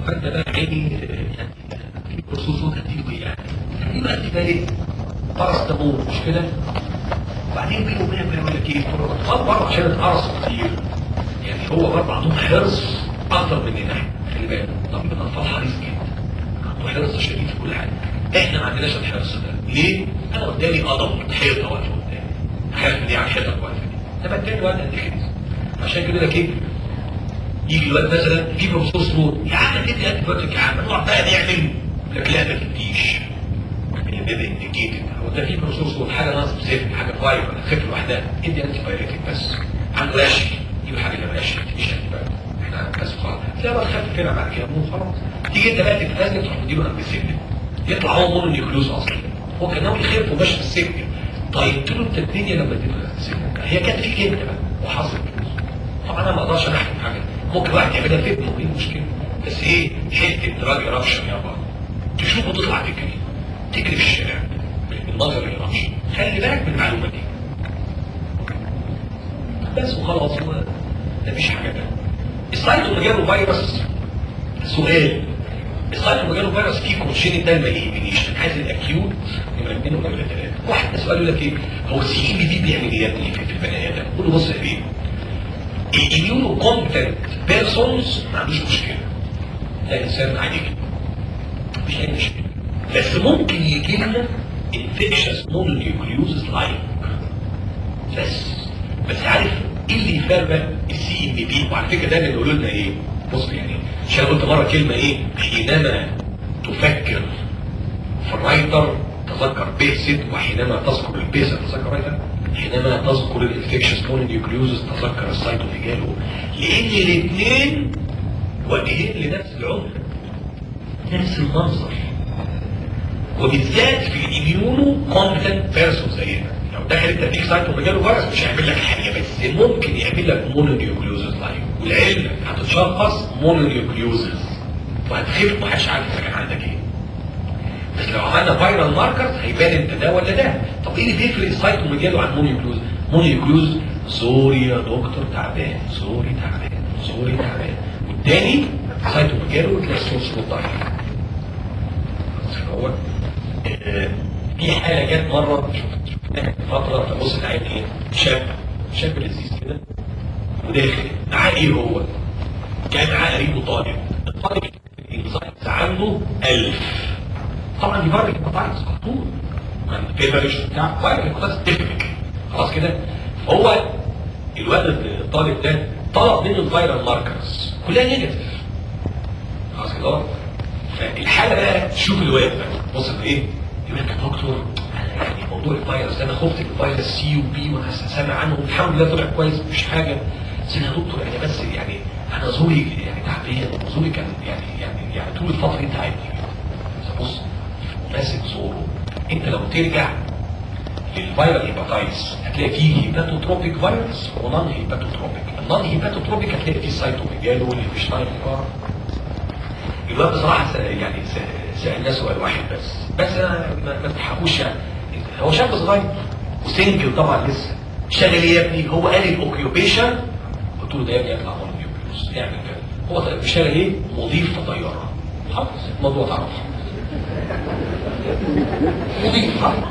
فانت بقى عيني يعني في خصوصات هتيجي يعني دي بقى تبقى ايه؟ بارستامول مش كده؟ وبعدين بينه وبينك بيقول لك ايه؟ الاطفال برضه عشان اتقرصوا كتير يعني هو برضه عندهم حرص اكتر مننا احنا خلي بالك طب الاطفال حريص جدا عنده حرص شديد في كل حاجه احنا ما عندناش الحرص ده ليه؟ انا قدامي قدم حيطه واقفه قدامي خايف دي على الحيطه واقفه دي انما التاني وقت قد كده عشان كده لك ايه؟ يجي الواد مثلا في بروفيسور سرور يا عم تدي انتي بايوتيك يا عم نقعد بقى نعمل لك لا ما تديش البيبي انديكيتد هو ده في بروفيسور سرور حاجه ناقص بسيف حاجه فايف ولا خف لوحدها ادي انتي بايوتيك بس عنده راشي يجيب حاجه اللي راشي مش انتي بايوتيك احنا بس خلاص تلاقي بقى خف كده بعد كده مو خلاص تيجي انت بقى تتنازل تروح تديله امبيسيلين يطلع هو مونو نيوكليوز اصلا هو كان ناوي يخف وماشي في السكه طيب قلت له انت الدنيا لما اديته امبيسيلين هي كانت فيك انت بقى وحصل طبعا انا ما اقدرش انا احكم حاجه ممكن واحد يعملها في ابنه ايه المشكله بس ايه حته دراج رابشن يا بابا تشوفه تطلع تجري تجري في الشارع بالنظر للرابشن خلي بالك من المعلومه دي بس وخلاص هو مفيش حاجه تانيه السايتوميجالو فيروس سؤال السايتوميجالو فيروس فيه كونشين ده ما يهمنيش انا عايز الاكيوت نمره اثنين ونمره ثلاثه واحد سؤال يقول لك ايه هو السي ام دي بيعمل ايه يا ابني في البني ادم؟ قول له بص يا بيه الاميونو كومبتنت بيرسونز ما عندوش مشكله ده انسان عادي جدا مفيش اي مشكله بس ممكن يجي لنا انفكشس مونو نيوكليوزز لايك بس بس عارف ايه اللي يفرق السي ام بي وعلى فكره دايما يقولوا لنا ايه بص يعني مش انا قلت مره كلمه ايه حينما تفكر في الرايتر تذكر بيسد وحينما تذكر البيسد تذكر رايتر حينما تذكر الانفكشس مونو نيوكليوزز تذكر السايتوفيجالو لان الاثنين واجهين لنفس العمر نفس المنظر وبالذات في الاميونو كومبتنت بيرسون زينا لو دخل انت فيك سايتوفيجالو فيروس مش هيعمل لك حاجه بس ممكن يعمل لك مونو نيوكليوزز لايك والعلم هتتشخص مونو نيوكليوزز وهتخف ومحدش عارف اذا كان عندك ايه بس لو عملنا فايرال ماركرز هيبان انت ده ولا ده طب ايه اللي بيفرق السايتوميجالو عن مونيوكلوز مونيوكلوز سوري يا دكتور تعبان سوري تعبان سوري تعبان والتاني سايتوميجالو تلاقي الصوت ضعيف هو آه، في حاله جت مره شفت شفناها من فتره فبص العين ايه شاب شاب لذيذ كده وداخل معاه ايه هو؟ كان معاه قريبه طالب الطالب الانزايمز عنده 1000 طبعا دي فايرال هيباتايتس على طول الفيفرش بتاع فايرال هيباتايتس تفك خلاص كده هو الواد الطالب ده طلب منه الفايرال ماركرز كلها نيجاتيف خلاص كده فالحاله بقى شوف الواد بقى بص ايه يقول لك يا دكتور انا يعني موضوع الفيروس ده انا خفت من فيروس سي وبي وانا سامع عنه الحمد لله طلع كويس مفيش حاجه بس انا يا دكتور يعني بس يعني انا زوري يعني تعبان زوري كان يعني يعني يعني طول الفتره انت عادي بص ماسك زوره انت لو ترجع للفيرال هيباتايتس هتلاقي فيه هيباتوتروبيك فيروس ونون هيباتوتروبيك النون هيباتوتروبيك هتلاقي فيه سايتوميجالو والهيبشتاين فار الواد بصراحه س- يعني س- سالناه سؤال واحد بس بس انا ما ما تضحكوش يعني هو شاب صغير وسنجل طبعا لسه شغال ايه يا ابني هو قال الاوكيوبيشن قلت له ده يا ابني اطلع مون نيوكليوس اعمل كده هو طيب شغال ايه مضيف في طياره خلاص الموضوع تعرف مضيف ها؟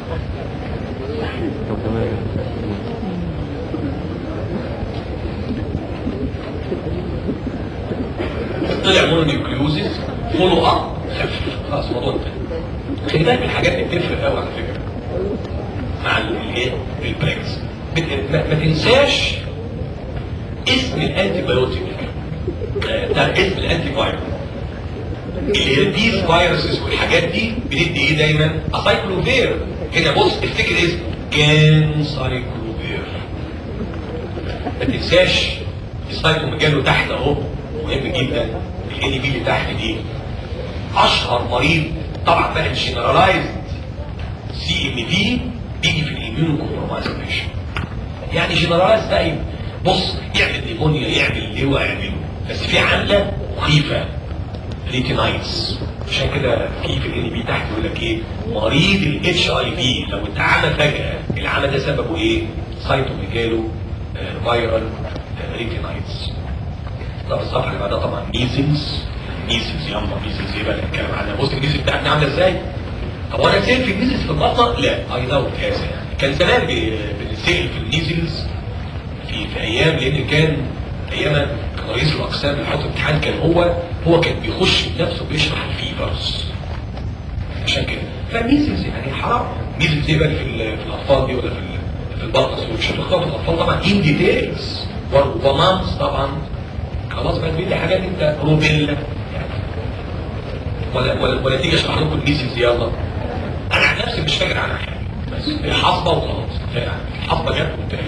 طلع مونو نيوكليوزيس فولو اب خف خلاص الموضوع انتهى خلي بالك الحاجات دي بتفرق قوي على فكره مع الايه البريكس بت- ما ما تنساش اسم الانتي بايوتيك آه، ده اسم الانتي فايروس الهربيز فيروسز والحاجات دي بندي ايه دايما اسايكلوفير هنا بص افتكر اسمه جان سايكلوفير ما تنساش السايكلوميجالو تحت اهو مهم جدا الان بي اللي تحت دي اشهر مريض طبعا بقى الجنرالايزد سي ام دي بيجي في الاميونو كومبرومايز بيشن يعني جنرالايز بقى يبقى بص يعمل نيمونيا يعمل اللي هو يعمله بس في عامله مخيفه ريتينايتس عشان كده في في الان بي تحت يقول لك ايه مريض الاتش اي في لو اتعمى فجاه العمى ده سببه ايه؟ سايتوميجالو فيرال ريتينايتس طب الصفحه اللي بعدها طبعا ميزلز ميسلز يلا ميسلز ايه بقى نتكلم عنها بص الميسلز بتاعتنا عامله ازاي هو انا سيل في الميسلز في البطنه لا اي داوت هذا يعني كان زمان بي- بنسال في الميسلز في في ايام لان كان ايام كان رئيس الاقسام اللي حاطط الامتحان كان هو هو كان بيخش بنفسه بيشرح الفيفرز عشان كده فميزلز يعني حرام ميزلز ايه بقى في, ال- في الاطفال دي ولا في ال- في البطن مش هتختار في الاطفال طبعا ان ديتيلز ومامس طبعا خلاص بقى دي حاجات انت روبيلا يعني ولا ولا ولا تيجي اشرح لكم الميزلز يلا انا عن نفسي مش فاكر عنها حاجه بس هي حصبه وخلاص كفاية عنها. الحصبه جت وانتهت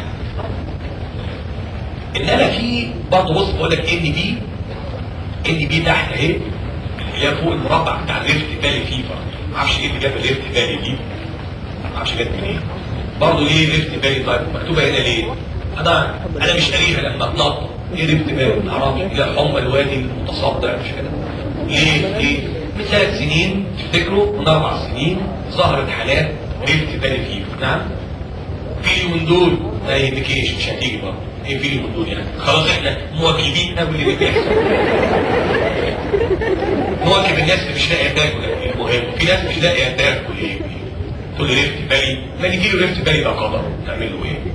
انما في برضه بص بقول لك ان بي ان بي تحت اهي اللي هي فوق المربع بتاع الريفت فالي فيفر ما اعرفش ايه اللي جاب الريفت فالي دي ما اعرفش جت منين برضه ليه ريفت فالي طيب مكتوبه هنا ليه؟ انا انا مش قاريها لما اتنطط ايه ريفت فالي ما اعرفش لا حمى الوادي المتصدع مش كده ليه؟ ليه؟ من ثلاث سنين تفتكروا من اربع سنين ظهرت حالات ريفت فالي فيفر نعم في من دول ما يهمكيش مش هتيجي برضه ايه في من دول يعني خلاص احنا مواكبين قبل اللي بيحصل مواكب الناس اللي مش لاقيه تاكل المهم في ناس مش لاقيه تاكل ايه كل ريفت بالي ما يجي له ريفت بالي ده قدر تعمل له ايه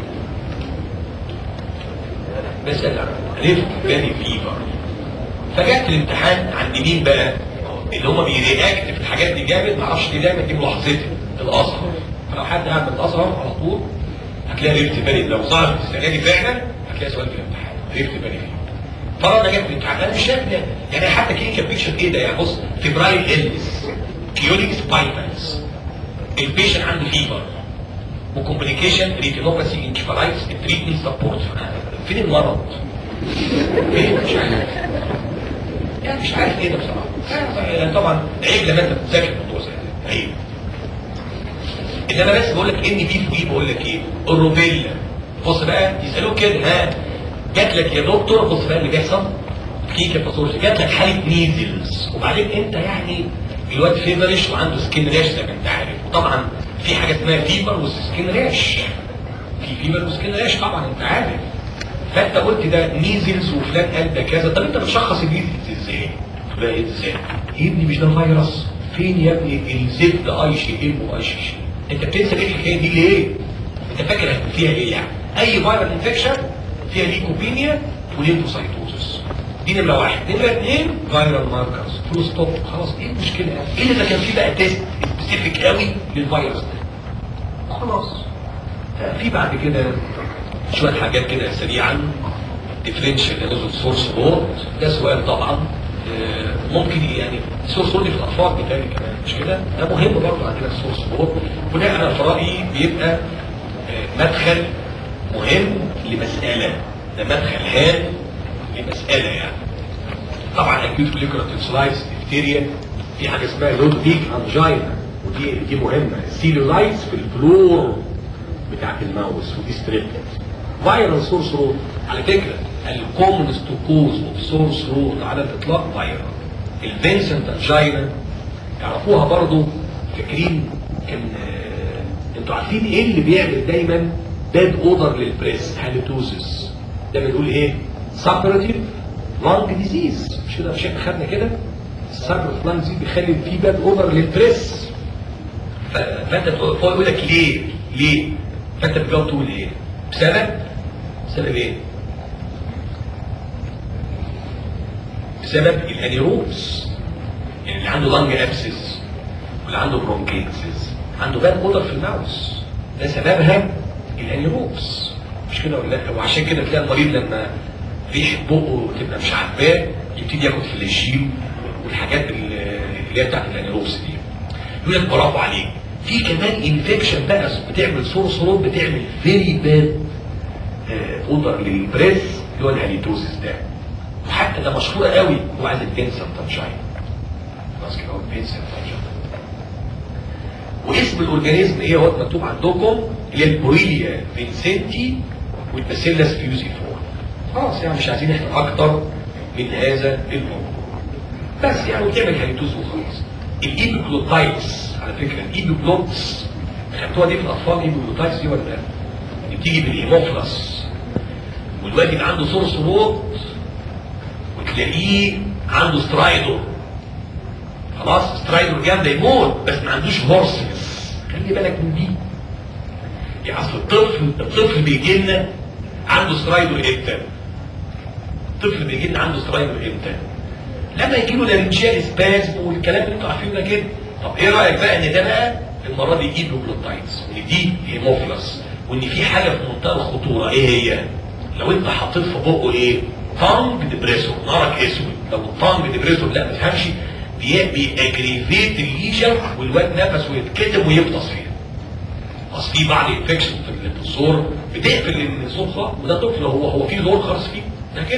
مثلا ريفت بالي فيفر فجت الامتحان عند مين بقى اللي هم بيرياكت في الحاجات دي جامد معرفش ليه دايما دي ملاحظتي الازهر فلو حد قاعد من الازهر على طول هتلاقي ريفت بالي لو ظهرت السنه دي فعلا هتلاقي سؤال في الامتحان ريفت بالي فيه فرضنا جت الامتحان انا مش شايف ده يعني حتى كلينيكال بيكشر ايه ده يعني بص فيبرايل النس كيونيك سبايتنس البيشنت عنده فيبر وكومبليكيشن ريتينوباثي انكفالايتس التريتمنت سبورت فين المرض؟ فين مش عارف يعني مش عارف ايه ده بصراحه يعني طبعا عيب لما انت بتذاكر الموضوع زي ده عيب انما بس بقول لك ان بي في بي بقول لك ايه الروبيلا بص بقى يسالوك كده ها جات لك يا دكتور بص بقى اللي بيحصل كيكه باثولوجي جات لك حاله نيزلز وبعدين انت يعني الواد فيفرش وعنده سكين راش زي ما انت عارف وطبعا في حاجه اسمها فيبر وسكين راش في فيبر وسكين راش طبعا انت عارف فانت قلت ده نيزلز وفلان قال ده كذا طب انت بتشخص النيزلز ازاي؟ تبقى ايه ازاي؟ يا ابني مش ده فيروس فين يا ابني الزفت اي شي ام واي شي انت بتنسى ليه الحكايه دي ليه؟ انت فاكر هيكون فيها ايه يعني؟ اي فيرال انفكشن فيها ليكوبينيا وليمفوسايتوزس دي نمره واحد نمره اثنين فيرال ماركرز فلو ستوب خلاص ايه المشكله؟ ايه اللي ده كان فيه بقى تيست سبيسيفيك قوي للفيروس ده؟ خلاص في بعد كده شويه حاجات كده سريعا ديفرنشال انوزل سورس بورد ده سؤال طبعا آه، ممكن يعني السورس بورد في الاطفال بتاعي كمان مش كده ده مهم برضه عندنا السورس بورد بناء على رايي بيبقى آه، مدخل مهم لمساله ده مدخل هام لمساله يعني طبعا اكيوت ليكراتينسلايز ديفتيريا في حاجه اسمها لود بيك انجينا ودي دي مهمه السيلولايز في الفلور بتاعت الماوس ودي ستريبت فايرال سورس رود على فكره الكومنست كوز اوف سورس رود على الاطلاق فايرال الفينسنت انجينا يعرفوها برضو فاكرين كان آه، انتوا عارفين ايه اللي بيعمل دايما باد اودر للبريس هاليتوزس ده بنقول ايه سابراتيف لانج ديزيز مش كده مش احنا خدنا كده السابراتيف لانج ديزيز بيخلي في باد اودر للبريس ف- فانت تقول هو يقول لك ليه ليه فانت بتجاوب تقول ايه بسبب بسبب ايه بسبب الانيروبس يعني اللي عنده لانج ابسس واللي عنده برونكيتسس عنده باد اوضر في الماوس ده سببها الانيروبس مش كده ولا لا وعشان كده تلاقي المريض لما ريحه بقه تبقى مش عاجباه يبتدي ياخد فلاشين والحاجات اللي اللي هي بتاعت الانيروبس دي يقول لك برافو عليك في كمان انفكشن بقى بتعمل سورس رود بتعمل فيري باد اوضر للبريس اللي هو الهاليتوزيس ده وحتى ده مشهور قوي هو عايز البنسل تنشاين خلاص كده هو البنسل تنشاين واسم الاورجانيزم ايه هو مكتوب عندكم اللي هي البوريليا فينسنتي والباسيلاس فيوزيفور خلاص يعني مش عايزين احنا اكتر من هذا الموضوع بس يعني وتعمل هاليتوز وخلاص الايبيكلوتايتس على فكره الايبيكلوتس خدتوها دي في الاطفال الايبيكلوتايتس دي ولا لا؟ دي بتيجي بالهيموفلس والواد يبقى عنده سورس روت وتلاقيه عنده سترايدور خلاص سترايدور جامده يموت بس ما عندوش هورسنس خلي بالك من دي يعني اصل الطفل الطفل بيجي لنا عنده سترايدور امتى الطفل بيجي لنا عنده سترايدور امتى لما يجي له لارنجيال سبازم والكلام اللي انتوا عارفينه ده كده طب ايه رايك بقى ان ده بقى المره دي ايد جلوتايتس وان دي هيموفيلس وان في حاجه في منتهى الخطوره ايه هي لو انت حطيت في بقه ايه طنج ديبريسور نارك اسود لو الطنج ديبريسور لا ما تفهمش بيأجريفيت الليجن والواد نفسه يتكتم ويفطس فيها اصل في بعض انفكشن في الزور بتقفل الزور خالص وده طفل هو هو في زور خالص فيه ده كده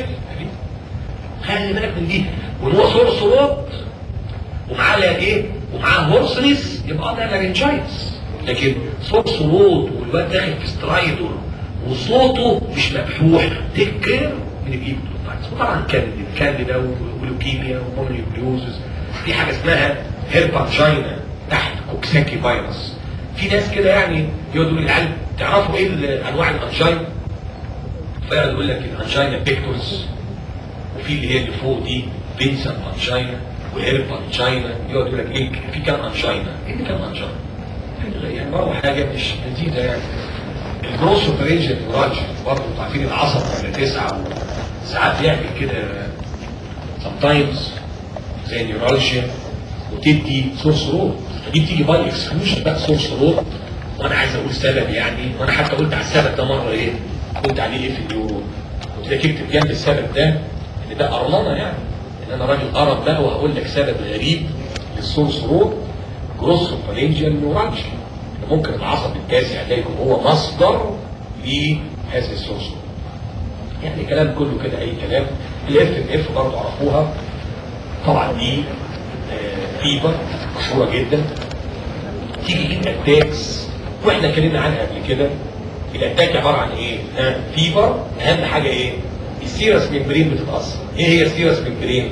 خلي بالك من دي وان هو صور صوت ومعاه ايه ومعاه هورسنس يبقى ده لارنجايتس لكن صوت صوت والواد داخل في سترايدور وصوته مش مفتوح تكر من الايبوتايتس وطبعا كانديد كانديدا ولوكيميا ومونيوكليوزز في حاجه اسمها هيربانجينا تحت كوكساكي فيروس في ناس كده يعني يقعدوا العيال تعرفوا ايه انواع الانجينا فيقعد يقول لك الانجينا بيكتورز وفي اللي هي اللي فوق دي فينسنت انجينا وهيرب انجينا يقعد يقول لك ايه في كام انجينا ايه اللي كام انجينا يعني برضه حاجه مش جديده يعني الجروس اوبريشن راجل برضه انتوا عارفين العصب ولا تسعه ساعات يعمل كده sometimes زي نيورالجيا وتدي سورس رود فدي بتيجي باي اكسكلوجن بقى سورس رود وانا عايز اقول سبب يعني وانا حتى قلت على السبب ده مره ايه قلت عليه ايه في اليورو قلت لك اكتب جنب السبب ده ان ده ارمانه يعني ان انا راجل ارم بقى وهقول لك سبب غريب للسورس رود جروس فالينجيال نيورالجيا ممكن العصب التاسع ده يكون هو مصدر لهذه السورس رود يعني كلام كله كده اي كلام الاف ام اف برضه عرفوها طبعا دي آه فيبر مشهوره جدا تيجي الاتاكس واحنا اتكلمنا عنها قبل كده الاتاك عباره عن ايه؟ ها فيبر اهم حاجه ايه؟ السيرس ممبرين بتتاثر ايه هي السيرس ممبرين؟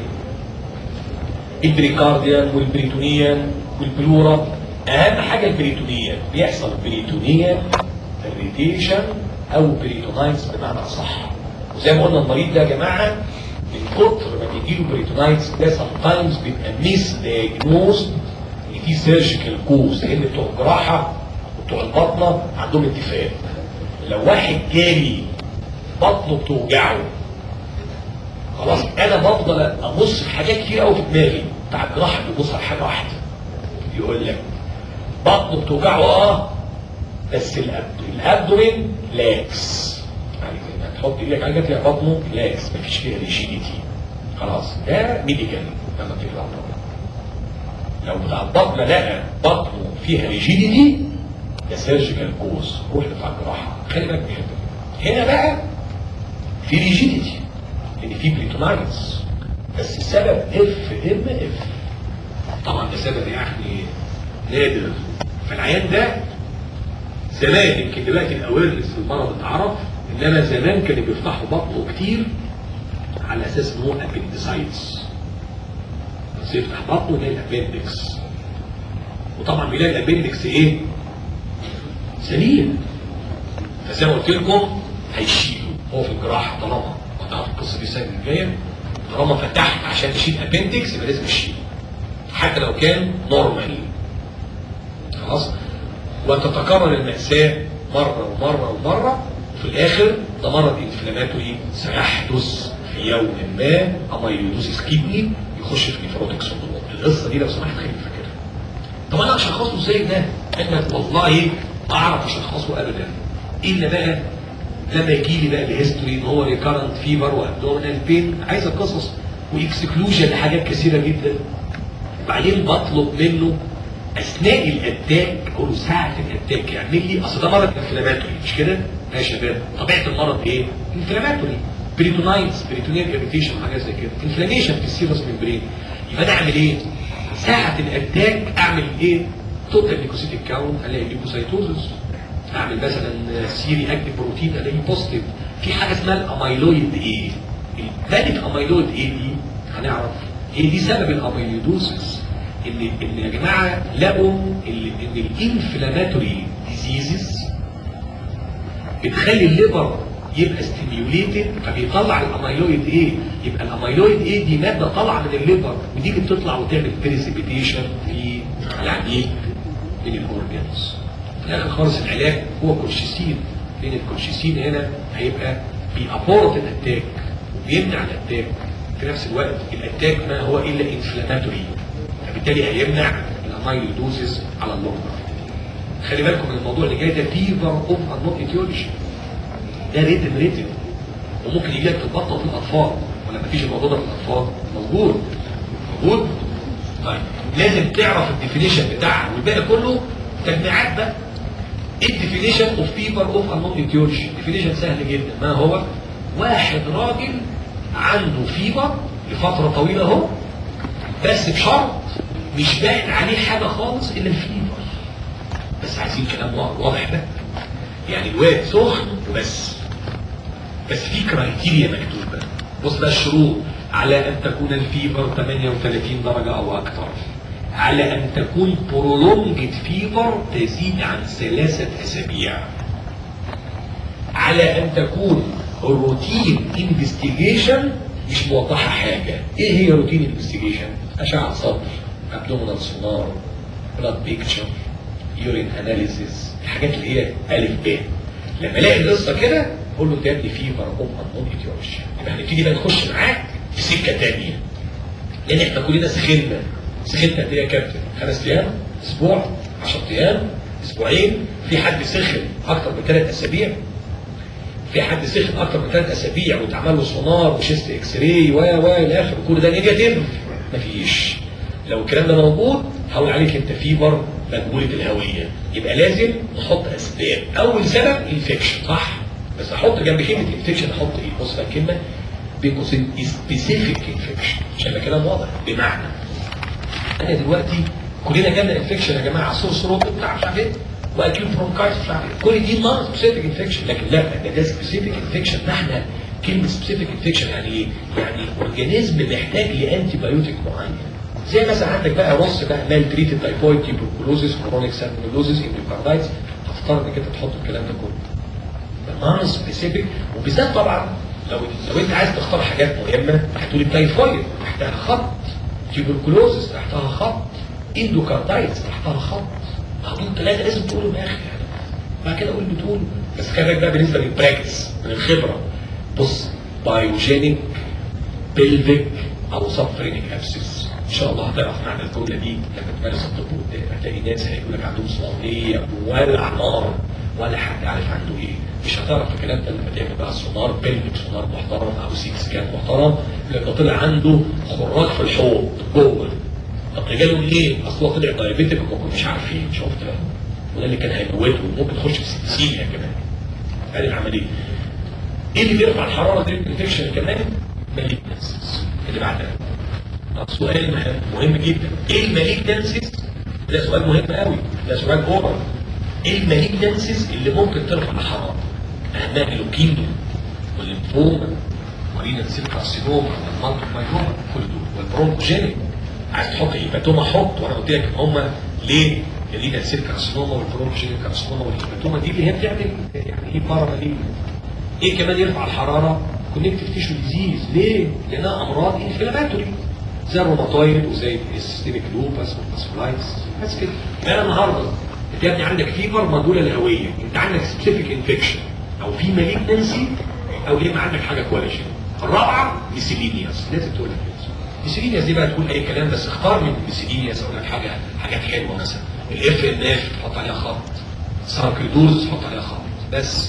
البريكارديان والبريتونيان والبلورا اهم حاجه البريتونيان بيحصل بريتونيان اريتيشن او بريتونايتس بمعنى اصح وزي ما قلنا المريض ده يا جماعه من كتر ما بيجي له بريتونايتس ده سم تايمز بيبقى ميس دايجنوز ان في سيرجيكال كوز لان بتوع الجراحه وبتوع البطنه عندهم اتفاق لو واحد جالي بطنه بتوجعه خلاص انا بفضل ابص في حاجات كتير قوي في دماغي بتاع الجراحه بيبص على حاجه واحده يقول لك بطنه بتوجعه اه بس الابدومين لاكس يعني تحط ايدك على جات بطنه لاكس مفيش فيها ريجيديتي خلاص ده ميديكال لما تيجي لو بتاع البطن لقى بطنه فيها ريجيديتي ده سيرجيكال كوز روح بتاع الجراحه خلي بالك من هنا بقى في ريجيديتي لان في بريتونايتس بس السبب اف ام اف طبعا ده سبب يعني نادر فالعيان ده زمان يمكن دلوقتي الاويرنس في المرض اتعرف انما زمان كانوا بيفتحوا بطنه كتير على اساس ان هو ابندسايتس بس يفتح بطنه يلاقي الابندكس وطبعا بيلاقي الابندكس ايه؟ سليم فزي ما قلت لكم هيشيله هو في الجراحه طالما هتعرف القصه دي السنه الجايه طالما فتحت عشان تشيل ابندكس يبقى لازم تشيله حتى لو كان نورمال خلاص وتتكرر المأساة مرة ومرة ومرة وفي الآخر ده مرض انفلاماتوري سيحدث في يوم ما اميلويدوسيس كيدني يخش في نيفروتيك سندروم القصة دي لو سمحت خليك فاكرها طب انا اشخصه ازاي ده؟ قال لك والله ما اعرف اشخصه ابدا الا بقى لما يجي لي بقى الهيستوري ان هو ريكارنت فيبر وابدومينال بين عايز قصص واكسكلوجن لحاجات كثيره جدا بعدين بطلب منه اثناء الاتاك اقول له ساعه الاتاك يعمل لي اصل ده مرض انفلاماتوري مش كده؟ يا شباب طبيعه المرض ايه؟ انفلاماتوري بريتونايتس بريتونيال اريتيشن حاجات زي كده انفلاميشن في السيروس ممبرين يبقى انا اعمل ايه؟ ساعه الاتاك اعمل ايه؟ توتال ليكوسيتيك كاونت الاقي ليكوسايتوزس اعمل مثلا سيري اكتيف بروتين الاقي بوزيتيف في حاجه اسمها الاميلويد ايه؟ ذلك اميلويد ايه دي؟ هنعرف هي دي سبب الاميلويدوسس ان ان يا جماعه لقوا ان الانفلاماتوري ديزيزز بتخلي الليبر يبقى ستيميوليتد فبيطلع الاميلويد ايه يبقى الاميلويد ايه دي ماده طالعه من الليفر ودي بتطلع وتعمل بريسيبيتيشن في العميق من الاورجانز في الاخر خالص العلاج هو كولشيسين لان الكولشيسين هنا هيبقى بيأبورت الاتاك وبيمنع الاتاك في نفس الوقت الاتاك ما هو الا انفلاماتوري فبالتالي هيمنع الاميلودوزيس على اللونج خلي بالكم من الموضوع اللي جاي ده فيفر اوف انون ايتيولوجي ده ريتم ريتم وممكن يجي لك في البطنه في الاطفال ولا مفيش الموضوع ده في الاطفال موجود موجود طيب لازم تعرف الديفينيشن بتاعها والباقي كله تجميعات بقى ايه الديفينيشن اوف فيفر اوف انون ايتيولوجي ديفينيشن سهل جدا ما هو واحد راجل عنده فيفر لفتره طويله اهو بس بشرط مش باين عليه حاجه خالص الا الفيفر بس عايزين كلام واضح بقى يعني الواد سخن وبس بس في كرايتيريا مكتوبه بص بقى الشروط على ان تكون الفيفر 38 درجه او اكثر على ان تكون برولونجد فيفر تزيد عن ثلاثه اسابيع على ان تكون الروتين انفستيجيشن مش موضحه حاجه ايه هي روتين انفستيجيشن اشعه صدر ابدومينال سونار بلاد بيكتشر يورين اناليسيس الحاجات اللي هي الف ب لما الاقي القصه كده اقول له ده ابني فيفر اوف انون ايتيولوجي يبقى هنبتدي بقى نخش معاك في سكه ثانيه لان احنا كلنا سخنا سخنت قد ايه يا كابتن؟ خمس ايام؟ اسبوع؟ 10 ايام؟ اسبوعين؟ في حد سخن اكتر من ثلاث اسابيع؟ في حد سخن اكتر من ثلاث اسابيع واتعمل له سونار وشيست اكس راي و و الى اخره كل ده نيجاتيف مفيش لو الكلام ده موجود هقول عليك انت فيبر مجهوله الهويه يبقى لازم نحط اسباب اول سبب انفكشن صح بس احط جنب كلمه انفكشن احط ايه بص بقى الكلمه بين قوسين سبيسيفيك انفكشن عشان يبقى كلام واضح بمعنى انا دلوقتي كلنا جالنا انفكشن يا جماعه سور سروت بتاع مش عارف ايه واكيوت برونكايتس مش عارف ايه كل دي نون سبيسيفيك انفكشن لكن لا ده ده سبيسيفيك انفكشن ده احنا كلمه سبيسيفيك انفكشن يعني ايه؟ يعني اورجانيزم محتاج لانتي بايوتيك معين زي مثلا عندك بقى رص بقى مال تريتد تايفويد تيبركلوزيس كرونيك سالمونيلوزيس اندوكاردايتس هتضطر انك انت تحط الكلام ده كله نون سبيسيفيك وبالذات طبعا لو لو انت عايز تختار حاجات مهمه هتقول التايفويد تحتها خط تيبركلوزيس تحتها خط اندوكاردايتس تحتها خط هدول ثلاثه لازم تقولهم يا اخي بعد كده اقول بتقول بس خلي بالك بقى بالنسبه للبراكتس من الخبره بص بايوجينيك بيلفيك او سبفرينيك ابسس ان شاء الله هتعرف معنى الجمله دي لما تمارس الطب قدام هتلاقي ناس هيقول لك عندهم صوانيه ولا نار ولا حد عارف عنده ايه مش هتعرف الكلام ده لما تعمل بقى سونار بيلفيك سونار محترم او سيت سكان محترم لما طلع عنده خراج في الحوض جوه طب ده جاله منين؟ اصل هو طلع دايابيتك وما كناش عارفين شفت وده اللي كان هيموته ممكن يخش في سيتسيميا كمان هذه العمليه ايه اللي بيرفع الحراره دي الانفكشن كمان؟ مالجنسز اللي بعدها طب سؤال مهم, مهم جدا ايه المالجنسز؟ ده سؤال مهم قوي ده سؤال اوفر ايه المالجنسز اللي ممكن ترفع الحراره؟ اهمها اللوكيميا والليمفوما ورينال سيل كارسينوما والمالتو مايلوما كل دول والبرونكوجينيك عايز تحط هيباتوما حط وانا قلت لك ان هم ليه الرينال سيل كارسينوما والبرونكوجينيك كارسينوما والهيباتوما دي اللي هي بتعمل يعني ايه بارامالين ايه كمان يرفع الحراره كونكتيف تيشو ديزيز ليه؟ لانها امراض انفلاماتوري زي الروماتويد وزي السيستميك لوبس والباسفولايتس بس كده انا النهارده انت يا ابني عندك فيبر مجهوله الهويه انت عندك سبيسيفيك انفكشن او في مالجنسي او يا اما عندك حاجه كواليشن الرابعه ميسيلينياس لازم تقول لك ميسيلينياس دي بقى تقول اي كلام بس اختار من ميسيلينياس اقول لك حاجه حاجات حلوه مثلا الاف ان اف تحط عليها خط ساركيدوز تحط عليها خط بس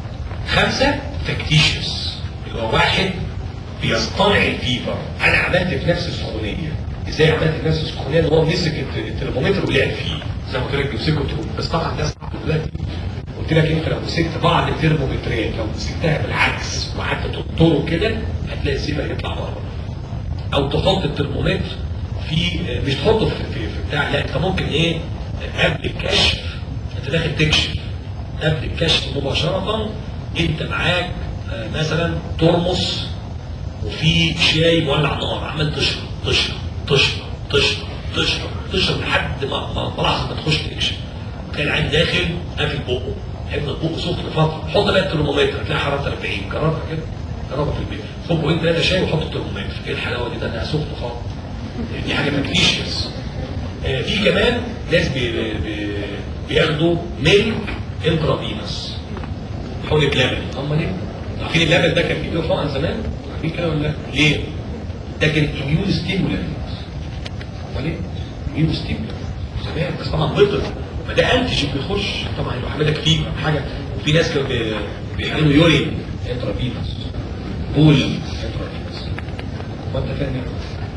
خمسه فاكتيشيوس اللي هو واحد بيصطنع الفيفر انا عملت في نفسي السخونيه ازاي عملت في نفسي السخونيه ان هو مسك الترمومتر ولعب فيه زي ما قلت لك بيمسكه بس طبعا ده صعب دلوقتي قلت لك انت لو مسكت بعض الترمومترات لو مسكتها بالعكس وقعدت تنطره كده هتلاقي الزيبه يطلع بره او تحط الترمومتر في مش تحطه في, في, في بتاع لا انت ممكن ايه قبل الكشف انت داخل تكشف قبل الكشف مباشره انت معاك مثلا ترمس وفي شاي مولع نار عمال تشرب تشرب تشرب تشرب تشرب تشرب لحد ما ما لحظه ما تخش تكشف تلاقي العين داخل قافل بقه هيفضل بقه سخن فتره حط بقى الترمومتر هتلاقي حرارته 40 جربها كده جربها في البيت خد بوينت ثلاثه شاي وحط الترمومتر ايه الحلاوه دي ده انا سخن خالص دي حاجه ماجنيشيوس آه في كمان ناس بي بي بياخدوا ميلك انترافينوس حقن لبن امال ايه؟ عارفين اللبن ده كان بيجيبه حقن زمان؟ عارفين كده ولا لا؟ ليه؟ ده كان اميون ستيمولانت امال ايه؟ اميون ستيمولانت زمان بس طبعا بطل ما ده انتيجين بيخش طبعا يبقى حماده كتير حاجه وفي ناس كانوا بي- بيحقنوا يورين انترافينوس بول انترافينوس وانت فاهم ايه؟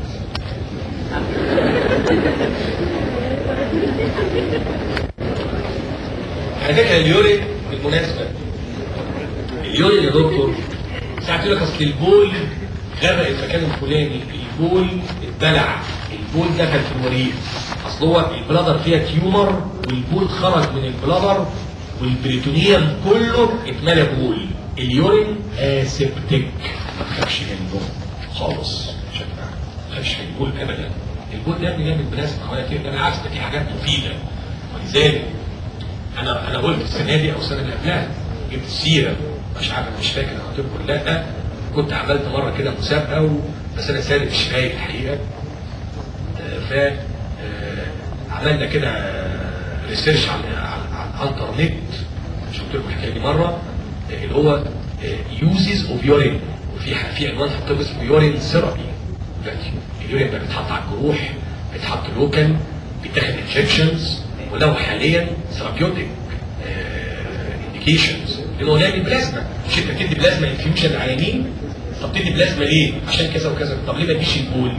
على فكره اليورين بالمناسبه اليورين يا دكتور ساعات يقول لك اصل البول غرق المكان الفلاني البول اتبلع البول دخل في المريض اصل هو البلادر فيها تيومر والبول خرج من البلادر والبريتونيوم كله اتملى بول اليورين اسيبتيك ما تخافش منه خالص مش هتبقى ما تخافش من البول ابدا البول ده بيعمل بلازما حوالي كتير ده بالعكس ده في حاجات مفيده ولذلك انا انا قلت السنه دي او السنه اللي قبلها جبت سيره مش عارف مش فاكر انا قلت لكم ولا لا كنت عملت مره كده مسابقه و... بس انا سالم مش فايق الحقيقه آه، ف آه، عملنا كده ريسيرش على على على الانترنت مش قلت لكم الحكايه دي مره آه، اللي هو يوزز اوف يورين وفي ح- في عنوان في الطب اسمه يورين ثيرابي دلوقتي اليورين ده بيتحط على الجروح بيتحط لوكال بيتاخد انجكشنز ولو حاليا ثيرابيوتيك انديكيشنز لانه نعمل بلازما مش انت بتدي بلازما انفيوجن للعيانين طب تدي بلازما ليه؟ عشان كذا وكذا طب ليه ما تديش البول؟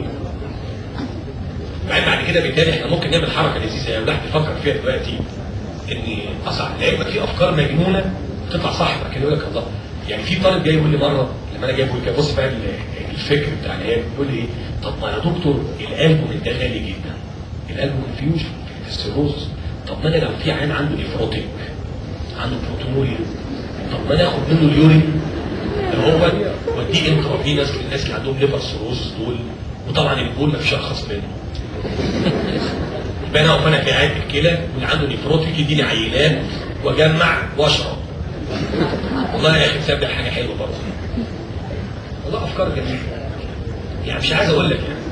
بعد بعد كده بالتالي احنا ممكن نعمل حركه لذيذه قوي الواحد بيفكر فيها دلوقتي ان اصلا لعلمك في افكار مجنونه بتطلع صح بعد كده يقول لك الله يعني في طالب جاي يقول لي مره لما انا جاي بقول كده بص بقى ال- الفكر بتاع العيال بيقول لي ايه طب ما يا دكتور الالبوم ده غالي جدا الالبوم انفيوجن السيروز طب ما انا لو في عيان عنده نيفروتيك عنده بروتونوريا طب ما انا اخد منه اليورين اللي هو وديه انترافينوس للناس اللي عندهم ليفر سيروز دول وطبعا البول ما فيش ارخص منه يبقى انا وانا في عيادة الكلى واللي عنده نيفروتيك يديني عينات واجمع واشرب والله يا اخي تصدق حاجه حلوه برضه والله افكار جميله يعني مش عايز اقول لك يعني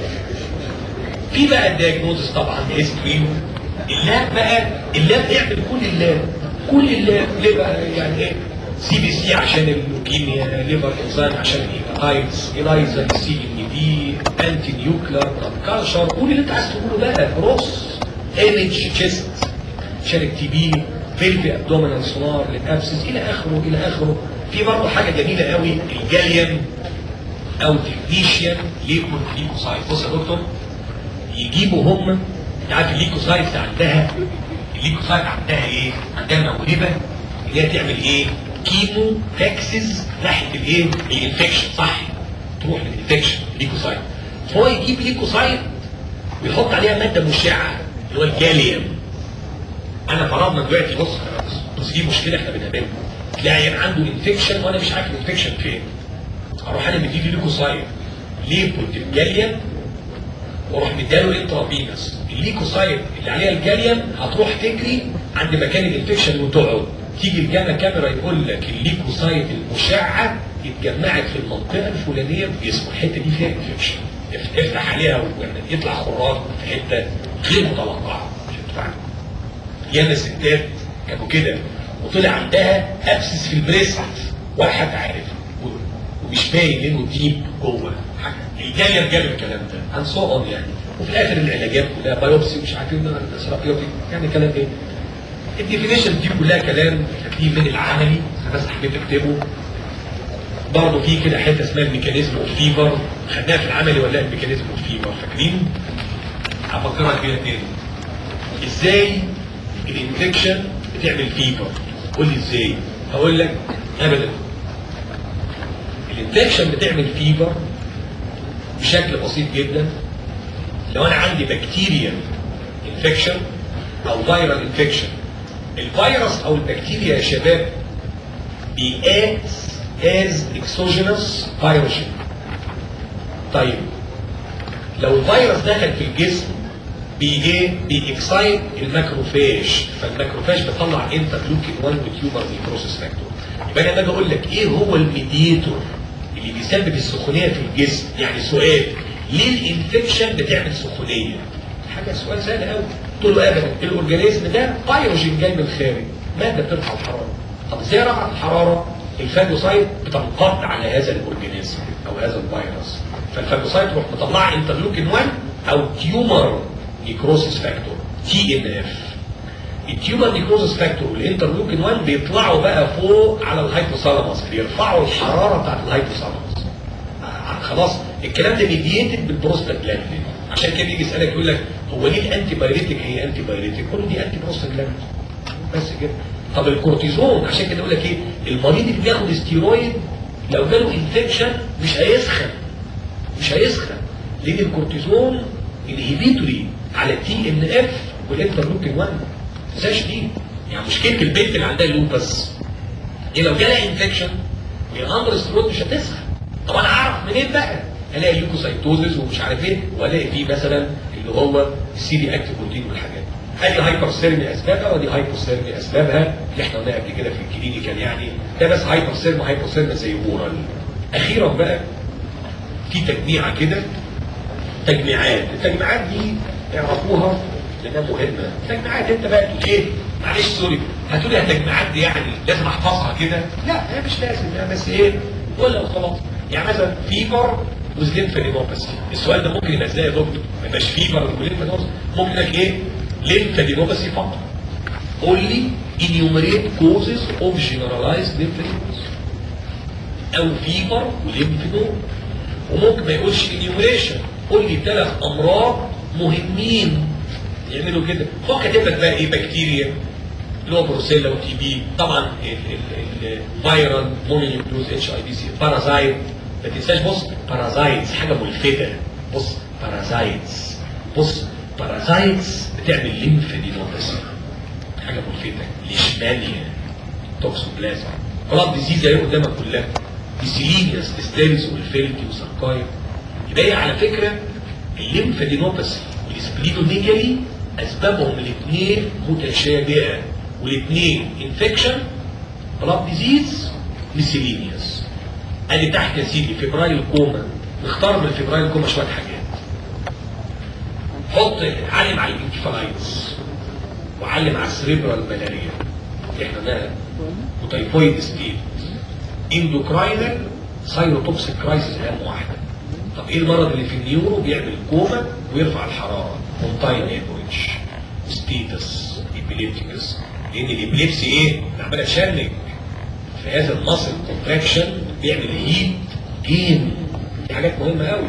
في بقى الدياجنوزس طبعا هيستوري اللاب بقى اللاب يعمل كل اللاب كل اللاب ليه بقى يعني ايه سي بي سي عشان اللوكيميا ليفر انسان عشان الايدز الايزا سي ان دي انتي نيوكلر كالشر كل اللي انت عايز تقوله بقى روس ايمج تشيست عشان التي بي فيلفي ابدومينال سونار للابسس الى اخره الى اخره في برضه حاجه جميله قوي الجاليوم او تكنيشيان ليكون ليكوسايت بص يا دكتور يجيبوا هم انت عارف الليكوسايت عندها الليكوسايت عندها ايه؟ عندها موهبه ان هي تعمل ايه؟ كيمو تاكسس ناحيه الايه؟ الانفكشن صح؟ تروح للانفكشن ليكوسايت فهو يجيب ليكوسايت ويحط عليها ماده مشعه اللي هو الجاليوم انا فرضنا دلوقتي بص بس دي مشكله احنا بنقابلها تلاقي عيان عنده انفكشن وانا مش عارف الانفكشن فين اروح انا مديله ليكوسايت ليبوت الجاليوم واروح مديله انترافينوس الليكوسايت اللي عليها الجاليوم هتروح تجري عند مكان الانفكشن وتقعد تيجي الجانا كاميرا يقول لك الليكوسايت المشعه اتجمعت في المنطقه الفلانيه في جسمه الحته دي فيها انفكشن افتح عليها يطلع خراج في حته غير متوقعه مش هتفهم ياما ستات كانوا كده وطلع عندها ابسس في البريست واحد عارف و- ومش باين لانه ديب جوه الجاليه جاب الكلام ده عن اون يعني وفي الاخر العلاجات كلها بايوبسي ومش عارفين ثيرابيوتيك يعني كلام ايه الديفينيشن دي كلها كلام هتلاقيه من العملي انا بس حبيت اكتبه برضه في كده حته اسمها الميكانيزم اوف فيفر خدناها في العملي ولا الميكانيزم اوف فيفر فاكرين؟ هفكرك بيها تاني ازاي الانفكشن بتعمل فيفر قول لي ازاي هقول لك ابدا الانفكشن بتعمل فيفر بشكل بسيط جدا لو انا عندي بكتيريا انفكشن او فيرال انفكشن الفيروس او البكتيريا يا شباب بيأت از اكسوجينوس فيروجين طيب لو الفيروس دخل في الجسم بايه بيكسايت الماكروفاج فالماكروفاج بيطلع انترلوكين 1 وتيومر نيكروسيس فاكتور يبقى انا باجي اقول لك ايه هو الميديتور اللي بيسبب السخونيه في الجسم يعني سؤال ليه الانفكشن بتعمل سخونيه حاجه سؤال سهل قوي تقول له ابدا الاورجانيزم ده بايروجين جاي من الخارج ماده بترفع الحراره طب ازاي رفعت الحراره الفاجوسايت بتنقض على هذا الاورجانيزم او هذا الفيروس فالفاجوسايت تروح مطلعه انترلوكين 1 او تيومر نيكروسيس فاكتور تي ان اف التيومر نيكروسيس فاكتور والانترلوكين 1 بيطلعوا بقى فوق على الهايبوثالاموس بيرفعوا الحراره بتاعت الهايبوثالاموس آه خلاص الكلام ده ميديتد بالبروستاجلاندين عشان كده يجي يسالك يقول لك هو ليه الانتي بايريتك هي انتي بايريتك كل دي انتي بروستاجلاندين بس كده طب الكورتيزون عشان كده يقول لك ايه المريض اللي بياخد استيرويد لو جاله انفكشن مش هيسخن مش هيسخن لان الكورتيزون انهبيتوري على التي ان اف والانترلوكين 1 ما تنساش دي يعني مشكله البنت اللي عندها لوبس دي لو جالها انفكشن وهي اندر سترويد مش هتسخن طب انا اعرف منين بقى؟ الاقي ليوكوسايتوزز ومش عارف ايه والاقي فيه مثلا اللي هو السي دي اكتيف بروتين والحاجات ادي هايبرثيرمي اسبابها ودي هايبوثيرمي اسبابها اللي احنا قلناها قبل كده في الكلينيكال يعني ده بس هايبرثيرمي هايبوثيرمي زي اورال اخيرا بقى في تجميعه كده تجميعات التجميعات دي اعرفوها لانها مهمه تجميعات انت بقى تقول ايه معلش سوري هتقولي التجميعات دي يعني لازم احفظها كده لا هي مش لازم يعني بس ايه ولا خلاص يعني مثلا فيفر وزليمفادينوباثي السؤال ده ممكن يبقى ازاي يا دكتور ما يبقاش فيفر وزليمفادينوباثي ممكن لك ايه ليمفادينوباثي فقط قول لي enumerate causes of generalized lymphadenopathy او فيفر وليمفادينوباثي وممكن ما يقولش انيومريشن قول لي ثلاث امراض مهمين يعملوا كده هو كاتب لك بقى ايه بكتيريا اللي هو بروسيلا وتي بي طبعا الفيرال مونيوكلوز اتش اي بي سي بارازايت ما تنساش بص بارازايتس حاجه ملفته بص بارازايتس بص بارازايتس بتعمل ليمفادينوباثي حاجه ملفته ليشمانيا توكسوبلازما بلاد ديزيز اهي قدامك كلها السيلينياس ستيلز والفيلتي وساركايا يبقى هي على فكره الليمفادينوباثي والسبلينوميجالي اسبابهم الاثنين متشابهه والاثنين انفكشن بلاد ديزيز لسيلينياس ادي تحت يا سيدي فبرايل كوما نختار من فبرايل كوما شويه حاجات حط علم على الانكفالايتس وعلم على السريبرال ملاريا احنا ده وتايفويد ستيت اندوكراينال سايروتوكسيك كرايسيس اهم واحده طب ايه المرض اللي في النيورو بيعمل كوما ويرفع الحراره مونتاين ايبويتش ستيتس ايبيليبتيكس لان الابليبسي ايه عماله تشنج في هذا المصل كونتراكشن بيعمل هيت جين دي حاجات مهمه قوي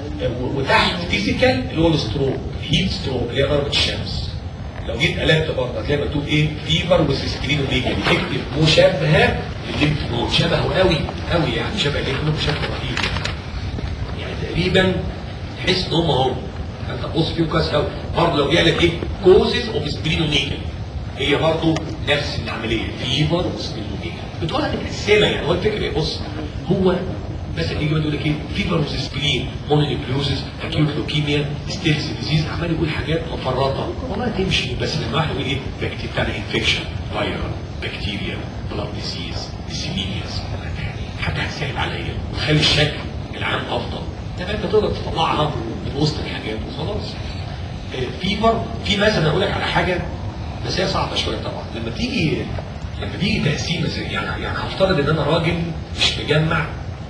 وتحت فيزيكال اللي هو الستروك هيت ستروك اللي هي ضربه الشمس لو جيت قلبت برضه هتلاقي مكتوب ايه فيفر وسكرين وميجا اكتب مشابهه للليمف نود شبهه قوي قوي يعني شبه الليمف نود بشكل رهيب يعني تقريبا تحس ان هم هم انت تبص فيهم كويس قوي برضه لو جه لك ايه كوزز اوف سبلينوميجا هي برضه نفس العمليه فيفر وسبلينوميجا بتقولها متقسمه يعني هو الفكره ايه بص هو مثلا يجي يقول لك ايه فيفر وسبلين مونونيكلوزز اكيوت لوكيميا ستيلز ديزيز عمال يقول حاجات مفرطه والله تمشي بس لما واحد يقول ايه بكتيريا بتاع انفكشن فيرال بكتيريا بلاد ديزيز سيلينياس حتى هتسهل عليا وتخلي الشكل العام افضل تمام انت تقدر تطلعها من وسط الحاجات وخلاص فيفر في مثلا اقول لك على حاجه بس هي صعبه شويه طبعا لما تيجي لما تيجي تقسيمه زي يعني يعني هفترض ان انا راجل مش مجمع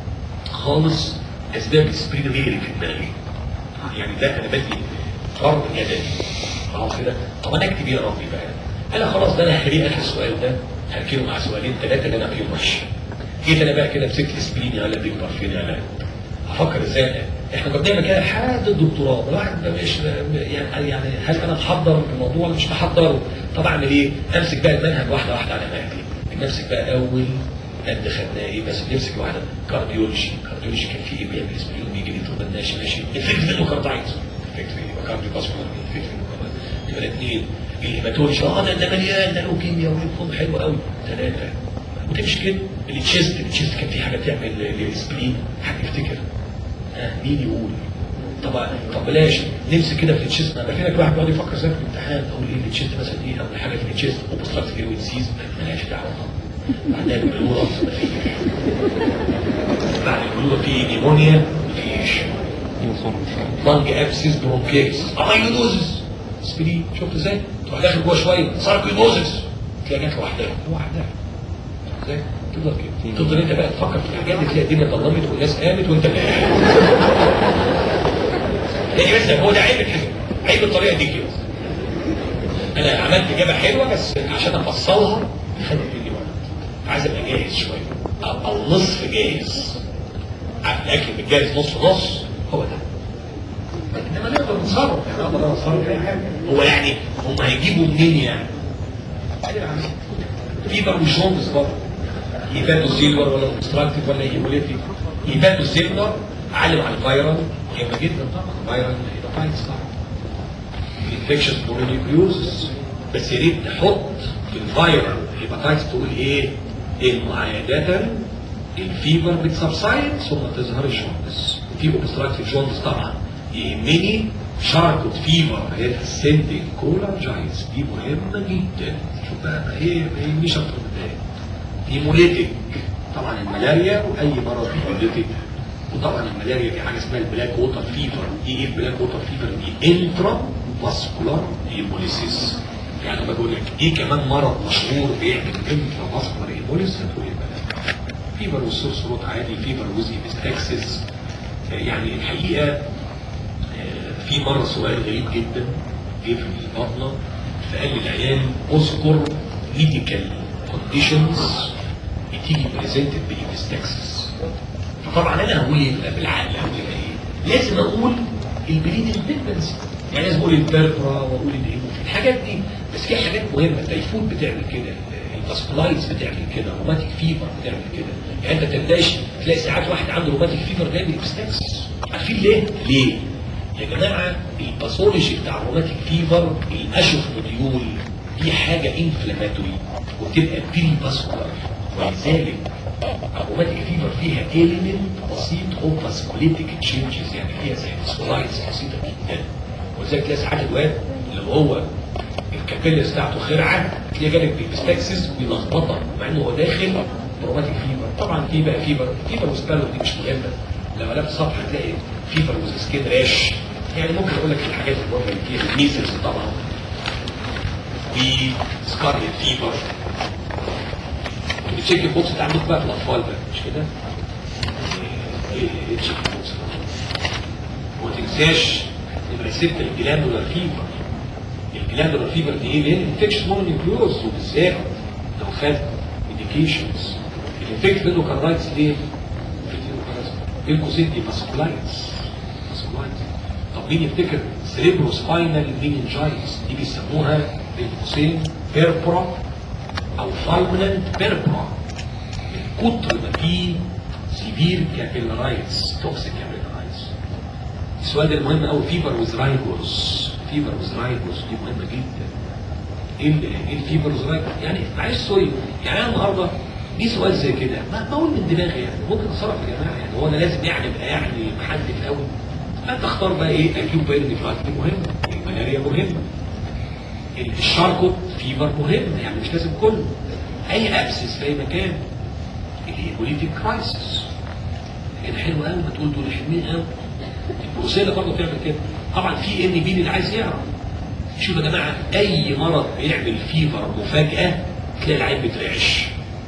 خالص اسباب السبرينوميجري في دماغي يعني ده انا بدي فرض يدوي خلاص كده طب انا اكتب ايه يا ربي بقى انا خلاص ده انا هخليه اخر السؤال ده هركنه مع سؤالين ثلاثه اللي انا فيهم وحش جيت انا بقى كده مسكت سبريني على بيكبر فين على افكر ازاي احنا كنا بنعمل كده لحد الدكتوراه الواحد ما مش يعني يعني هل انا محضر الموضوع مش محضره طب اعمل ايه؟ امسك بقى المنهج واحده واحده على مهلي نمسك بقى اول قد خدناه ايه بس نمسك واحده كارديولوجي كارديولوجي كان في ايه بيعمل اسبرين بيجي لي طب ماشي ماشي الفكر منه كاردايتس الفكر يبقى كارديو باسكولار الفكر منه كمان يبقى الاثنين الهيماتولوجي اه ده ده مليان ده لوكيميا وليمفوم حلو قوي ثلاثه وتمشي كده التشيست التشيست كان في حاجه تعمل للسبرين حد يفتكر ها مين يقول طب طب بلاش نمسك كده في التشيست انا فينك واحد بيقعد يفكر زي في الامتحان اقول ايه التشيست مثلا ايه او حاجه في التشيست اوبستراكت ايه ويتسيز مالهاش دعوه بعدين البلوره اصلا بعد البلوره في نيمونيا مفيش لانج ابسيس برونكيتس اميلودوزس سبري شفت ازاي؟ تروح داخل جوه شويه ساركويدوزس تلاقي جات لوحدها لوحدها ازاي؟ تفضل كده تفضل انت بقى تفكر في الحاجات دي تلاقي الدنيا ضلمت والناس قامت وانت اللي قاعد هي بس هو ده عيب الحاجه عيب الطريقه دي كده انا عملت اجابه حلوه بس عشان افصلها خدت مني وقت عايز ابقى جاهز شويه او أو نصف جاهز الاكل متجهز نص نص هو ده انما نقدر نتصرف يعني اقدر اتصرف اي حاجه هو يعني هم هيجيبوا منين يعني؟ فيبر مش هومز برضه يباتوا سيلور ولا اوبستراكتيف ولا هيموليتيك يباتوا سيلور علم على الفيرال مهمه جدا طبعا فيرال هيباتايتس طبعا الانفكشن مونونيوكليوزس بس يا ريت نحط في الفيرال هيباتايتس تقول ايه؟ انه عاده الفيبر بتسبسايد ثم تظهر الجوندس في اوبستراكتيف جوندس طبعا يهمني شاركوت فيبر اللي هي السندنج كولارجايز دي مهمه جدا شوف بقى ما هي ما يهمنيش اكتر من ده هيموليتيك طبعا الملاريا واي مرض هيموليتيك وطبعا الملاريا في حاجه اسمها البلاك ووتر فيفر دي ايه البلاك ووتر فيفر دي انترا فاسكولار هيموليسيس يعني لما بقول لك ايه كمان مرض مشهور بيعمل انترا فاسكولار هيموليسيس هتقول ايه بقى فيفر والسورس روت عادي فيفر وزي بيستكسس يعني الحقيقه آه، في مره سؤال غريب جدا جه في البطنه فقال للعيال اذكر ميديكال كونديشنز بتيجي بريزنتد بالايبستكسس فطبعا انا هقول ايه بقى بالعقل هقول ايه لازم اقول البليدنج بريجنسي يعني لازم اقول البربرا واقول الايموفيل الحاجات دي بس في حاجات مهمه التيفود بتعمل كده الاسبلايز بتعمل كده روماتيك فيفر بتعمل كده يعني انت تلاقيش تلاقي ساعات واحد عنده روماتيك فيفر جاي بالايبستكسس عارفين ليه؟ ليه؟ يا جماعه الباثولوجي بتاع الروماتيك فيفر الاشف موديول دي حاجه انفلاماتوري وتبقى بري باسكولار ولذلك الروماتيك فيفر فيها ايليمنت بسيط اوف فاسكوليتيك تشينجز يعني فيها زي سلايدز بسيطه جدا ولذلك تلاقي ساعات الواد اللي هو الكابيلس بتاعته خرعه تلاقيه جالك بيستكسس ويلخبطك مع انه هو داخل بروماتيك فيفر طبعا في بقى فيفر فيفر وسبالو دي مش مهمه لو قلبت صفحه هتلاقي فيفر وسكين راش يعني ممكن اقول لك الحاجات المهمه اللي فيها الميسلز طبعا وسكارلت فيفر التشيك بوكس اللي عندك بقى في الاطفال بقى مش كده؟ ايه التشيك بوكس وما تنساش نمره 6 الجلاندولار فيفر الجلاندولار فيفر دي ايه؟ لان انفكشن مونونيوكليوز وبالذات لو خد ميديكيشنز الانفكت منه كان رايتس ليه؟ بين قوسين دي فاسكولايتس فاسكولايتس طب مين يفتكر سريبرو سباينال مينينجايتس دي بيسموها بين قوسين بيربرا او فالمننت بيربرا من كتر ما فيه سيفير كابيلارايتس توكسيك كابيلارايتس السؤال ده المهم قوي فيبر ويز رايبوس فيبر ويز رايبوس دي مهمه جدا ايه ال- ايه الفيبر ويز رايبوس يعني معلش سوري يعني انا النهارده دي سؤال زي كده ما بقول من دماغي يعني ممكن اتصرف يا جماعه يعني هو انا لازم يعني ابقى يعني محدد قوي انت اختار بقى ايه اكيوب بيرن فلايت دي مهمه الملاريا مهمه الشاركوت فيبر مهم يعني مش لازم كله اي ابسس في اي مكان الهيموليتيك كرايسيس كده حلو قوي ما تقول دول حلوين قوي البروسيلا برضه بتعمل كده طبعا في ان بي اللي عايز يعرف شوف يا جماعه اي مرض بيعمل فيفر مفاجاه تلاقي العين بترعش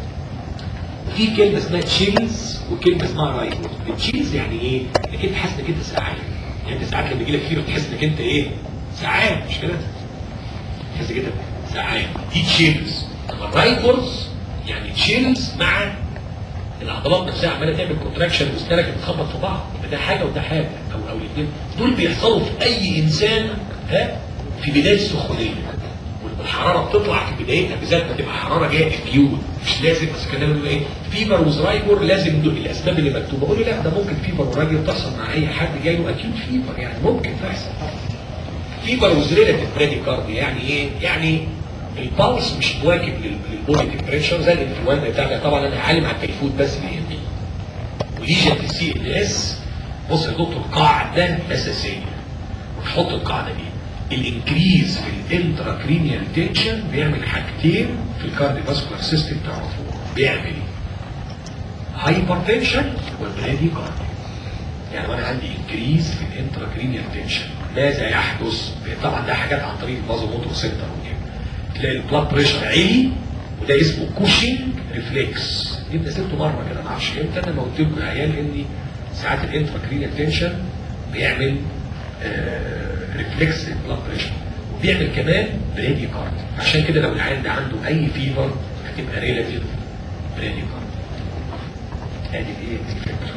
في كلمه اسمها تشيلز وكلمه اسمها رايبوز التشيلز يعني ايه؟ انك انت حاسس انك انت سقعان يعني انت ساعات لما يجي لك فيفر تحس انك انت ايه؟ سقعان مش كده؟ تحس كده سقعان دي تشيلز الرايبوز يعني تشيلز مع العضلات نفسها عماله تعمل كونتراكشن وسنانك بتخبط في بعض يبقى ده حاجه وده حاجه او او الاثنين دول بيحصلوا في اي انسان ها في بدايه السخونيه والحراره بتطلع في بدايتها بالذات ما تبقى حراره جايه اكيوت مش لازم بس كده بيقولوا ايه فيفر وزرايبر لازم دول الاسباب اللي مكتوبه بقول لا ده ممكن فيفر وراجل تحصل مع اي حد جاي له اكيوت فيفر يعني ممكن تحصل فيفر وزريلاتيف براديكارديا يعني ايه؟ يعني البلس مش مواكب لل- للبودي تمبريتشر زي الانفلونزا بتاعنا طبعا انا عالم على التيفود بس بيهمني وليجن في السي ان اس بص يا دكتور قاعده اساسيه وتحط القاعده دي الانكريز في الانتراكرينيال تنشن بيعمل حاجتين في الكارديوفاسكولار سيستم تعرفوها بيعمل هايبرتنشن والبرادي كارديو يعني وانا عندي انكريز في الانتراكرينيال تنشن ماذا يحدث طبعا ده حاجات عن طريق البازو موتور سنتر وكده تلاقي البلاد بريشر عالي وده اسمه كوشنج ريفلكس يبقى سبته مره كده ما اعرفش امتى انا قلت لكم يا عيال ان ساعات الانتراكرينيال تنشن بيعمل آه ريفلكس البلاد بريشر وبيعمل كمان برادي كارد عشان كده لو العيال ده عنده اي فيفر هتبقى ريلاتيف برادي كارد ادي ايه الفكره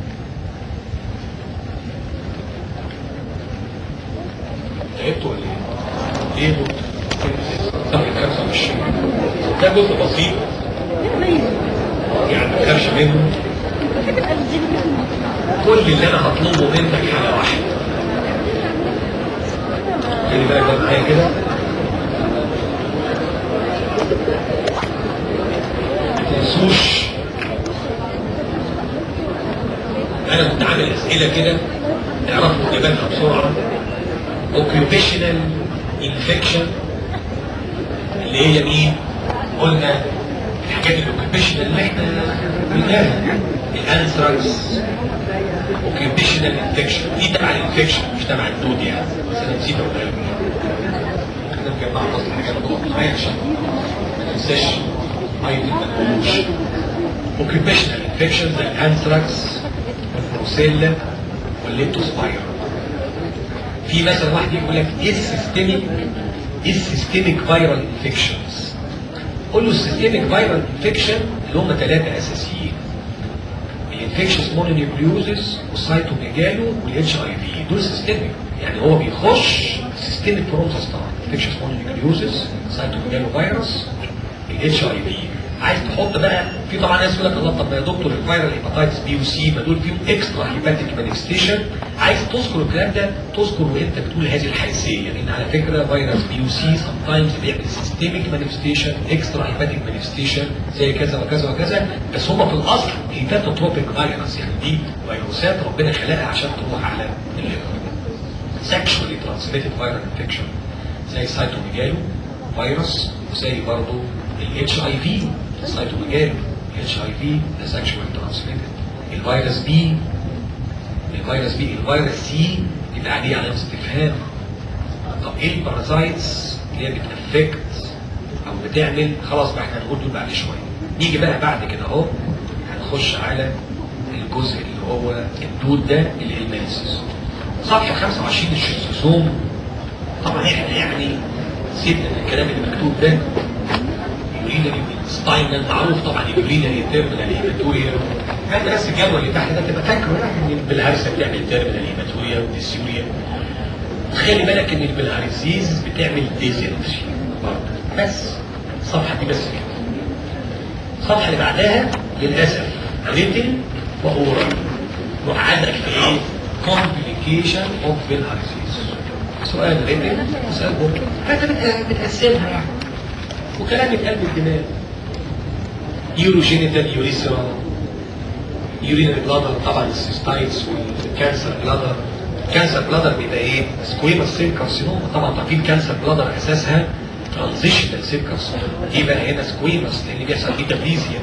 تعبت ولا ايه؟ ايه دول؟ صفحة 25 ده جزء بسيط يعني ما تخافش منه كل اللي انا هطلبه منك حاجة واحدة خلي بالك بقى معايا كده ما تنسوش انا كنت عامل اسئله كده اعرفوا اجاباتها بسرعه occupational infection اللي هي مين؟ قلنا الحاجات الاوكيبيشنال اللي احنا قلناها الانثراكس occupational infection دي تبع الانفكشن مش تبع الدود يعني بس انا نسيت اقولها لكم احنا مجمع اصل حاجات جوه معايا عشان ما ننساش ايتم ما نقولوش occupational infection زي الانثراكس والبروسيلا والليبتوسبايرال في مثلا واحد يقول لك ايه السيستميك ايه السيستميك فايرال انفكشنز قول له السيستميك فايرال انفكشن اللي هم ثلاثه اساسيين الانفكشنز مونونيوكليوزس والسايتوميجالو والاتش اي في دول سيستميك يعني هو بيخش سيستميك بروسس طبعا انفكشنز مونونيوكليوزس سايتوميجالو فيروس الاتش اي في عايز تحط بقى في طبعا ناس يقول لك الله طب يا دكتور الفيرال هيباتايتس بي وسي ما دول فيهم اكسترا هيباتيك مانيفستيشن عايز تذكر الكلام ده تذكر وانت بتقول هذه الحيثيه لان على فكره فيروس بي وسي سم تايمز بيعمل سيستميك مانيفستيشن اكسترا هيباتيك مانيفستيشن زي كذا وكذا وكذا بس هم في الاصل هيباتوتروبيك فيروس يعني دي فيروسات ربنا خلقها عشان تروح على الليفر سكشوالي ترانسميتد فيرال انفكشن زي سايتوميجالو فيروس وزي برضه الاتش اي في سايتوميجالو الاتش اي في ده سكشوال ترانسميتد الفيروس بي الفيروس بي الفيروس سي يبقى عليه علامه استفهام طب ايه البارازايتس اللي هي بتافكت او بتعمل خلاص بقى احنا هنقول دول بعد شويه نيجي بقى بعد كده اهو هنخش على الجزء اللي هو الدود ده الهيلمنسس صفحه 25 الشيزوزوم طبعا احنا يعني سيبنا من الكلام اللي مكتوب ده يورينري ستاينال معروف طبعا يورينري تيرمينال هيماتوريا هذا بس الجدول اللي تحت ده تبقى فاكره يعني ان البلهارسه بتعمل تيرمينال هيماتوريا وديسيوريا خلي بالك ان البلهارسيز بتعمل ديزنتري برضه بس الصفحه دي بس كده الصفحه اللي بعدها للاسف ريتن واورال روح عندك في ايه؟ كومبليكيشن اوف بلهارسيز سؤال ريتن وسؤال بوكر فانت بتقسمها يعني وكلام قلب الدماغ يوروجينيتال يوريثرا يورينال بلادر طبعا السيستايتس والكانسر بلادر كانسر بلادر بيبقى ايه؟ سكويمس سيل كارسينوما طبعا تعرفين كانسر بلادر اساسها ترانزيشنال سيل كارسينوما ايه بقى هنا سكويمس لان بيحصل فيه تبليزيا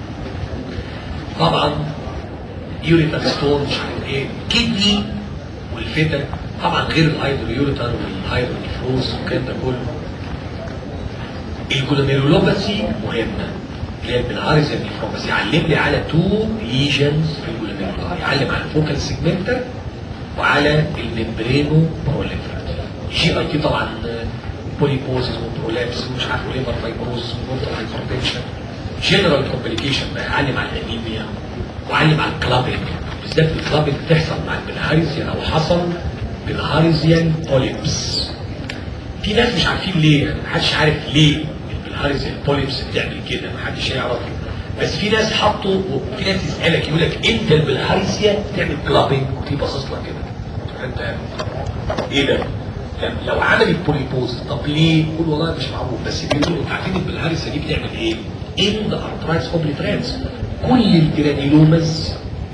طبعا يوريتال ستون مش عارف ايه كدني والفتا طبعا غير الهيدرويوريتال والهيدرونيفروز والكلام ده كله الجلوميرولوباثي مهمة اللي هي بالعارض النيفروباثي يعلم لي على تو ليجنز في الجلوميرولوباثي يعلم على الفوكال سيجمنتر وعلى الممبرينو بروليفرات جي اي تي طبعا بوليبوزيس وبرولابس ومش عارف ليبر فايبروز ومورتال هايبرتنشن جنرال كومبليكيشن بقى يعلم على الانيميا ويعلم على الكلابنج بالذات الكلابنج بتحصل مع البلهارزيان او حصل بالهارزيان بوليبس في ناس مش عارفين ليه يعني محدش عارف ليه البلهارزيان بوليبس بتعمل كده محدش يعرف بس في ناس حطوا وفي ناس يسالك يقول لك انت البلهارزيا بتعمل كلابنج وفي باصص لك كده انت ايه ده؟ لو عملت بوليبوز طب ليه؟ قول والله مش معروف بس بيقولوا انتوا عارفين البلهارزيا دي بتعمل ايه؟ ان ذا ارترايتس اوبليترانس كل الجرانيلومز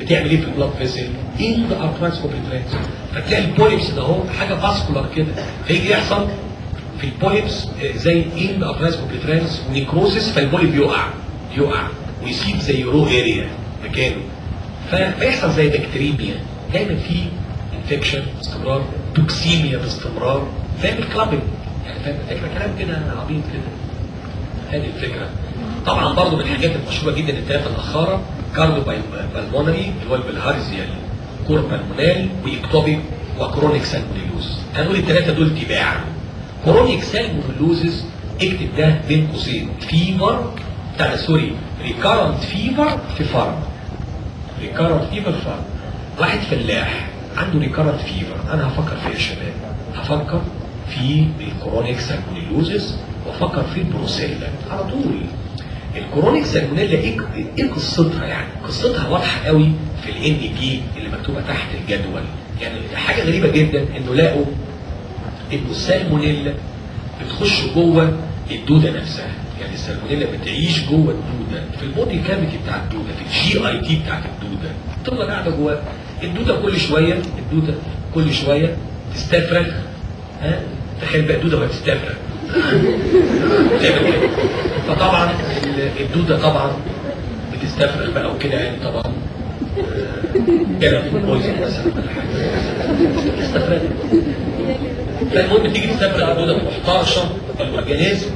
بتعمل ايه في البلاد فيسل ان ذا ارترايتس اوبريترانس فتلاقي البوليبس ده اهو حاجه فاسكولار كده فيجي يحصل في البوليبس آه، زي ان ذا ارترايتس اوبريترانس ونيكروسيس فالبوليب يقع يقع ويسيب زي رو اريا مكانه ف- فيحصل زي بكتيريميا دايما في انفكشن باستمرار توكسيميا باستمرار فاهم الكلابنج يعني فاهم الفكره كلام كده عبيط كده هذه الفكره طبعا برضو من الحاجات المشهوره جدا الثلاثه الاخاره كاردو بالمونري اللي هو البلهارزيال كور بالمونال واكتوبيك وكرونيك سالمونيلوز هنقول الثلاثه دول تباعا كرونيك سالمونيلوزز اكتب ده بين قوسين فيفر بتاع سوري ريكارنت فيفر في فرد ريكارنت فيفر فرد واحد فلاح عنده ريكارنت فيفر انا هفكر في ايه يا شباب هفكر في الكرونيك سالمونيلوزز وافكر في البروسيلا على طول الكرونيك سالمونيلا ايه ايه قصتها يعني قصتها واضحه قوي في الان بي اللي مكتوبه تحت الجدول يعني حاجه غريبه جدا انه لقوا انه السالمونيلا بتخش جوه الدوده نفسها يعني السالمونيلا بتعيش جوه الدوده في البودي كافيتي بتاع الدوده في الجي اي تي بتاعت الدوده تفضل قاعده جوه الدوده كل شويه الدوده كل شويه تستفرغ ها تخيل بقى الدوده وهي بتستفرغ تعمل كده فطبعا ال- الدوده طبعا بتستفرغ بقى وكده يعني طبعا كده في بويزن مثلا ولا حاجه تستفرغ فالمهم تيجي تستفرغ الدوده تروح طارشه الاورجانيزم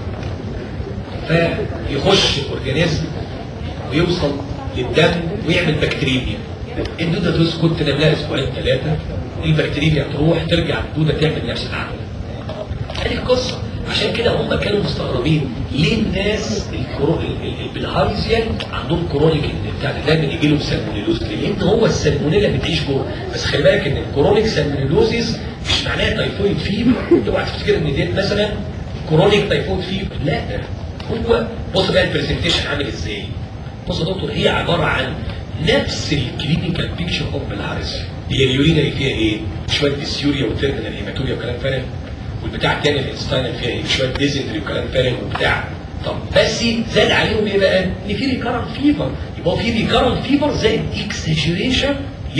فيخش الاورجانيزم ويوصل للدم ويعمل بكتيريميا الدوده تسكت تنام لها اسبوعين ثلاثه البكتيريميا تروح ترجع الدوده تعمل نفس العمل هذه القصه عشان كده هم كانوا مستغربين ليه الناس الكرو... ال- ال- البلهارزيان عندهم كرونيك بتاع ده دايما يجي لهم سالمونيلوز ليه؟ لان هو السالمونيلا بتعيش جوه بس خلي بالك ان الكرونيك سالمونيلوزيس مش معناها تايفويد فيبر اوعى تفتكر ان ديت مثلا كرونيك تايفويد فيبر لا هو بص بقى البرزنتيشن عامل ازاي بص يا دكتور هي عباره عن نفس الكلينيكال بيكتشر اوف بالهارزيا هي اليورينري فيها ايه؟ شويه ديسيوريا وتيرمينال هيماتوريا وكلام فارغ والبتاع التاني الانستاينال فيها ايه شويه ديزنتري وكلام فارغ وبتاع طب بس زاد عليهم ايه بقى؟ ان في ريكارنت فيفر يبقى في ريكارنت فيفر زائد اكسجريشن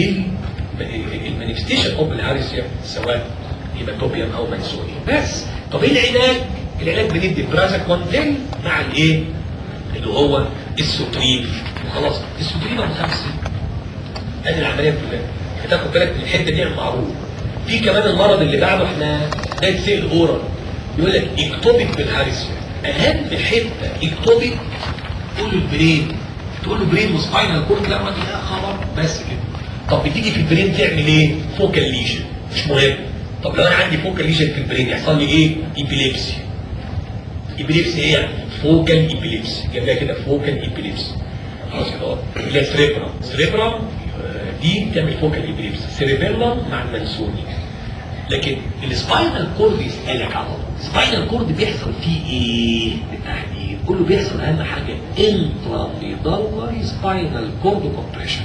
للمانيفستيشن اوف الهارسيا سواء هيماتوبيوم او منسوني بس طب ايه العلاج؟ العلاج بندي برازاكونتين مع الايه؟ اللي هو السوتريف خلاص السوتريف خمسه ادي العمليه كلها هتاخد بالك من الحته دي معروف في كمان المرض اللي بعده احنا ده يتسال اورال يقول لك اكتوبيك بالهارسيا اهم حته اكتوبيك تقول له البرين تقول له برين وسباينال كورد لا راجل لا خبر بس كده طب بتيجي في البرين تعمل ايه؟ فوكال ليجن مش مهم طب لو انا عندي فوكال ليجن في البرين يحصل لي ايه؟ ايبيليبسي ايبيليبسي ايه يعني؟ فوكال ايبيليبسي جنبها كده فوكال ايبيليبسي خلاص كده اهو اللي هي سريبرا سريبرا دي بتعمل فوكال ايبيليبسي سيريبيلا مع المنسوني لكن السباينال كورد يسالك على طول السباينال كورد بيحصل فيه ايه بالتحديد كله بيحصل اهم حاجه انترافيدالري سباينال كورد كومبريشن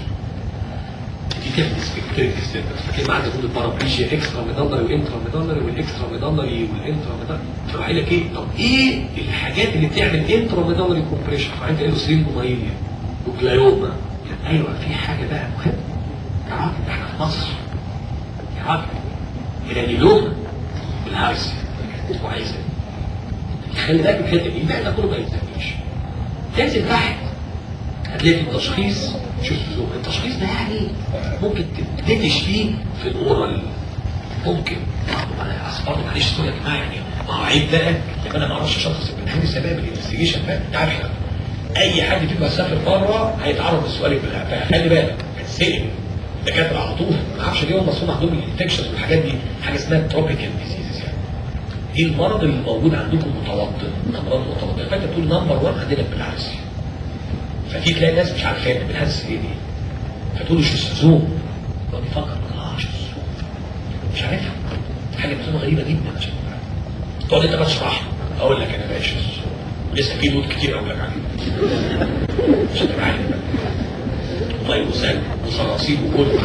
دي كانت سبيكتريك ستيتس فاكر معاك تقول البارابليجيا اكسترا ميدالري وانترا ميدالري والاكسترا ميدالري والانترا ميدالري فراح قايل لك ايه طب ايه الحاجات اللي بتعمل انترا ميدالري كومبريشن فانت قايل له سرينجومايليا وجلايوما ايوه في حاجه بقى مهمه يا راجل ده احنا في مصر يا راجل الانيلوما بالهارسي كويس خلي بالك من الحته دي الباقي ده كله ما يتسميش تنزل تحت هتلاقي في التشخيص شوف شوف التشخيص ده يعني ممكن تدش فيه في الاورال ممكن انا اصل برضه معلش سوري يا جماعه يعني ما هو عيب بقى لما انا ما اعرفش اشخص من اهم السباب الانفستيجيشن فاهم انت عارف احنا اي حد فيكم هيسافر بره هيتعرض للسؤال بالله فخلي بالك هتسال الدكاتره على طول ما اعرفش ليه هم اصلا عندهم الانفكشنز والحاجات دي حاجه اسمها تروبيكال ديزيزز يعني ايه المرض اللي موجود عندكم متوطن امراض متوطنه فانت تقول نمبر 1 عندنا بالعكس ففي تلاقي ناس مش عارفين بالهلس ايه دي فتقول له شيزوم يقعد يفكر اه شيزوم مش عارفها حاجه بتبقى غريبه جدا عشان تقعد انت بقى تشرح له اقول لك انا بقى شيزوم ولسه في دود كتير اقول لك عليه مش هتبقى عارف بقى والله وسام وصراصير وكله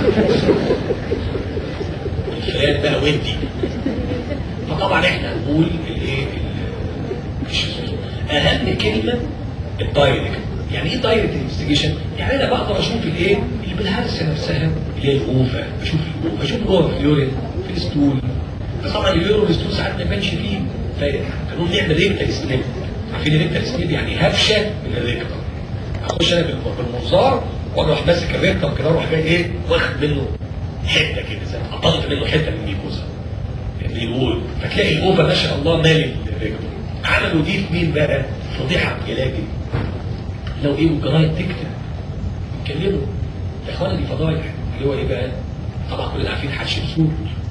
والفئات بقى ودي فطبعا احنا هنقول الايه الشيزوم اهم كلمه الدايركت يعني ايه دايركت انفستيجيشن؟ يعني انا بقدر اشوف الايه؟ اللي بالهرسه نفسها اللي هي الاوفا بشوف الاوفا بشوف جوه في اليورين في الستول بس طبعا اليورين والستول ساعات ما يبانش فيه فنقوم نعمل ريكتال سنيب عارفين الريكتال سنيب يعني هفشه من الريكتال اخش انا بالمنظار واروح ماسك الريكتال كده اروح جاي ايه واخد منه حته كده زي قطعت منه حته من الميكوزا اللي الوول فتلاقي الاوفا ما شاء الله مالي الريكتال عملوا دي في مين بقى؟ فضيحه علاجي لو ايه والجرايد تكتب يتكلموا يا اخوانا دي فضايح اللي هو ايه بقى؟ طبعا كلنا عارفين حش السود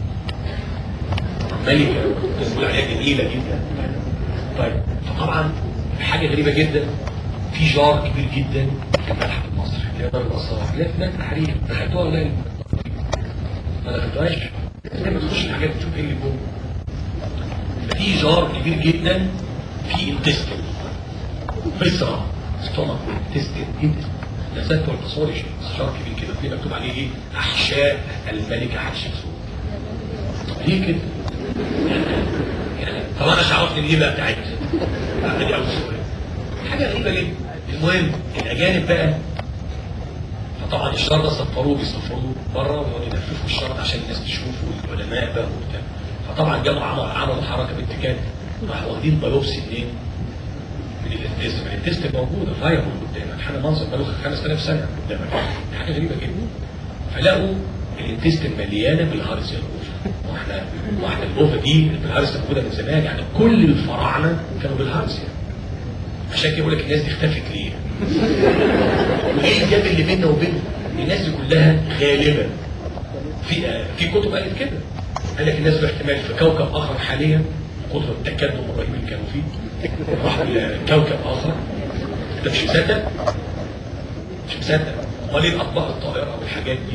ملكه بنقول عليها جميله جدا طيب فطبعا حاجه غريبه جدا في جار كبير جدا في المتحف المصري اللي هي دار الاثار لا في متحف التحرير دخلتوها ولا إيه؟ ما دخلتوهاش لما تخش الحاجات تشوف ايه اللي جوه في جار كبير جدا في انتستين بسرعه ستومك انتستين لذات والباثولوجي جار كبير كده في مكتوب عليه ايه احشاء الملكه حتشبسوت ليه كده؟ يعني طب انا شعرت ان دي بقى بتاعتها دي اول سؤال حاجه غريبه جدا المهم الاجانب بقى فطبعا الشر ده صفروه بيصفروه بره ويقعدوا يلففوا الشر عشان الناس تشوفه والعلماء بقى وبتاع فطبعا جابوا عملوا عملوا حركه بنت كده راحوا واخدين بايوبسي منين؟ من الانتست ما الانتست موجوده فايبل قدامك حاجه منظر بقاله 5000 سنه قدامك حاجه غريبه جدا فلقوا الانتست مليانه بالهارس الاوفا واحنا واحنا الاوفا دي الهارس موجوده من زمان يعني كل الفراعنه كانوا بالهارس يعني عشان كده يقول لك الناس دي اختفت ليه؟ وايه الجاب اللي بيننا وبينهم؟ الناس دي كلها غالبا في آه في كتب قالت كده قال لك الناس باحتمال في كوكب اخر حاليا كتر التكدم الرهيب اللي كانوا فيه راحوا لكوكب اخر انت مش مصدق؟ مش مصدق امال ايه الاطباق الطائره والحاجات دي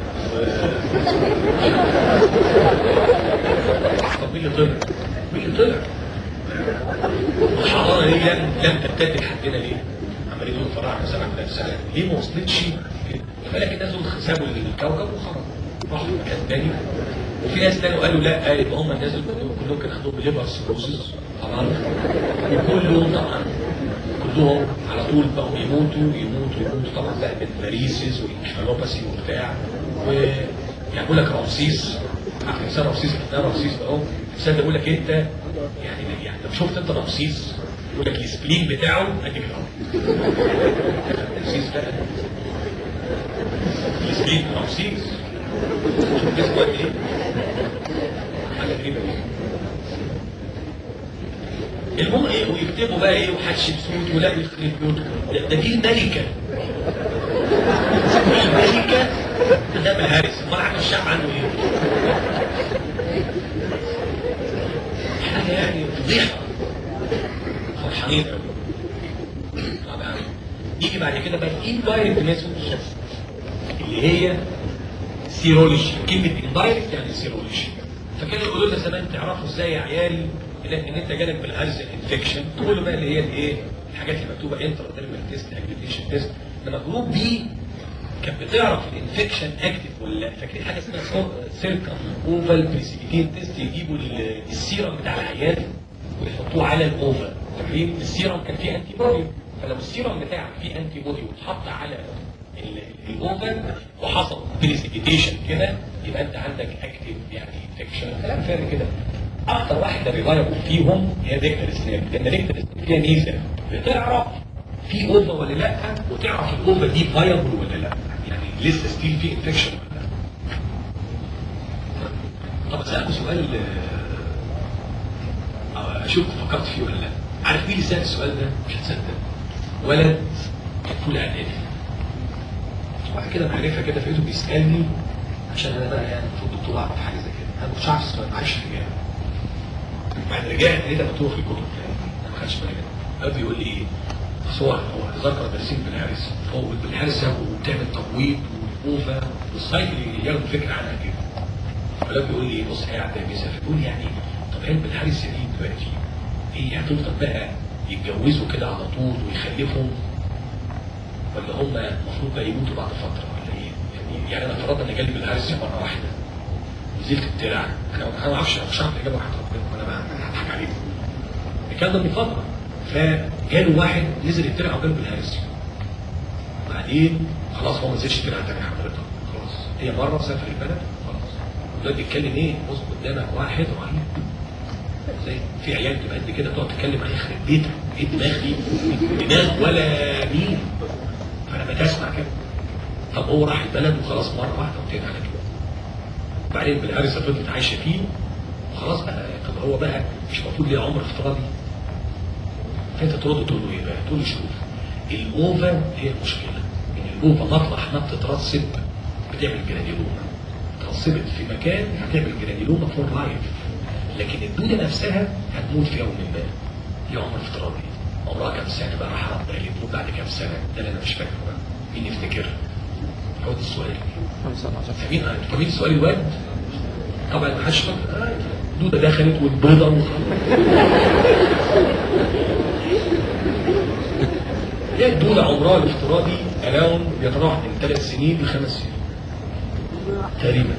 طب مين اللي طلع؟ مين اللي طلع؟ الحضاره دي لم لم تبتدئ حدنا ليه؟ عمالين يقولوا الفراعنه 7000 سنه ليه ما وصلتش؟ فلك الناس دول سابوا الكوكب وخرجوا راحوا مكان تاني وفي ناس تاني قالوا لا يبقى هم الناس كلهم كلهم كانوا عندهم ليفر سيروسيس طبعا وكلهم طبعا كلهم على طول بقوا يموتوا يموتوا يموتوا طبعا بقى بالفاريسيس والانكفالوباسي وبتاع و يعني بقول لك رمسيس عارف انسان رمسيس ده رمسيس بقى اهو الانسان ده بيقول لك انت يعني يعني طب شفت انت رمسيس يقول لك السبلين بتاعه ادي كده رمسيس بقى السبلين رمسيس شوف جسمه قد ايه حاجه غريبه جدا المهم ايه ويكتبوا بقى ايه وحتشبسوت ولا يخرب بيوتكم ده, ده دي الملكه الملكه قدام الهارس امال عامل الشعب عنده ايه؟ حاجه يعني فضيحه فرحانين قوي طبعا يجي بعد كده بقى الاندايركت ميثود اللي هي سيرولوجي كلمه اندايركت يعني سيرولوجي فكانوا يقولوا لنا زمان تعرفوا ازاي يا عيالي ان انت جالك بالهرز انفكشن تقولوا بقى اللي هي الايه الحاجات اللي مكتوبه انترا ديرمال تيست اجريفيشن تيست لما جروب بي كانت بتعرف الانفكشن اكتف ولا لا فاكرين حاجه اسمها سيركم اوفال بريسيبيتين تيست يجيبوا السيرم بتاع العيان ويحطوه على الاوفال فاكرين السيرم كان فيه انتي بودي فلو السيرم بتاعك فيه انتي بودي واتحط على الاوفن وحصل بريسيبيتيشن كده يبقى انت عندك اكتف يعني انفكشن كلام فارغ كده اكتر واحده ريلايبل فيهم هي ريكتر سناب لان ريكتر سناب فيها ميزه بتعرف في اوفا ولا لا وتعرف الاوفا دي فايبل ولا لا يعني لسه ستيل في انفكشن ولا لا طب اسالكم سؤال آه، اشوف فكرت فيه ولا لا عارف مين اللي سال السؤال ده مش هتصدق ولد فول اعدادي واحد كده معرفه كده فلقيته بيسالني عشان انا بقى يعني المفروض دكتور اعرف حاجه زي كده انا مش عارف السؤال معلش الاجابه بعد رجعت لقيتها مكتوبه في الكتب انا ما خدتش بالي منها قال بيقول لي ايه صور هو ذكر دارسين بالحارس هو بالحارس وبتعمل تبويض والاوفا والسايكل ياخدوا فكره عنها كده فقال بيقول لي بص قاعد بيسافر بيقول يعني طب هل بالحارس دي دلوقتي ايه هتفضل بقى يتجوزوا كده على طول ويخلفوا ولا هم المفروض بقى يموتوا بعد فتره ولا ايه؟ يعني يعني انا فرضنا ان جالي بالهرس مره واحده نزلت الترع انا انا ما اعرفش مش عارف الاجابه واحده ربنا انا هضحك عليكم الكلام ده من فتره فجاله واحد نزل الترع وجاله بالهرس بعد وبعدين خلاص هو ما نزلش تاني تاني حضرتك خلاص هي مره سافر البلد خلاص دلوقتي بيتكلم ايه بص قدامك واحد رهيب زي في عيال تبقى قد كده تقعد تتكلم عليه يخرب بيتك ايه الدماغ دي دماغ ولا مين فانا بتسمع كده طب هو راح البلد وخلاص مره واحده وانتهت على كده وبعدين بالهرسه فضلت عايشه فيه وخلاص بقى طب هو بقى مش المفروض ليه عمر افتراضي فانت ترد تقول له ايه بقى؟ تقول له شوف الاوفا هي المشكله ان الاوفا مطرح ما بتترسب بتعمل جرانيلوما اترسبت في مكان هتعمل جرانيلوما فور لايف لكن الدوده نفسها هتموت في يوم ما ليه عمر افتراضي عمرها كام سنه بقى راح ربنا اللي تموت بعد كام سنه ده اللي انا مش فاكره بقى مين يفتكر؟ هو ده السؤال فاهمين فاهمين سؤال الواد؟ طبعا ما حدش فاكر آه، الدوده دخلت والبيضه وخلاص هي الدولة عمرها الافتراضي اراوند بيتراوح من ثلاث سنين لخمس سنين تقريبا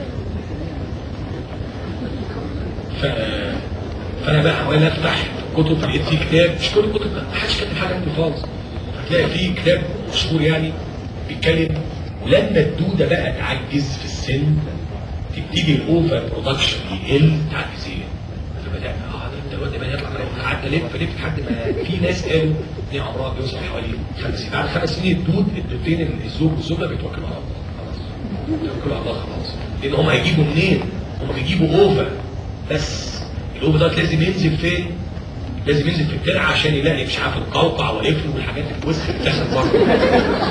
ف... فانا بقى حاول افتح كتب لقيت فيه كتاب مش كل الكتب ما حدش كاتب حاجه عندي خالص هتلاقي فيه كتاب مشهور يعني بيتكلم ولما الدوده بقى تعجز في السن تبتدي الاوفر برودكشن يقل تعجز ايه؟ فبدأنا اه ده الواد ده بقى يطلع بقى قعدت الف الف لحد ما في ناس قالوا ان عمرها بيوصل حوالي خمس سنين بعد خمس سنين الدود الدودتين الزوج والزوجه بيتوكلوا على الله خلاص بيتوكلوا على الله خلاص لان هم هيجيبوا منين؟ هم بيجيبوا اوفر بس الاوفر ده لازم ينزل فين؟ لازم ينزل في الترعه عشان يلاقي مش عارف القوقع والقفل والحاجات الوسخه اللي بتحصل بره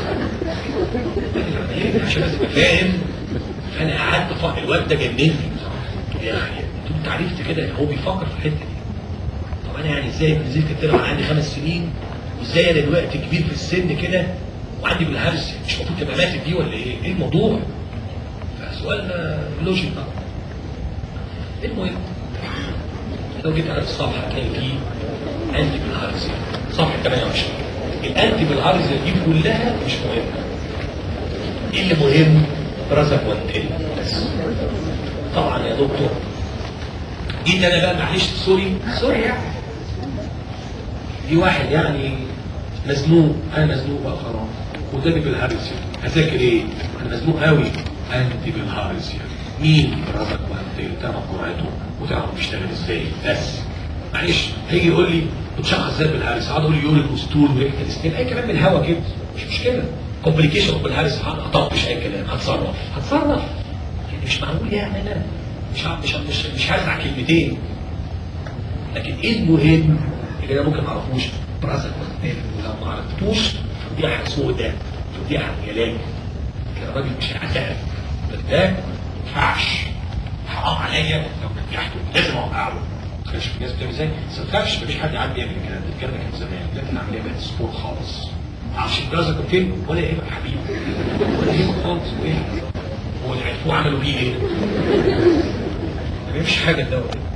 عشان لازم ابقى فاهم فانا قعدت افكر الواد ده جنني بصراحه يا اخي انت عرفت كده هو بيفكر في الحته دي طب انا يعني ازاي نزلت الترعه وانا عندي خمس سنين وازاي انا دلوقتي كبير في السن كده وعندي بالهرس مش المفروض تبقى ماتت دي ولا ايه؟ ايه الموضوع؟ فسؤال لوجيك طبعا المهم لو جيت على الصفحه هتلاقي فيه انتي بالهرزيا صفحه 28 الانتي بالهرزيا دي كلها مش مهمه ايه اللي مهم؟ رزق وانتل بس طبعا يا دكتور جيت انا بقى معلش سوري سوري يعني دي واحد يعني مزنوق انا مزنوق بقى خلاص قدامي بالهرزيا هذاكر ايه؟ انا مزنوق قوي انتي بالهرزيا مين رزق وانتل تعرف جرعته وتعرف بيشتغل ازاي بس معلش هيجي يقول لي بتشخص ازاي بالهرس هقعد اقول له يوريك وستول وريكتال السنين اي كلام من الهوا كده مش مشكله كومبليكيشن بالهرس هطبش اي كلام هتصرف هتصرف يعني مش معقول يعني انا مش ه- مش ه- مش مش هزرع كلمتين لكن ايه المهم اللي انا ممكن ما اعرفوش براسك واختلاف ولو ما عرفتوش فضيحه سوداء فضيحه جلال كده الراجل مش هيعترف ده ما ينفعش حرام عليا لو نجحته لازم اوقعه ما تخافش في ناس بتعمل ازاي بس ما تخافش مفيش حد عاد بيعمل الكلام ده الكلام ده كان زمان لكن العمليه بقت سبور خالص ما اعرفش الجوازه كان فين ولا يهمك يا حبيبي ولا يهمك خالص وايه هو اللي عرفوه عملوا بيه ايه؟ مفيش حاجه الدواء ده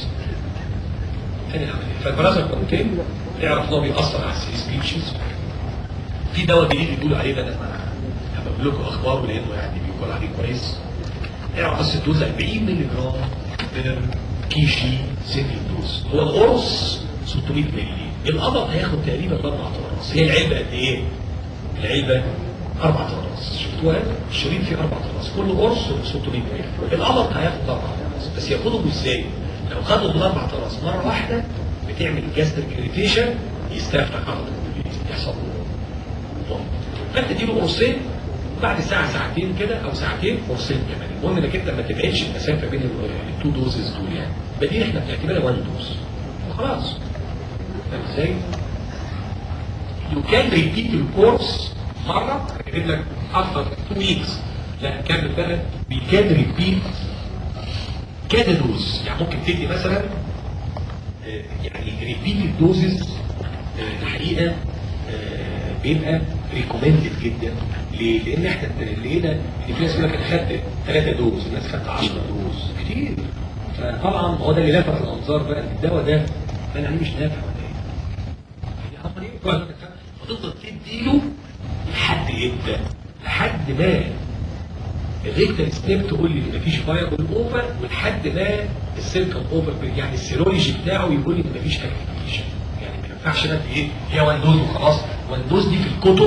تاني عمليه فالبرازا كونتين يعرف ان هو بيأثر على السي سبيتشز في دواء جديد بيقولوا عليه ده انا هبقول لكم اخباره لانه يعني بيقول عليه كويس اعرف بس الدوز 40 مللي جرام بير كيشي سنجل دوز هو القرص 600 مللي القبض هياخد تقريبا اربع اقراص هي العلبه قد ايه؟ العلبه اربع اقراص شفتوها؟ الشريط فيه اربع اقراص كل قرص 600 مللي القبض هياخد اربع اقراص بس ياخدهم ازاي؟ لو خدوا الاربع اقراص مره واحده بتعمل جاستريك اريتيشن يستفتح على طول يحصل له فانت تديله قرصين بعد ساعه ساعتين كده او ساعتين قرصين كمان المهم انك انت ما تبعدش المسافه بين التو دوزز دول يعني بدي احنا بنعتبرها وان دوز وخلاص فاهم ازاي؟ يو كان ريبيت الكورس مره كاتب لك افتر تو ويكس لا كان بقى بي كان ريبيت كذا دوز يعني ممكن تدي مثلا آه، يعني ريبيت الدوزز الحقيقه آه، بيبقى ريكومندد جدا ليه؟ لان احنا لقينا ان في ناس يقول لك انا خدت 3 دوز الناس خدت 10 دوز كتير فطبعا هو ده اللي لفت الانظار بقى إن الدواء ده كان عليه مش نافع ولا ايه؟ يعني عمل ايه؟ كويس. فتفضل تديله لحد امتى؟ لحد ما الريكتال ستيب تقول لي ان مفيش فايبل اوفر ولحد ما السيركل اوفر يعني السيرولوجي بتاعه يقول لي ان مفيش اكتيفيشن يعني ما ينفعش بقى ايه هي وان دوز وخلاص وان دوز دي في الكتب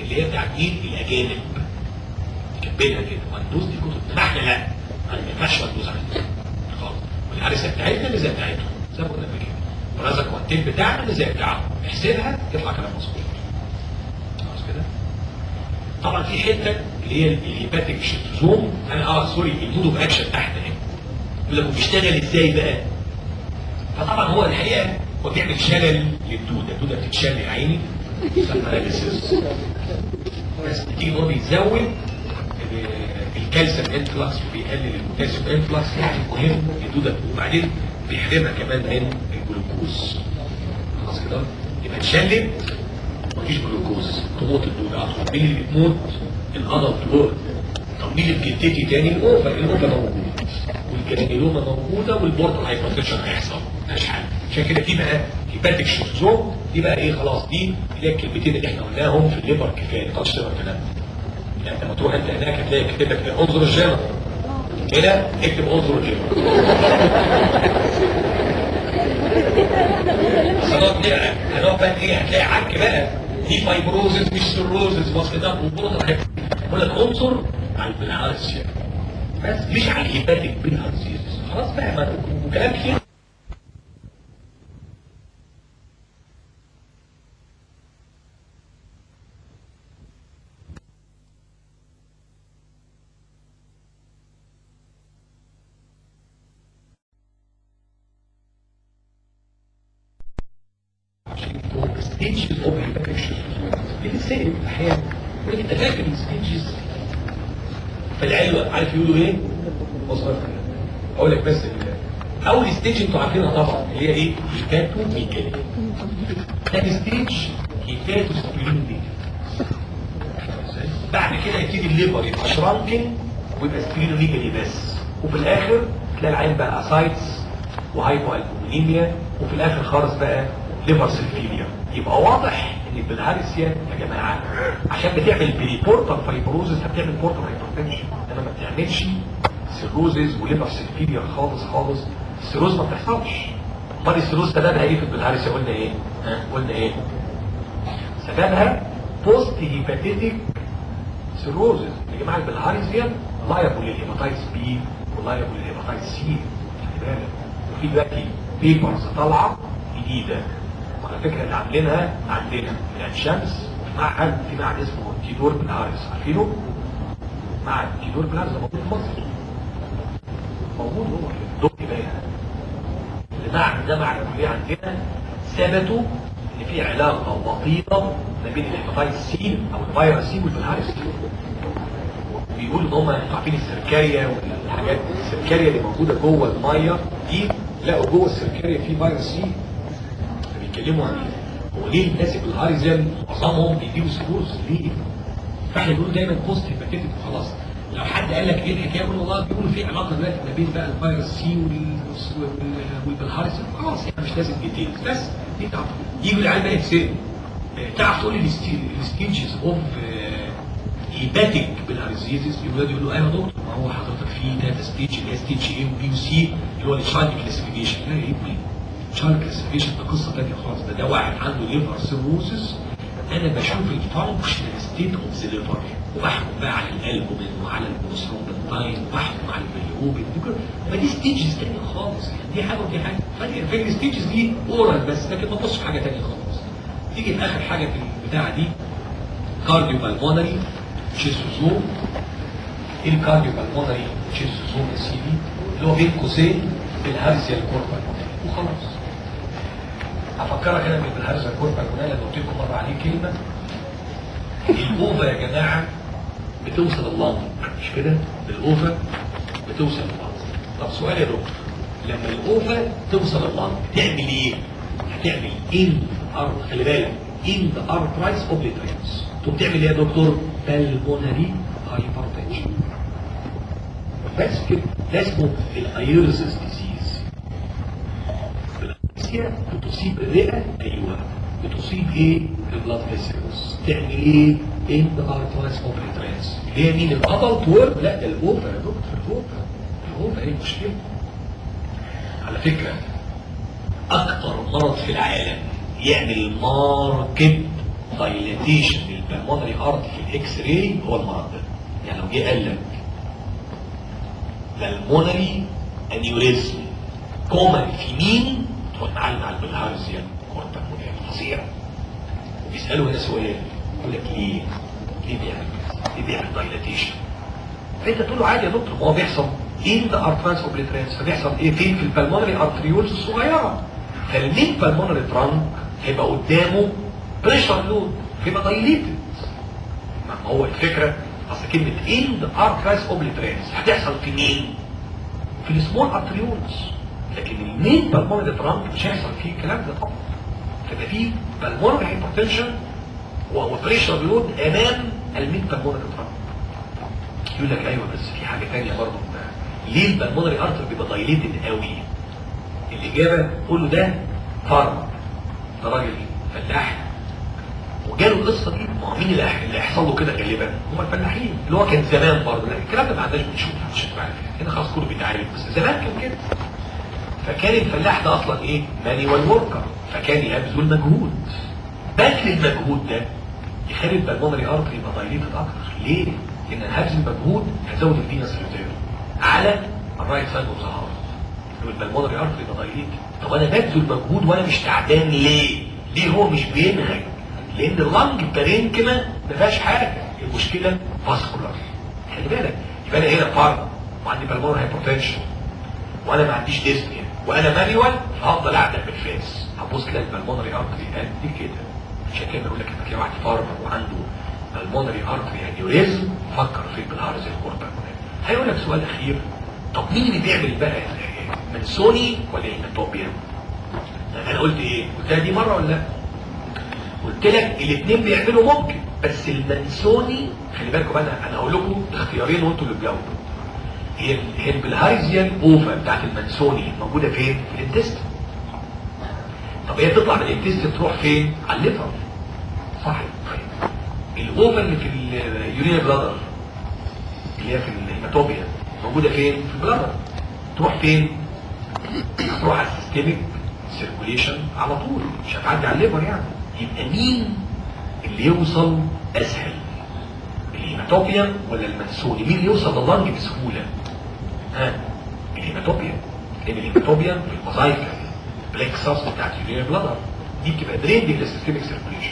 اللي هي بتاعت مين الاجانب كاتبينها كده وندوز دي كتب ما احنا لا ما ينفعش وندوز عليها خالص والحارسه بتاعتنا اللي زي بتاعتهم زي ما قلنا قبل كده ورزق والتين بتاعنا اللي زي بتاعهم احسبها يطلع كلام مظبوط خلاص كده طبعا في حته اللي هي الهيباتيك شيتوزوم انا اه سوري المود اوف اكشن تحت اهي يقول لك بيشتغل ازاي بقى فطبعا هو الحقيقه هو بيعمل شلل للدوده الدوده بتتشل يا عيني باراليسيس بس بتيجي هو بيزود الكالسيوم انفلكس وبيقلل البوتاسيوم انفلكس يعني مهم الدوده وبعدين بيحرمها كمان من الجلوكوز خلاص كده يبقى اتشلت مفيش جلوكوز تموت الدوده على طول مين اللي بتموت الادلت وورد طب مين اللي بتبتدي تاني الاوفا الاوفا موجود والجرانيلوما موجوده والبورتال هايبرتنشن هيحصل مفيش حاجه عشان كده في بقى هيباتيك شيزوم دي بقى ايه خلاص دي اللي هي الكلمتين اللي احنا قلناهم في الليبر كفايه ما تقعدش تقرا كلام يعني لما تروح انت هناك هتلاقي كاتب لك انظر الجنرال هنا اكتب انظر الجنرال هنقعد نقرا هنقعد بقى ايه هتلاقي عك بقى دي فايبروزز مش سيروزز واسكتات وبورتال بقول لك انظر على البلهارسيا بس مش على الهيباتيك بالهارسيس خلاص بقى ما وكلام كتير ستيجز اوف هيباتيك بتتسال احيانا يقول لك انت فاكر الستيجز فالعلم عارف يقولوا ايه؟ وصغر اقول لك بس ال- اول ستيج انتوا عارفينها طبعا اللي هي ايه؟ هيباتو ميكالي ثاني ستيج هيباتو سبيرين بعد كده يبتدي الليبر يبقى شرانكن ويبقى سبيرين ميكالي بس وفي الاخر تلاقي العين بقى اسايتس وهايبو البومينيميا وفي الاخر خالص بقى ليفر سيلفيليا يبقى واضح ان البلهارسيا يا جماعه عشان بتعمل بريبورتر فايبروزس فبتعمل بورتر هايبرتنشن انما ما بتعملش سيروزز وليفر سيلفيليا خالص خالص السيروز ما بتحصلش امال السيروز سببها ايه في البلهارسيا قلنا ايه؟ ها قلنا ايه؟ سببها بوست هيباتيتيك سيروزز يا جماعه البلهارسيا لايبل للهيباتايتس بي ولايبل للهيباتايتس سي خلي بالك وفي دلوقتي بيبرز طالعه جديده وعلى فكره اللي عاملينها عندنا من عين شمس معهد في معهد اسمه تيدور بالهارس عارفينه؟ معهد تيدور بالهارس ده موجود في مصر موجود هو في دكتور باين المعهد ده مع الكليه عندنا ثبتوا ان في علاقه وطيده ما بين الهيباتايتس سي او الفيروس سي والبلهارس بيقولوا ان هم عارفين السركاريا والحاجات السركاريا اللي موجوده جوه الميه دي لقوا جوه السركاريا في فيروس سي بيتكلموا عن ايه؟ هو ليه الناس بالهاريزم معظمهم بيجيبوا سكورز ليه؟ فاحنا بنقول دايما بوست هيباتيتك وخلاص لو حد قال لك ايه الحكايه يقول والله بيقولوا في علاقه دلوقتي ما بين بقى الفيروس سي والبلهاريزم خلاص يعني مش لازم ديتيلز بس دي تعرف يجوا العيال بقى يتسالوا تعرف تقول لي الستيجز اوف هيباتيك بالهاريزيزيس يقول يقول له ايوه يا دكتور ما هو حضرتك في ثلاثه ستيج اللي هي ستيج اي وبي وسي اللي هو الشايلد كلاسيفيكيشن لا ايه شارك كلاسيفيكيشن ده قصه ثانيه خالص ده ده واحد عنده ليفر سيروسس انا بشوف الفانكشنال ستيت اوف ذا ليفر وبحكم بقى على الالبومين وعلى البروسترومبين وبحكم على البيليوبين ما دي ستيجز ثانيه خالص يعني دي حاجه ودي حاجه فاكر الستيجز دي اورال بس لكن ما تبصش في حاجه ثانيه خالص تيجي في اخر حاجه في البتاعه دي كارديو بالمونري تشيستوزوم ايه الكارديو بالمونري تشيستوزوم يا سيدي اللي هو بين قوسين الهارسيا الكوربال وخلاص افكرك انا بالهرزه الكوربا اللي قلت لكم مره عليه كلمه الاوفا يا جماعه بتوصل اللنج مش كده الاوفا بتوصل اللنج طب سؤال يا دكتور لما الاوفا توصل اللنج تعمل ايه هتعمل ان ار خلي بالك ان ذا ارترايتس اوبليتريتس تقوم تعمل ايه يا دكتور بالمونري هايبرتنشن بس كده ده اسمه الايرسس ديزيز الأنسيا بتصيب الرئة أيوة بتصيب إيه؟ البلاد فيسلز تعمل إيه؟ إن أرترايز أوبريتريز اللي هي مين الأدلت وورد؟ لا ده الأوفا يا دكتور الأوفا الأوفا إيه المشكلة؟ على فكرة أكتر مرض في العالم يعمل ماركت دايلاتيشن البلمونري ارت في الاكس راي هو المرض ده يعني لو جه قال لك بالمونري انيوريزم كومن في مين تروح معلم على البلهارزيا كورتا فظيع وبيسالوا هنا سؤال يقول لك ليه؟ ليه بيعمل كده؟ ليه بيعمل دايلاتيشن؟ فانت تقول له عادي يا دكتور ما هو بيحصل ان ذا ارترانس اوبليترانس فبيحصل ايه فين في البلمونري ارتريولز الصغيره فالمين بالمونري ترانك هيبقى قدامه بريشر لود هيبقى دايليتد ما هو الفكره اصل كلمه ان ذا ارترانس اوبليترانس هتحصل في مين؟ في السمول ارتريولز لكن المين بالمونري ترانك مش هيحصل فيه الكلام ده طبعا فيبقى فيه بالمونري هايبرتنشن وهو بريشر لود امام المين بالمونري ترانك يقول لك ايوه بس في حاجه ثانيه برضه ليه البلمونري ارتر بيبقى دايليتد قوي الاجابه قول له ده فارم ده راجل فلاح وجاله القصه دي ما هو مين اللي اللي هيحصل له كده غالبا هم الفلاحين اللي هو كان زمان برضه لا الكلام ده ما عندناش بنشوفه مش عارف هنا خلاص كله بيتعالج بس زمان كان كده فكان الفلاح ده اصلا ايه مانيوال وركر فكان يبذل مجهود بذل المجهود ده يخلي البلمونري ارتر يبقى دايليتد اكتر ليه؟ لان هبذل المجهود هزود الفينس ريتيرن على الرايت سايد اوف ذا هارت البلمونري ارتري يبقى دايليت طب انا ببذل مجهود وانا مش تعبان ليه؟ ليه هو مش بينهج؟ لان اللنج بارينكما ما فيهاش حاجه المشكله فاسكولار خلي بالك يبقى انا هنا فارما وعندي بالمونري هايبرتنشن وانا ما عنديش ديسنيا وانا مانيوال فهفضل اعدل بالفاس هبص تلاقي البلمونري ارتري قد كده عشان كده بقول لك لما تلاقي واحد فارما وعنده بالمونري ارتري انيوريزم فكر في بالهارز الكوربا هيقول لك سؤال اخير طب مين اللي بيعمل بقى منسوني ولا هيماتوبيا انا قلت ايه قلتها دي مره ولا لا قلت لك الاثنين بيعملوا ممكن بس المنسوني خلي بالكم بقى انا انا هقول لكم اختيارين وانتوا اللي تجاوبوا هي هي البلهارزيان اوفا بتاعت المنسوني موجوده فين في الانتست طب هي تطلع من الانتست تروح فين على الليفر صح طيب الاوفا اللي في اليورينا بلادر اللي هي في الهيماتوبيا موجودة فين؟ في البلادر تروح فين؟ تروح على السيستميك سيركوليشن على طول مش هتعدي على الليفر يعني يبقى مين اللي يوصل اسهل؟ الهيماتوبيا ولا المنسوني؟ مين اللي يوصل لللنج بسهولة؟ ها؟ الهيماتوبيا لان الهيماتوبيا في الموزايكا بلكسس بتاعت اليورينا بلادر دي بتبقى درين دي للسيستميك سيركوليشن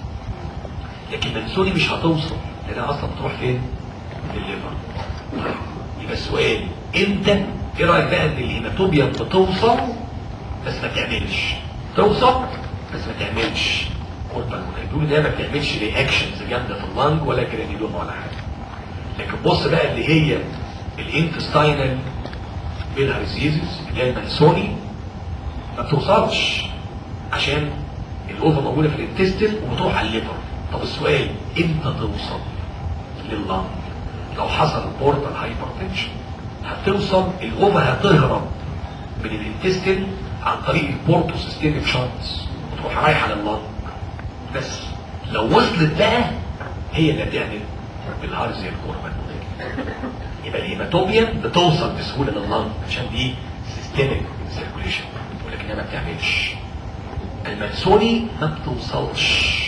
لكن المنسوني مش هتوصل لانها اصلا بتروح فين؟ الليفر يبقى السؤال امتى ايه رايك بقى ان الهيماتوبيا بتوصل بس ما تعملش توصل بس ما تعملش قربا بيقولوا ان هي ما بتعملش رياكشنز جامده في اللنج ولا جرانيلوما ولا حاجه لكن بص بقى اللي هي الانتستاينال بيلهارزيزس اللي هي المنسوني ما بتوصلش عشان الاوفا موجوده في الانتستين وبتروح على الليفر طب السؤال امتى توصل لللنج لو حصل بورتال هايبرتنشن هتوصل الاوفا هتهرب من الانتستين عن طريق البورتو سيستميك شانس وتروح رايحه لللنج بس لو وصلت بقى هي اللي هتعمل بالهارزيا الكوربان يبقى الهيماتوبيا بتوصل بسهوله لللنج عشان دي سيستميك سيركوليشن ولكنها ما بتعملش المنسوني ما بتوصلش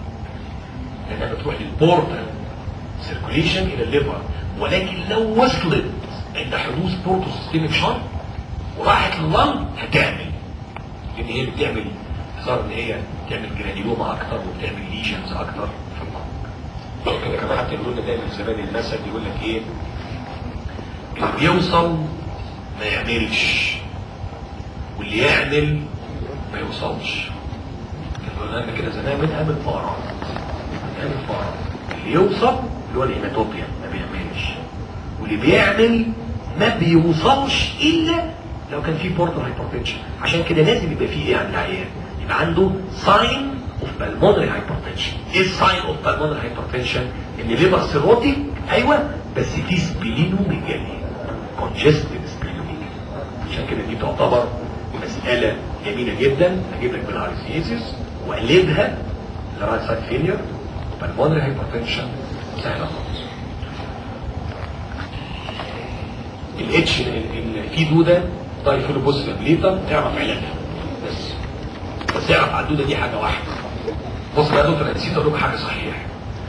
لانها بتروح للبورتال سيركوليشن الى الليفر ولكن لو وصلت عند حدوث بورتو سيستميك شارك وراحت لللنج هتعمل لان هي بتعمل صار ان هي بتعمل جرانيوما اكتر وبتعمل ليجنز اكتر في اللنج كده كمان حتى يقولوا لنا دايما زمان المثل يقول لك ايه اللي بيوصل ما يعملش واللي يعمل ما يوصلش كانوا لنا كده زمان من قبل فارع من قبل فارع اللي يوصل اللي هو الهيماتوبيا ما بيعملش واللي بيعمل ما بيوصلش الا لو كان في بورتال هايبرتنشن عشان كده لازم يبقى فيه ايه عند العيان يبقى عنده ساين اوف بالمونري هايبرتنشن ايه الساين اوف بالمونري هايبرتنشن ان ليفر سيروتيك ايوه بس في سبلينوميجالي كونجستد سبلينوميجالي عشان كده دي تعتبر مسألة جميلة جدا اجيب لك بالهارزيزيس واقلبها لرايت سايد فيلير بالمونري هايبرتنشن سهلة خالص الاتش اللي فيه دودة طيب بص بليطة تعرف علاجها بس بس تعرف على الدودة دي حاجة واحدة بص بقى يا دكتور انا نسيت اقول لكم حاجة صحيحة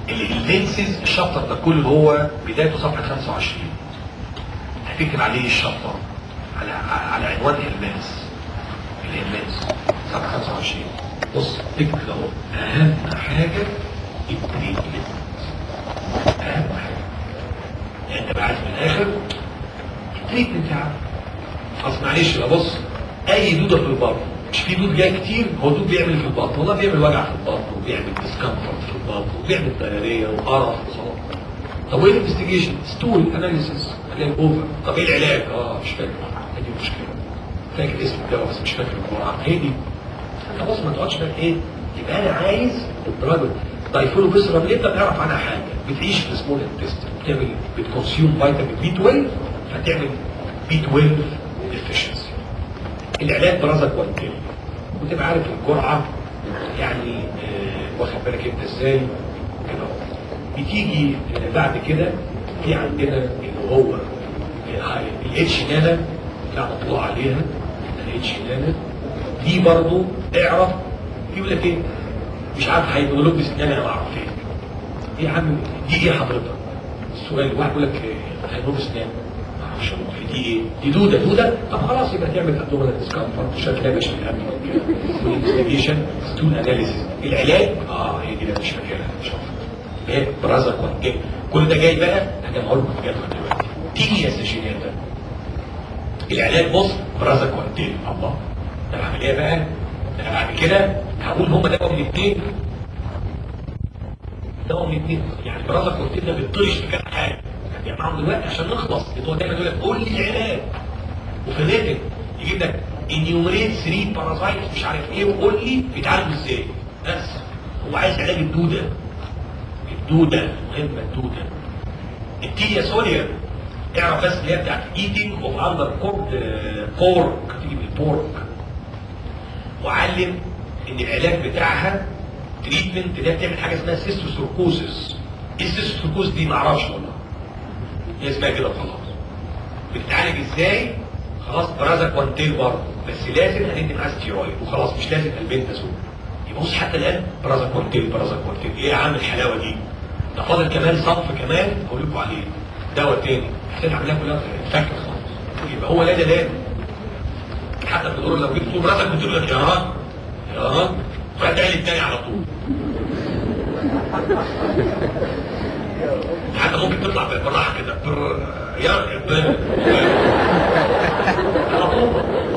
اللينسز الشابتر ده كله هو بدايته صفحه 25 هتكتب عليه الشابتر على على عنوان اللينس اللينس صفحه 25 بص تكتب كده اهو اهم حاجه التريتمنت اهم حاجه يعني انت بعد من الاخر التريتمنت يا عم اصل معلش بقى بص اي دوده في البطن مش في دود جاي كتير هو دود بيعمل في البطن والله بيعمل وجع في البطن وبيعمل ديسكمفورت في البطن وبيعمل دايريه وقرف وخلاص طب وايه الانفستيجيشن؟ ستول اناليسيس هتلاقي اوفر طب ايه العلاج؟ اه مش فاكر هي دي مشكله فاكر اسم الدواء بس مش فاكر الجرعه هي دي انت بص ما تقعدش بقى ايه يبقى انا عايز الدراج دايفولو بيسرم انت بتعرف عنها حاجه بتعيش في السمول انتستين بتعمل بتكونسيوم فيتامين بي 12 فتعمل بي 12 ديفيشنسي العلاج برازك والتالي وتبقى عارف الجرعه يعني آه واخد بالك انت ازاي كده بتيجي آه بعد كده في عندنا اللي هو الاتش نانا بتاع مطلوع عليها الاتش نانا دي برضو اعرف يقول لك ايه مش عارف هيقولوا لك بسنان انا ما اعرف ايه ايه يا عم دي ايه حضرتك السؤال واحد يقول لك هيقولوا بسنان ما اعرفش دي ايه دي دوده دوده طب خلاص يبقى تعمل ابدومينال ديسكمفورت شكلها مش الامن والانفستيجيشن ستول اناليسيس العلاج اه هي دي اللي مش فاكرها مش عارف ايه برازك وكده كل ده جاي بقى هجمعه لكم في جدول دلوقتي تيجي يا سجينات العلاج بص برازك وكتين الله ده العمليه بقى ده بعد كده هقول هم دواء من الاثنين دواء من الاثنين يعني برازك وكتين ده بيطرش في كذا حاجه يعني معاهم دلوقتي عشان نخلص هو دايما يقول لك قول لي العلاج وفي الريتم يجيب لك انيومريت 3 بارازايت مش عارف ايه وقول لي بيتعالجوا ازاي بس هو عايز علاج الدوده الدوده مهمه الدوده التيليا سوليا اعرف بس اللي هي بتاعت ايتنج اوف اندر كورد بورك تيجي من البورك وعلم ان العلاج بتاعها تريتمنت ده بتعمل حاجه اسمها سيستوسوركوزس ايه السيستوسوركوز دي معرفش والله هي اسمها كده وخلاص بتتعالج ازاي خلاص برازا كوانتيل برضه بس لازم هندي معاه ستيرويد وخلاص مش لازم البنتازول يبقى بص حتى الان برازا كوانتيل برازا كوانتيل ايه يا عم الحلاوه دي ده فاضل كمان صنف كمان هقول لكم عليه دواء تاني محتاج اعملها كلها فاكر خالص يبقى هو لا ده لا حتى في الدور لو جبت طول راسك بتقول لك يا راجل يا راجل فتعلي التاني على طول حتى ممكن تطلع بالراحه كده بر... يا ب... على طول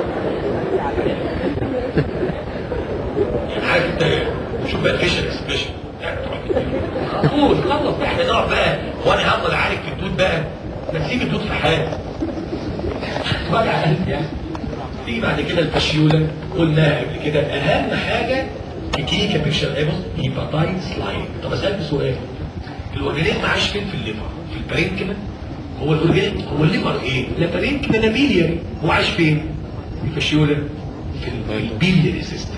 يعني عارف انت شوف بقى الفيشل اكسبريشن على طول خلص احنا نقعد بقى وانا هفضل اعالج في الدود بقى ما تسيب الدود في حاله وجع قلب يعني تيجي بعد كده الفاشيولا قلناها قبل كده اهم حاجه الكلينيكا بيكشر ايه بص هيباتايتس لاين طب اسالك سؤال الاورجانيزم عايش فين في الليفر في البارينكما هو الاورجانيزم هو الليفر ايه لا بارينكما لا بيلياري هو عايش فين في الفاشيولا في البيلياري سيستم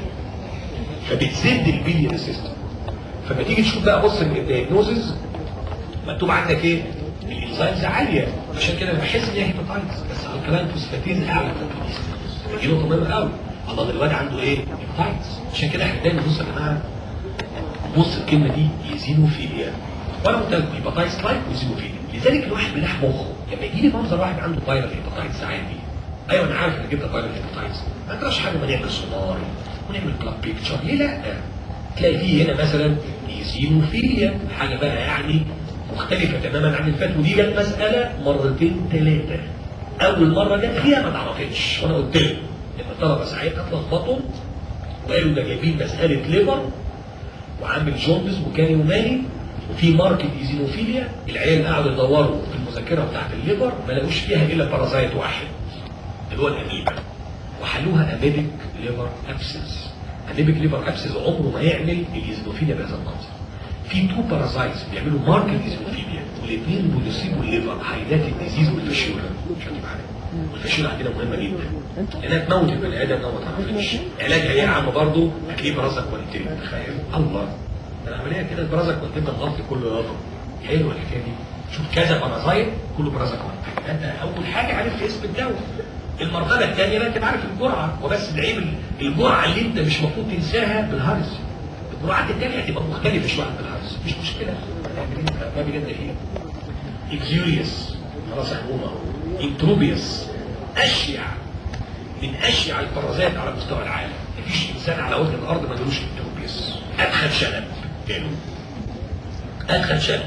فبتزد البيلياري سيستم فلما تيجي تشوف بقى بص الدياجنوزز مكتوب عندك ايه الانزيمز عاليه عشان كده بحس ان هي هيباتايتس بس الكلام فوسفاتيز اعلى دي نقطه مهمه قوي الله الواد عنده ايه هيباتايتس عشان كده احنا دايما بص يا جماعه بص الكلمه دي يزينوفيليا وانا قلت لكم هيباتايتس لايك ويزينوفيليا لذلك الواحد بيلاح مخه لما يجي لي منظر واحد عنده فايرال هيباتايتس عادي ايوه انا عارف انا جبت فايرال هيباتايتس ما تراش حاجه ما نعمل سونار ونعمل بلاد بيكتشر ليه لا تلاقي فيه هنا مثلا ايزينوفيليا حاجه بقى يعني مختلفه تماما عن الفات ودي جت مساله مرتين ثلاثه اول مره جت فيها ما اتعرفتش وانا قلت لهم ان الطلبه ساعتها اتلخبطوا وقالوا ده جايبين مساله ليفر وعامل جوندس وكان يوماني وفي ماركت ايزينوفيليا العيال قعدوا يدوروا في المذكره بتاعت الليفر ما لقوش فيها الا بارازايت واحد اللي هو الاميبا وحلوها اميبك ليفر ابسس اميبك ليفر ابسس عمره ما يعمل الايزينوفيليا بهذا المنظر في تو بارازايتس بيعملوا ماركت ايزينوفيليا والاثنين بيصيبوا الليفر هايلات الديزيز والفشيولا مش هتبقى حاجه والفشيولا عندنا مهمه جدا لانها تموت البني ادم لو ما تعرفش علاجها ايه يا عم برضه هتلاقيه برازك كوانتين تخيل الله العمليه كده البرازك كوانتين ده الضغط كله يضرب حلوه الحكايه دي شوف كذا بارازايت كله برازك كوانتين انت اول حاجه عرفت اسم الدواء المرتبه الثانيه بقى تبقى عارف الجرعه وبس العيب الجرعه اللي انت مش المفروض تنساها بالهرس الجرعات الثانيه هتبقى مختلفه شويه عن بالهرس مش مشكله ما بجد ايه اكزيوريوس خلاص هنقوم اهو انتروبيوس اشيع من اشيع البرازات على مستوى العالم مفيش انسان على وجه الارض ما جالوش انتروبيوس ادخل شنب جاله ادخل شنب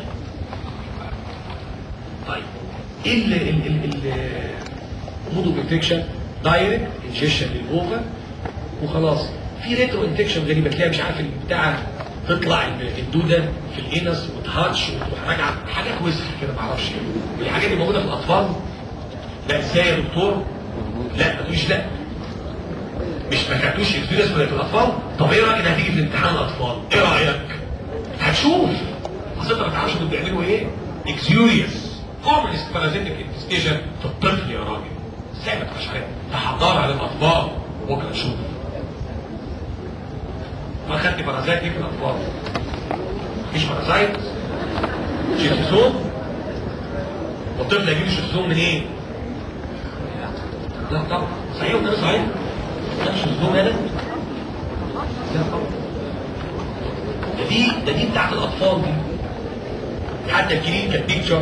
طيب ايه ال ال ال ال مودو بروتكشن دايركت انجيشن للاوفر وخلاص في ريترو انتكشن غريبه تلاقي مش عارف البتاع تطلع الدوده في الانس وتهاتش وتروح راجعه حاجات وسخ كده ما اعرفش ايه والحاجات دي موجوده في الاطفال لا ازاي يا دكتور لا ما تقوليش لا مش ما خدتوش اكسبيرينس في الاطفال طب ايه رايك انها تيجي في امتحان الاطفال ايه رايك هتشوف اصل انت ما تعرفش دول بيعملوا ايه اكسيوريوس كومنست بارازيتك انفستيشن في الطفل يا راجل ازاي ما تبقاش عارف تحضر على الاطفال بكره نشوف ما خدت بارازايت في الاطفال مفيش بارازايت شيزوم والطفل هيجيب شيزوم منين إيه؟ لا طبعا صحيح ولا صحيح لا شيزوم هذا لا طبعا ده دي ده دي بتاعت الاطفال دي حتى الكلينيكال بيكتشر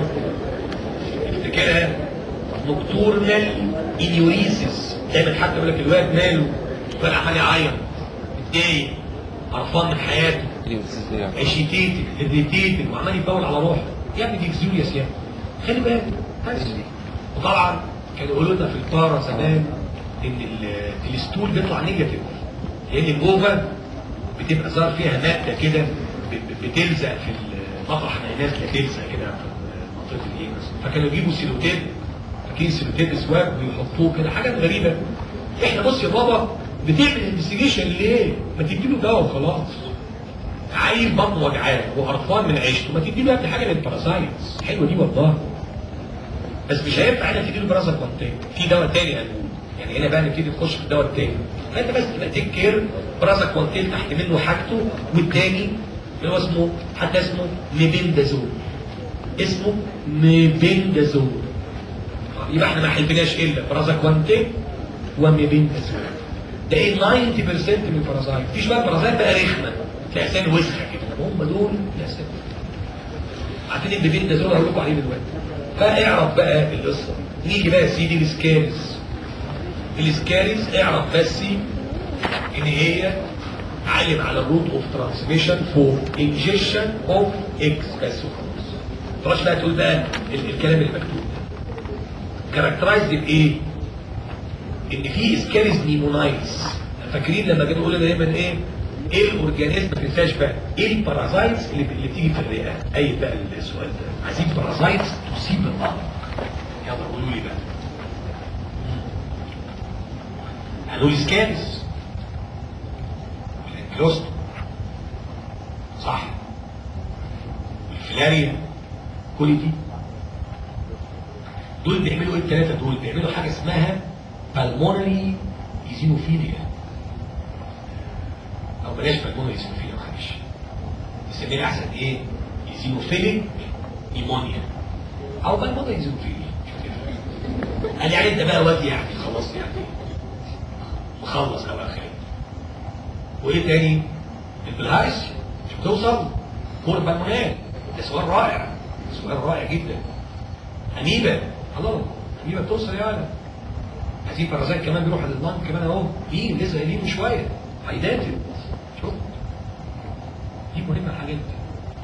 افتكرها نكتورنال انيوريسيس دايما حد يقول لك الواد ماله الواد عمال يعيط متضايق قرفان من حياته اشيتيتد هديتيتد وعمال يبول على روحه يا ابني دي اكزيوريوس يا خلي بالك بس وطبعا كانوا يقولوا لنا في الطاره زمان ان الستول بيطلع نيجاتيف لان الاوفا بتبقى ظهر فيها ماده كده بتلزق في مطرح ما الناس بتلزق كده في منطقه الانس فكانوا يجيبوا سيلوتيب فاكرين سيلوتيب اسواق ويحطوه كده حاجه غريبه احنا بص يا بابا بتعمل انفستيجيشن ليه؟ ما تديله دواء وخلاص عيل بطنه وجعان وقرفان من عيشته ما تديله يا ابني حاجه للباراسايتس حلوه دي والله بس مش هينفع انك تديله برازا كونتين في دواء تاني هنقول يعني هنا بقى نبتدي نخش في الدواء التاني فانت بس تبقى تيك كير برازا كونتين تحت منه حاجته والتاني اللي هو اسمه حتى اسمه ميبندازول اسمه ميبندازول يبقى احنا ما حلفناش الا برازا كونتين وميبندازول ده ايه 90% من البرازايت في شويه برازايت بقى رخمه تلاقي اسامي وسخه كده هم دول الاسامي عارفين الميبندازول هقول لكم عليه دلوقتي فاعرف بقى القصه نيجي بقى يا سيدي الاسكاريز الاسكاريز اعرف بس ان هي علم على الروت اوف ترانسميشن فور انجيشن اوف اكس بس وخلاص تقعدش بقى تقول بقى الكلام اللي مكتوب كاركترايزد بايه؟ ان في اسكاريز نيمونايتس فاكرين لما جينا قلنا دايما ايه؟ ايه الاورجانيزم ما تنساش بقى ايه البارازايتس اللي, اللي بتيجي في الرئه؟ اي بقى السؤال ده عايزين بارازايتس تصيب الارض يلا قولوا لي بقى هنقول سكانز الانكلوست صح الفلاريا كل دي دول بيعملوا ايه الثلاثه دول بيعملوا حاجه اسمها بالمونري ايزينوفيليا او بلاش بالمونري ايزينوفيليا معلش نسميها احسن ايه ايزينوفيليك نيمونيا او بالمونري ايزينوفيليا قال يعني انت بقى واد يعني خلاص يعني مخلص او اخر وايه تاني البلهايس مش بتوصل كور بالمونال ده سؤال رائع سؤال رائع جدا اميبا خلاص اميبا بتوصل يعني عايزين بارازايت كمان بيروح للضم كمان اهو مين لسه قايلين شويه هيداتل شوف دي مهمه الحاجات دي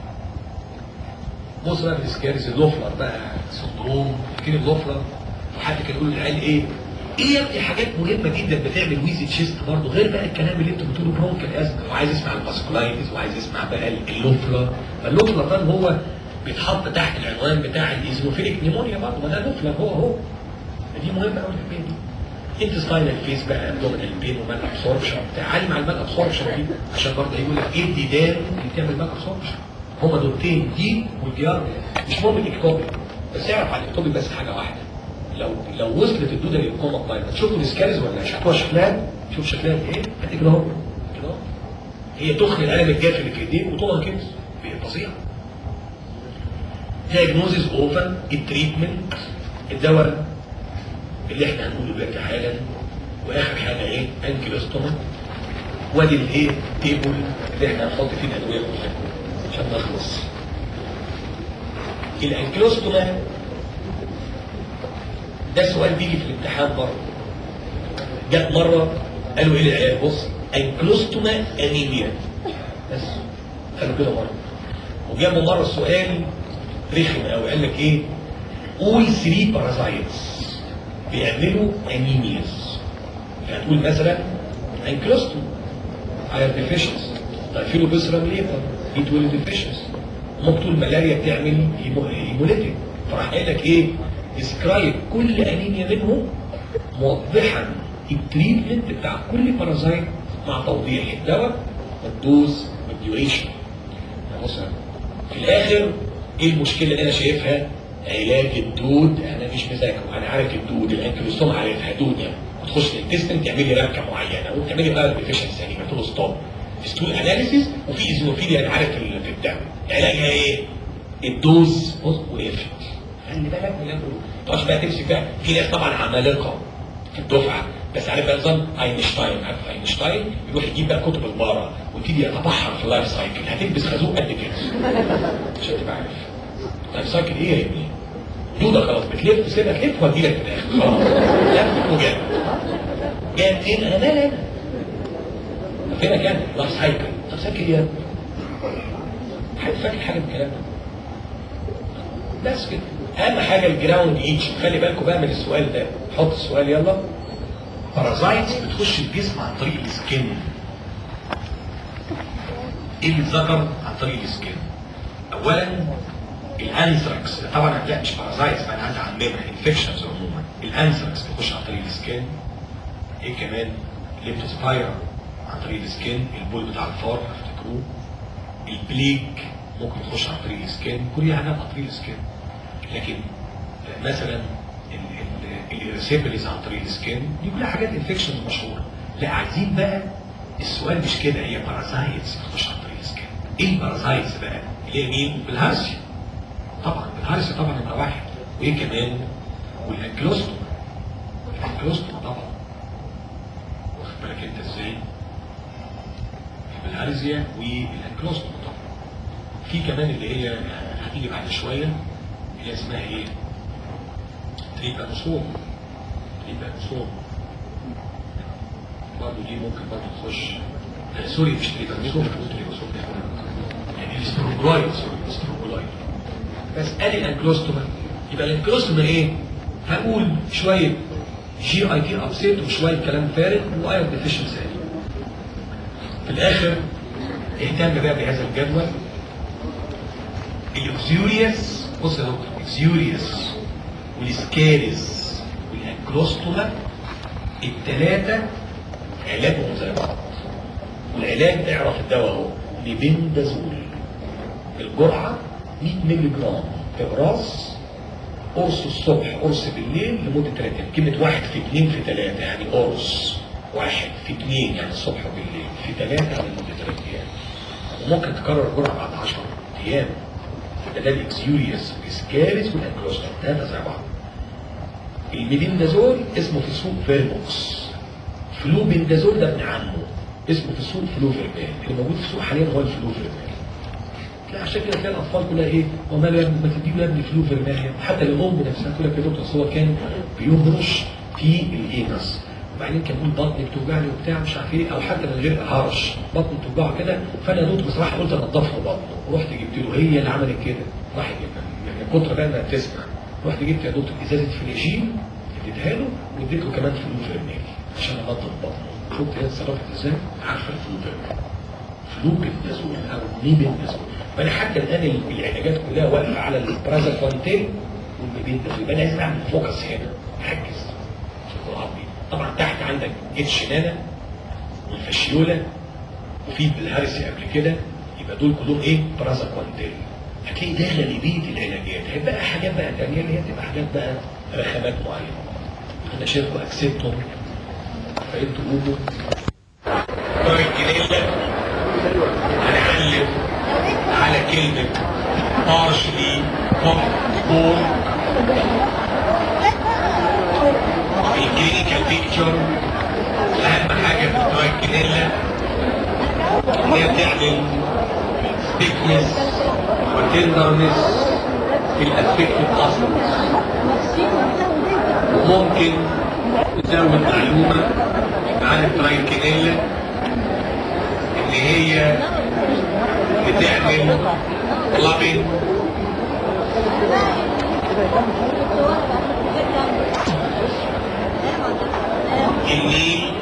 بص بقى في السكاريز اللوفلر بقى سندروم فاكرين اللوفلر حد كان يقول للعيال ايه ايه يا ابني حاجات مهمه جدا بتعمل ويزي تشيست برضه غير بقى الكلام اللي انتوا بتقولوا برونكال ازمه وعايز يسمع الباسكولايتس وعايز يسمع بقى اللوفلر فاللوفلر ده هو بيتحط تحت العنوان بتاع الايزوفيليك نيمونيا برضه ما ده لوفلر هو هو دي مهمه قوي الحكايه دي انتستاينال فيس بقى ابدومينال بين ومال ابسوربشن تعالي مع المال ابسوربشن دي عشان برضه يقول لك ايه الديدان اللي بتعمل مال ابسوربشن هما دولتين دي والجيار مش مهم الاكتوبي بس اعرف على الاكتوبي بس حاجه واحده لو لو وصلت الدوده للكوما طيب هتشوفوا الاسكاريز ولا شكلها شكلها شوف شكلها ايه هتيجي كده اهو كده اهو هي تخن القلم الجاف اللي في ايديك وطولها كده فظيعه diagnosis اوفر التريتمنت الدواء اللي احنا هنقوله دلوقتي حالا واخر حاجه ايه انكيلوستوما وادي الايه تيبل اللي احنا هنحط فيه الادويه كلها عشان نخلص الانكلوستوما ده سؤال بيجي في الامتحان برضه جت مره قالوا ايه للعيال بص انكلوستوما انيميا بس قالوا كده مره وجابوا مره سؤال رخم قوي قال لك ايه all three parasites بيعملوا انيمياز يعني تقول مثلا انكلوستوما ايرون ديفيشنس تقفيله بسرم ليبر بي 12 ديفيشنس ممكن تقول ملاريا بتعمل هيموليتيك فراح قايل لك ايه ديسكرايب كل انيميا منهم موضحا التريتمنت بتاع كل بارازايت مع توضيح الدواء والدوز والديوريشن بص في الاخر ايه المشكله اللي انا شايفها علاج الدود انا مش مذاكره انا عارف الدود الانكلوستوم عارفها دود يعني وتخش الانتستين تعملي ركه معينه وتعملي بقى ديفيشنسي يعني تقول ستوب ستول اناليسيس وفي ايزوفيليا انا عارف في الدم علاجها ايه؟ الدوز بص وقفت خلي بالك من اللي ما تقعدش بقى تمسك بقى في ناس طبعا عمالقه في الدفعه بس عارف بقى نظام اينشتاين عارف اينشتاين يروح يجيب بقى كتب البارة ويبتدي يتبحر في اللايف سايكل هتلبس خازوق قد كده عشان تبقى عارف اللايف سايكل ايه يا ابني؟ دوده خلاص بتلف سيبها تلف وادي لك في الاخر خلاص لفت وجاب جاب فين انا مالي انا فينك يعني لايف سايكل لايف سايكل ايه حد فاكر حاجه من الكلام ده بس كده اهم حاجه الجراوند ايتش خلي بالكم بقى من السؤال ده حط السؤال يلا بارازايتس بتخش الجسم عن طريق السكين ايه اللي اتذكر عن طريق السكين اولا الانثراكس طبعا هتلاقي مش بارازايتس انا عندي عممها انفكشنز عموما الانثراكس بتخش عن طريق السكين ايه كمان ليبتوسبايرا عن طريق السكين البول بتاع الفار افتكروه البليك ممكن يخش عن طريق السكين كل حاجات عن طريق السكين لكن مثلا الريسيبلز عن طريق السكين دي كلها حاجات انفكشنز مشهوره لا عايزين بقى السؤال مش كده هي بارازايتس بتخش عن طريق السكين ايه البارازايتس بقى اللي هي مين بالهارسيا طبعا بالهارسيا طبعا نمره واحد وايه كمان والانكلوستوم الانكلوستوم طبعا واخد بالك انت ازاي بالهارزيا والانكلوستوم طبعا في كمان اللي هي هتيجي بعد شويه اللي اسمها ايه؟ تريبانوسوم تريبانوسوم برضه دي ممكن برضه تخش آه سوري مش تريبانوسوم مش تريبانوسوم يعني الاستروجلايد سوري الاستروجلايد بس ادي الانكلوستوما يبقى الانكلوستوما ايه؟ هقول شويه جي اي تي ابسيت وشويه كلام فارغ واير ديفيشنسي في الاخر اهتم بقى بهذا الجدول الاكزيوريوس بص يا دكتور الاكزيوريوس والسكاريز والانكلوستوما الثلاثه علاجهم زي بعض والعلاج اعرف الدواء اهو لبندازول الجرعه 100 مللي جرام اغراس قرص الصبح قرص بالليل لمده ثلاث ايام كلمه واحد في اثنين في ثلاثه يعني قرص واحد في اثنين يعني الصبح وبالليل في ثلاثه على مده ثلاث ايام وممكن تكرر الجرعه بعد 10 ايام ده الاكسيوريوس الاسكاريس والانكلوستر ثلاثه زي بعض الميديندازول اسمه في السوق فيرموكس فلوبندازول ده ابن عمه اسمه في السوق فلوفيرمال اللي موجود في السوق حاليا هو الفلوفيرمال لا عشان كده تلاقي الاطفال كلها ايه ومال يا ابني ما تديله يا ابني فلوفيرمال حتى الام نفسها تقول لك يا دكتور هو كان بيهرش في الاينس وبعدين كان يقول بطني بتوجعني وبتاع مش عارف ايه او حتى من غير هرش بطني بتوجعه كده فانا دوت بصراحه قلت انضف له بطنه ورحت جبت له هي اللي عملت كده راح من كتر بقى انها تسمع رحت جبت يا دكتور ازازه فليجين اديتها له واديت له كمان فلوفيرمال عشان انضف بطنه شفت هي اتصرفت ازاي؟ عارفه الفلوفيرمال فلوبندازول او نيبندازول فانا حتى الان العلاجات كلها واقفه على البرازاكوانتين والنيبندازول يبقى انا لازم اعمل فوكس هنا ركز في الجرعات دي طبعا تحت عندك اتش نانا والفاشيولا وفي بالهارسي قبل كده يبقى دول كلهم ايه برازاكوانتين هتلاقي داخله لبيت العلاجات هيبقى حاجات بقى تانية اللي هي تبقى حاجات بقى رخامات معينه انا شايفه اكسبتهم فانتوا قولوا الجنيلة هنعلم على كلمة partially corn في الكلينيكال بيكتشر أهم حاجة في الترايكينيلا إن هي بتعمل ستيكنس وتندرنس في الافكتيف اصلا ممكن تزود معلومة عن الترايكينيلا ان هي بتعمل كلابين النيل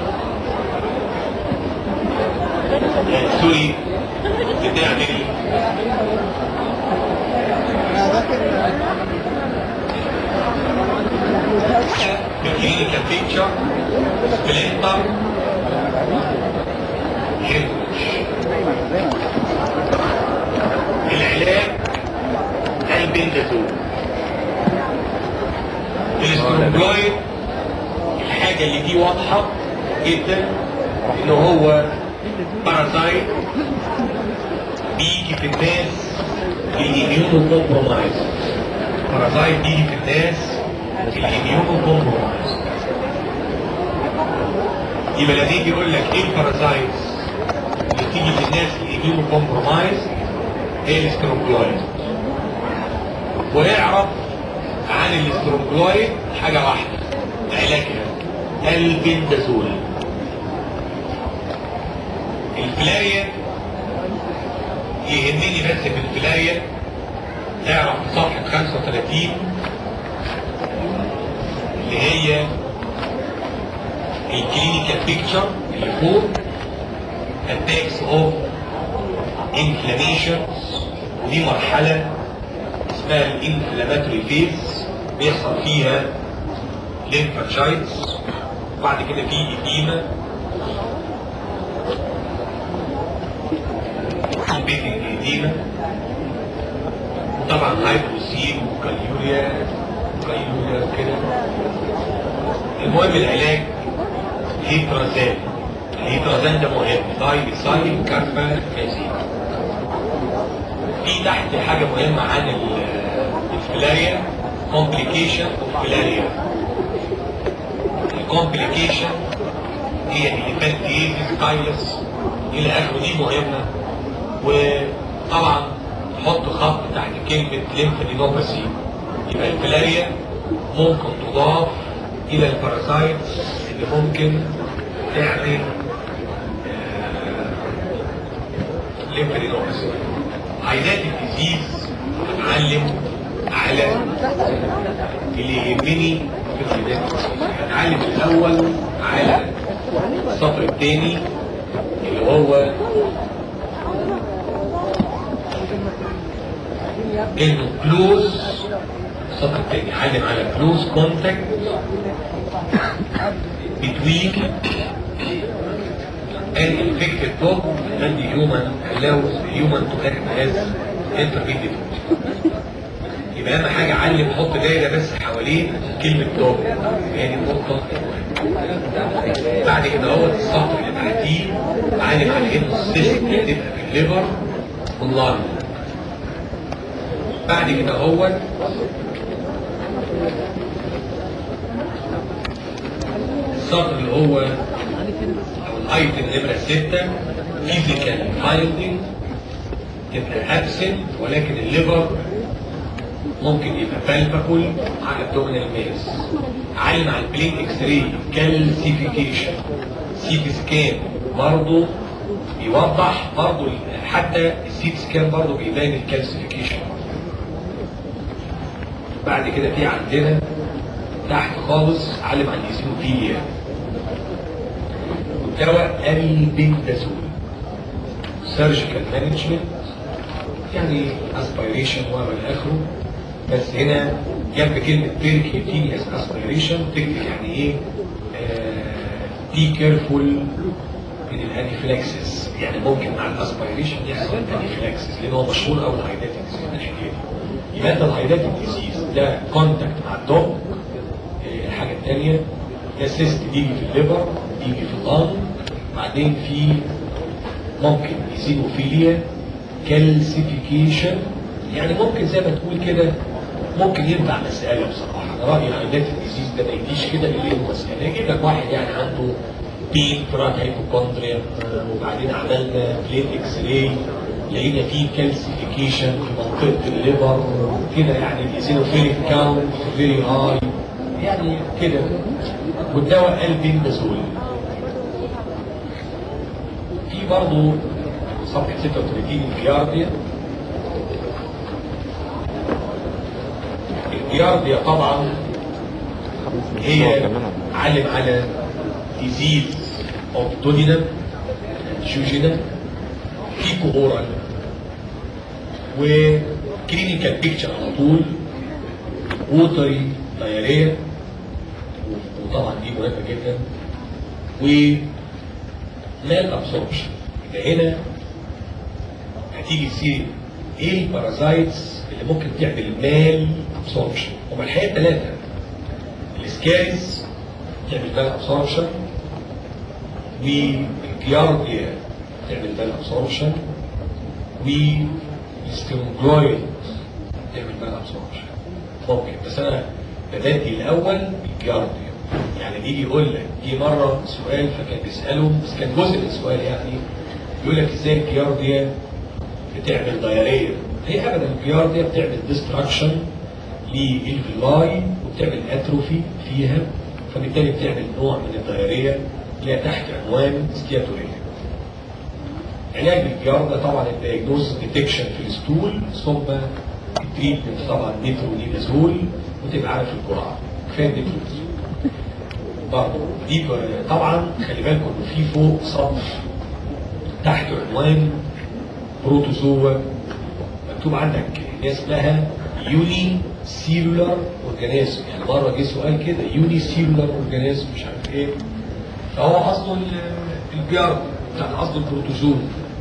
سوري بتعمل كلينيكال بيكتشر سبلنتر العلاج البندازول الاستروجلايد الحاجة اللي دي واضحة جدا ان هو بارازايت بيجي في الناس الاميونو كومبرومايز بارازايت بيجي في الناس الاميونو كومبرومايز يبقى لما يجي يقول لك ايه البارازايتس اللي بتيجي في الناس الاميونو كومبرومايز هي الاستروجلايد ويعرف عن الاستروجلايد حاجة واحدة علاجها البندازول الفلاية يهمني بس في الفلاية تعرف في صفحة 35 اللي هي الكلينيكال بيكتشر اللي فوق attacks of inflammation ودي مرحلة اسمها الانفلاماتوري فيز بيحصل فيها ليمفاتشايتس وبعد كده في ايديما بيتنج ايديما وطبعا هايبوسين وكاليوريا وكاليوريا وكده المهم العلاج هيترازان الهيترازان ده مهم داي سايل كارفا كازين في تحت حاجة مهمة عن الفلاريا complication of فلاريا الكومبليكيشن هي الانفانتيزيس كايلس الى اخره دي مهمة وطبعا نحط خط تحت كلمة ليمفادينوباثي يبقى الفلاريا ممكن تضاف الى الباراسايتس اللي ممكن تعمل ليمفادينوباثي عينات الديزيز هنتعلم على اللي يهمني في العينات هنتعلم الاول على السطر الثاني اللي هو انه كلوز السطر الثاني هنتعلم على كلوز كونتاكت between an infected dog and the human allows the human to act as intermediate يبقى اهم حاجه علم حط دايره بس حوالين كلمه دوج يعني نقطه بعد كده هو السطر اللي تحتيه عالم على انه السيست تبقى في الليفر واللانج بعد كده هو السطر اللي هو او الايتم نمره 6 فيزيكال فايندنج تبقى ابسنت ولكن الليفر ممكن يبقى بالبابول على الدومينال ماس علم على البلين اكس راي كالسيفيكيشن سي تي سكان برضه بيوضح برضه حتى السي تي سكان برضه بيبان الكالسيفيكيشن بعد كده في عندنا تحت خالص علم عن الاسموفيليا دواء البندازول سيرجيكال مانجمنت يعني اسبيريشن وما اخره بس هنا جنب كلمة بيركيوتينيوس اسبيريشن تكتب يعني ايه بي كيرفول من الانيفلاكسس يعني ممكن مع الاسبيريشن يحصل انيفلاكسس لان هو مشهور قوي الهايدات الديزيز من الحكايه دي يبقى انت الهايدات الديزيز ده كونتاكت مع الدوج الحاجه الثانيه ده سيست بيجي في الليفر بيجي في اللنج بعدين في ممكن ايزينوفيليا كالسيفيكيشن يعني ممكن زي ما تقول كده ممكن ينفع مسألة بصراحة أنا رأيي عيادات الديزيز ده ما يجيش كده اللي له مسألة يجيب لك واحد يعني عنده بين فرات هيبوكوندريا وبعدين عملنا بلين اكس راي لقينا فيه كالسيفيكيشن في منطقه الليفر كده يعني الايزينوفيليك كاونت فيري هاي يعني كده والدواء البندازول في برضه صفحه 36 الجيارديا الجيارديا طبعا هي علم على disease of duodenum جوجينا فيكو اورال وكلينيكال بيكتشر على طول ووتري دايريا وطبعا دي مهمه جدا ومال ابسوربشن يبقى هنا هتيجي تصير ايه البارازايتس اللي ممكن تعمل مال ابسوربشن هم الحقيقه ثلاثه الاسكاريز تعمل مال ابسوربشن والجيارديا تعمل مال ابسوربشن والستيموجلويد تعمل مال ابسوربشن ممكن بس انا بداتي الاول بالجيارديا يعني بيجي يقول لك جه مره سؤال فكان بيساله بس كان جزء من السؤال يعني يقول لك ازاي الجيارديا بتعمل دايريه هي ابدا الجيارديا بتعمل ديستراكشن للفيلاي وبتعمل اتروفي فيها فبالتالي بتعمل نوع من الدايريه اللي هي تحت عنوان ستياتوريا علاج الجياردة طبعا الدياجنوز ديتكشن في الستول ثم التريتمنت طبعا مترونيدازول وتبقى عارف الجرعه كفايه مترونيدازول برضه دي طبعا خلي بالكم انه في فوق صف تحت عنوان بروتوزوا مكتوب عندك اللي اسمها يوني سيلولار اورجانيزم يعني مره جه سؤال كده يوني سيلولار اورجانيزم مش عارف ايه فهو قصده الجارد بتاع قصده البروتوزوا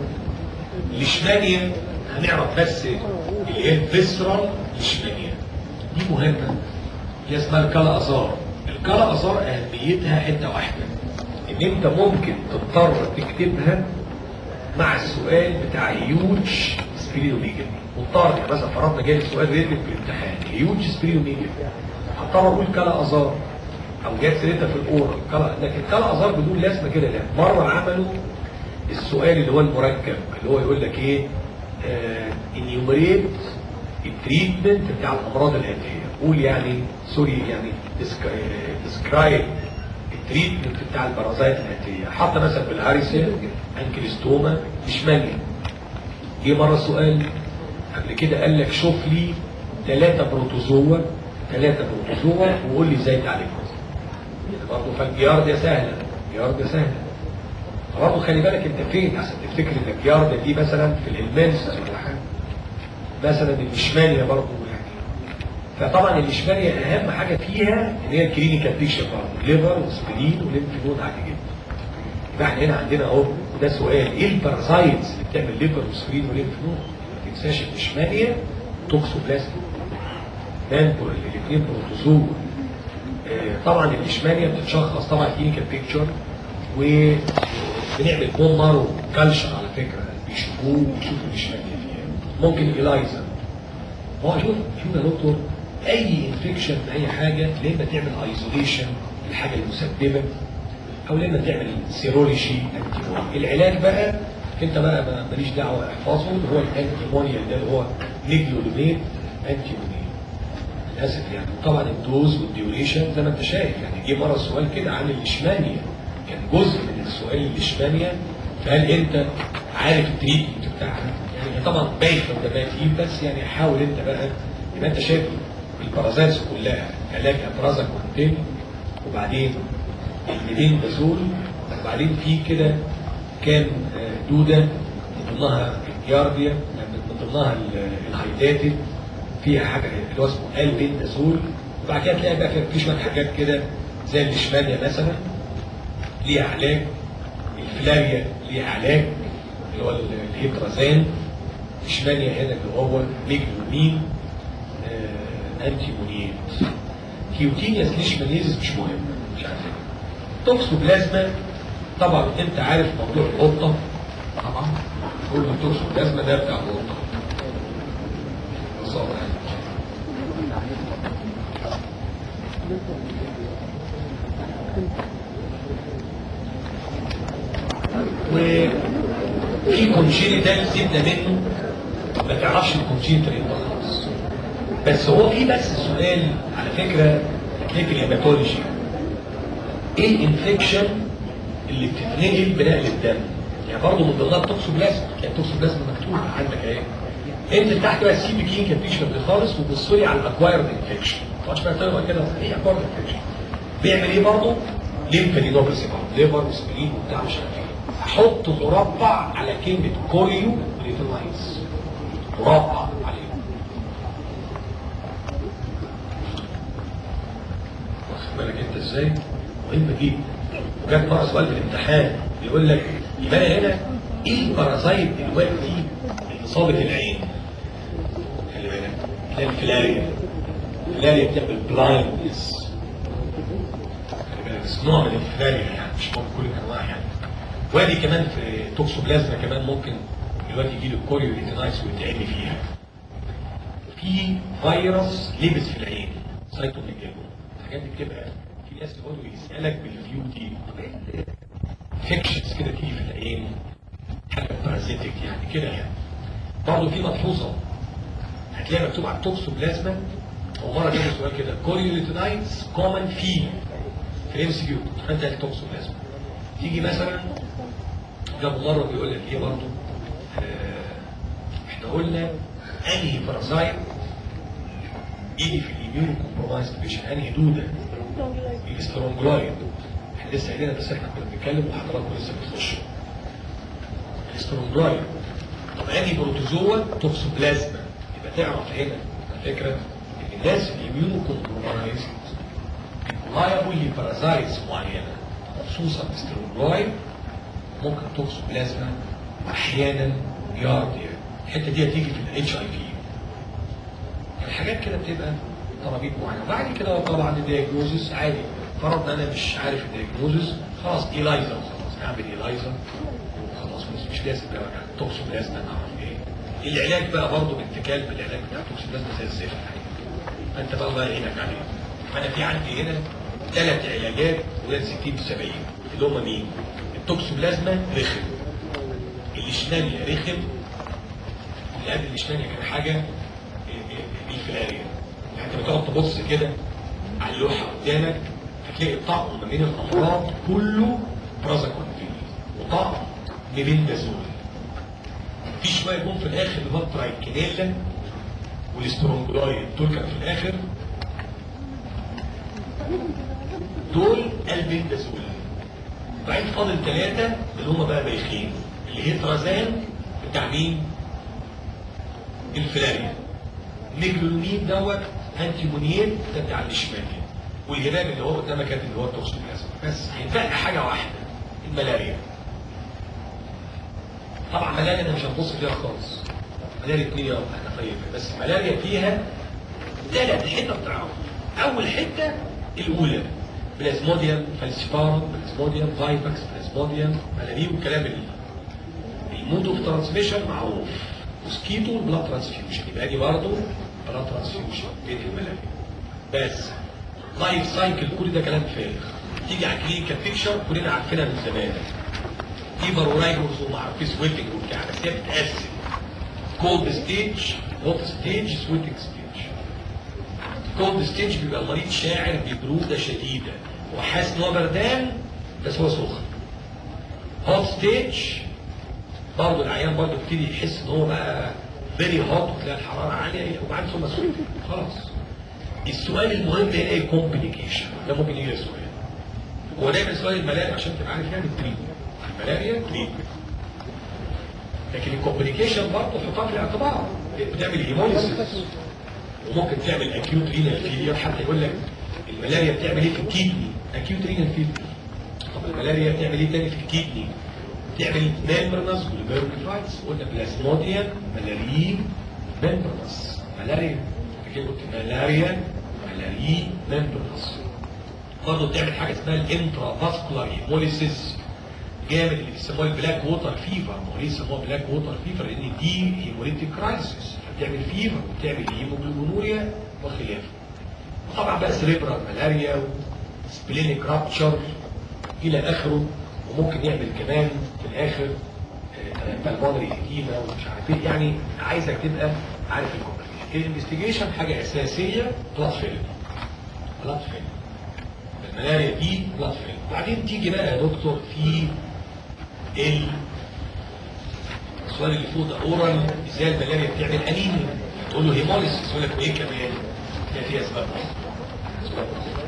الاشمانيا هنعرف بس اللي هي الفيسرال اشمانيا دي مهمه هي اسمها الكلا ازار الكلا ازار اهميتها حته واحده ان انت ممكن تضطر تكتبها مع السؤال بتاع هيوج سبيريوميجا مضطر يعني مثلا فرضنا جالي سؤال ريتم في الامتحان هيوج سبيريوميجا هضطر اقول كلا ازار او جت سيرتها في الاورال كلا لكن كلا ازار بدون لازمه كده لا مره عملوا السؤال اللي هو المركب اللي هو يقول لك ايه انيومريت التريتمنت بتاع الامراض الاتيه قول يعني سوري يعني ديسكرايب التريتمنت بتاع البرازيت الاتيه حط مثلا بالهاريسين انكليستوما اشماليا جه مره سؤال قبل كده قال لك شوف لي ثلاثه بروتوزوا ثلاثه بروتوزوا وقول لي ازاي تعالجهم برضه فالجيارديا سهله الجيارديا سهله برضه خلي بالك انت فين عشان تفتكر ان الجيارديا دي مثلا في الالمانس ولا حاجه مثلا الاشماليا برضه يعني فطبعا الاشماليا اهم حاجه فيها ان هي الكلينيكال بيكشر برضه ليفر وسبلين وليمف نود عادي جدا يبقى احنا هنا عندنا اهو ده سؤال ايه البارازايتس اللي بتعمل ليفر وسبلين وليمف نود ما تنساش الاشماليا توكسوبلازما مانبول الاثنين بروتوزوا طبعا الاشماليا بتتشخص طبعا كلينيكال بيكتشر وبنعمل بون مارو كالشر على فكره بيشوفوه ويشوفوا الاشماليا فيها ممكن الايزا هو شوف شوف يا دكتور اي انفكشن في اي حاجه لما تعمل ايزوليشن الحاجه المسببه او لما تعمل سيرولوجي العلاج بقى انت بقى ماليش دعوه احفظه اللي هو الانتيمونيا ده اللي هو نيجلولوميد انتيمونيا للاسف يعني طبعا الدوز والديوريشن زي ما انت شايف يعني جه مره سؤال كده عن الاشمانيا كان جزء من السؤال الاشمانيا فهل انت عارف التريتمنت بتاعها يعني طبعا باين ده باين بس يعني حاول انت بقى يبقى انت شايف البرازيتس كلها علاجها برازاكونتين وبعدين الميدين بازول وبعدين في كده كان دوده من ضمنها الجيارديا من ضمنها الهايداتد فيها حاجه اللي هو اسمه البندازول وبعد كده تلاقي بقى في شويه حاجات كده زي الاشماليا مثلا ليها علاج الفلاريا ليها علاج اللي هو الهيدرازان اشماليا هنا اللي هو ميجلومين آه انتيمونيات كيوتينياس ليشماليزيس مش مهم مش عارف توكسوبلازما طبعا انت عارف موضوع القطه طبعا كل التوكسوبلازما ده بتاع القطه وفي الكونجينيتال سيبنا منه ما تعرفش الكونجينيتال ايه خالص بس هو في بس سؤال على فكره هتلاقي الهيماتولوجي ايه الانفكشن اللي بتتنقل بنقل الدم يعني برضه من ضمنها التوكسوبلازم يعني التوكسوبلازم مكتوب عندك اهي انزل تحت بقى السي بي كين كابيشن دي خالص وبص لي على الاكوايرد انفكشن ما تقعدش بقى تقرا كده ايه اكوايرد انفكشن بيعمل ايه برضه؟ ليمفادينوباثي برضه ليفر وسبلين وبتاع مش عارف ايه احط مربع على كلمه كوريو ريتينايز مربع عليه واخد بالك انت ازاي؟ مهم جدا وجات مره سؤال في الامتحان بيقول لك يبقى أنا هنا ايه البارازايت دلوقتي اللي صابت العين؟ خلي بالك تلاقي الفلاريا الفلاريا بتعمل بلايندنس خلي بالك بس نوع من الفلاريا يعني مش موجود كل الانواع يعني وادي كمان في توكسوبلازما كمان ممكن دلوقتي يجي له كوريو ريتينايتس ويتعمي فيها في فيروس لبس في العين سايتوميجالو الحاجات دي بتبقى في ناس يقعدوا يسالك بالفيو دي انفكشنز كده تيجي في العين حاجه بارازيتك يعني كده يعني برضه في ملحوظه هتلاقي مكتوب على التوكسوبلازما ومره جاب سؤال كده كوريوليتينايتس كومن في في ام سي كيو انت التوكسوبلازما تيجي مثلا جاب مره بيقول لك ايه برضه آه، احنا قلنا انهي بارازايت يجي في الاميون كومبرومايز بيشن انهي دوده الاسترونجلايد احنا لسه قايلين بس احنا كنا بنتكلم وحضراتكم لسه بتخشوا الاسترونجلايد طب انهي بروتوزوا توكسوبلازما يبقى تعرف هنا على فكره ان الناس الاميون كومبرومايز لايبل لبارازايتس معينه خصوصا الاسترونجلايد ممكن توكسوبلازما احيانا يارديا الحته دي هتيجي في الاتش اي في الحاجات كده بتبقى طرابيب معينه وبعد كده طبعا الدياجنوزس عادي فرضنا انا مش عارف الدياجنوزس خلاص ايلايزر خلاص نعمل ايلايزر وخلاص مش, مش لازم بقى توكسوبلازما نعرف ايه العلاج بقى برضه باتكال بالعلاج بتاع التوكسوبلازما زي الزفت انت بقى الله يعينك عليه انا في عندي هنا ثلاث علاجات ولاد 60 ب 70 اللي هم مين؟ التوكسوبلازما رخم الاشنانيا رخم اللي قبل الاشنانيا كان حاجه الفلاريا يعني انت بتقعد تبص كده على اللوحه قدامك هتلاقي الطقم ما بين الامراض كله برازاكونفين وطقم ميبندازول في شويه جم في الاخر الفالترايكينيلا والاسترونجلايد دول كانوا في الاخر دول البندازول بعدين فاضل ثلاثه اللي هم بقى بايخين اللي هي ترازان بتاع مين؟ الفلاريا ميجلونين دوت انتيمونيين ده بتاع الاشمال والهباب اللي هو قدامك كانت اللي هو التوكسوبلازما بس هيتبقى حاجه واحده الملاريا طبعا ملاريا انا مش هنبص فيها خالص ملاريا اتنين يا احنا طيب بس الملاريا فيها ثلاث حتت تعرف اول حته الاولى بلازموديوم فالسيبارم بلازموديوم فايبكس بلازموديوم ملاريا والكلام اللي المود اوف ترانسميشن معروف موسكيتو بلاد ترانسفيوجن يبقى دي برضه بلاد ترانسفيوجن بين الملاريا بس لايف سايكل كل ده كلام فارغ تيجي على الكلينيكال بيكشر كلنا عارفينها من زمان فيبر ورايجرز وما عارفين سويتنج وبتاع بس هي بتتقسم كولد ستيج هوت ستيج سويتنج ستيج كولد ستيج بيبقى المريض شاعر ببروده شديده وحاسس ان هو بردان بس هو سخن هوت ستيج برضه العيان برضه يبتدي يحس ان هو بقى فيري هوت وتلاقي الحراره عاليه وبعدين ثم سخن خلاص السؤال المهم هنا ايه كومبليكيشن ده ممكن يجي سؤال هو دايما سؤال الملاريا عشان تبقى عارف يعني التريتمنت الملاريا تريتمنت لكن الكومبليكيشن برضه حطها في الاعتبار بتعمل هيموليسيس وممكن تعمل اكيوت رينال فيلير حتى يقول لك الملاريا بتعمل ايه في الكيدني اكيوت رينال فيلير طب الملاريا بتعمل ايه تاني في الكيدني تعمل ميمبرنس والبيركفايتس قلنا بلازموديا ملاريين ميمبرنس ملاريا كده قلت ملاريا ملاريين ميمبرنس برضه بتعمل حاجه اسمها الانترا فاسكولار هيموليسيس جامد اللي بيسموها البلاك ووتر فيفر ما هو ليه سموها بلاك ووتر فيفر لان دي هيموليتيك كرايسيس فبتعمل فيفر وبتعمل هيموجلوبينوريا وخلافه طبعا بقى سريبرال ملاريا سبلينيك رابتشر الى اخره وممكن يعمل كمان في الاخر بالمونري اديما ومش عارف ايه يعني عايزك تبقى عارف الكومبليكيشن الانفستيجيشن حاجه اساسيه بلاد فيلم بلاد فيلم الملاريا دي بلاد فيلم وبعدين تيجي بقى يا دكتور في ال السؤال اللي فوق ده اورال ازاي الملاريا بتعمل انيميا تقول له هيموليسيس يقول لك وايه كمان هي فيها اسباب أسباب.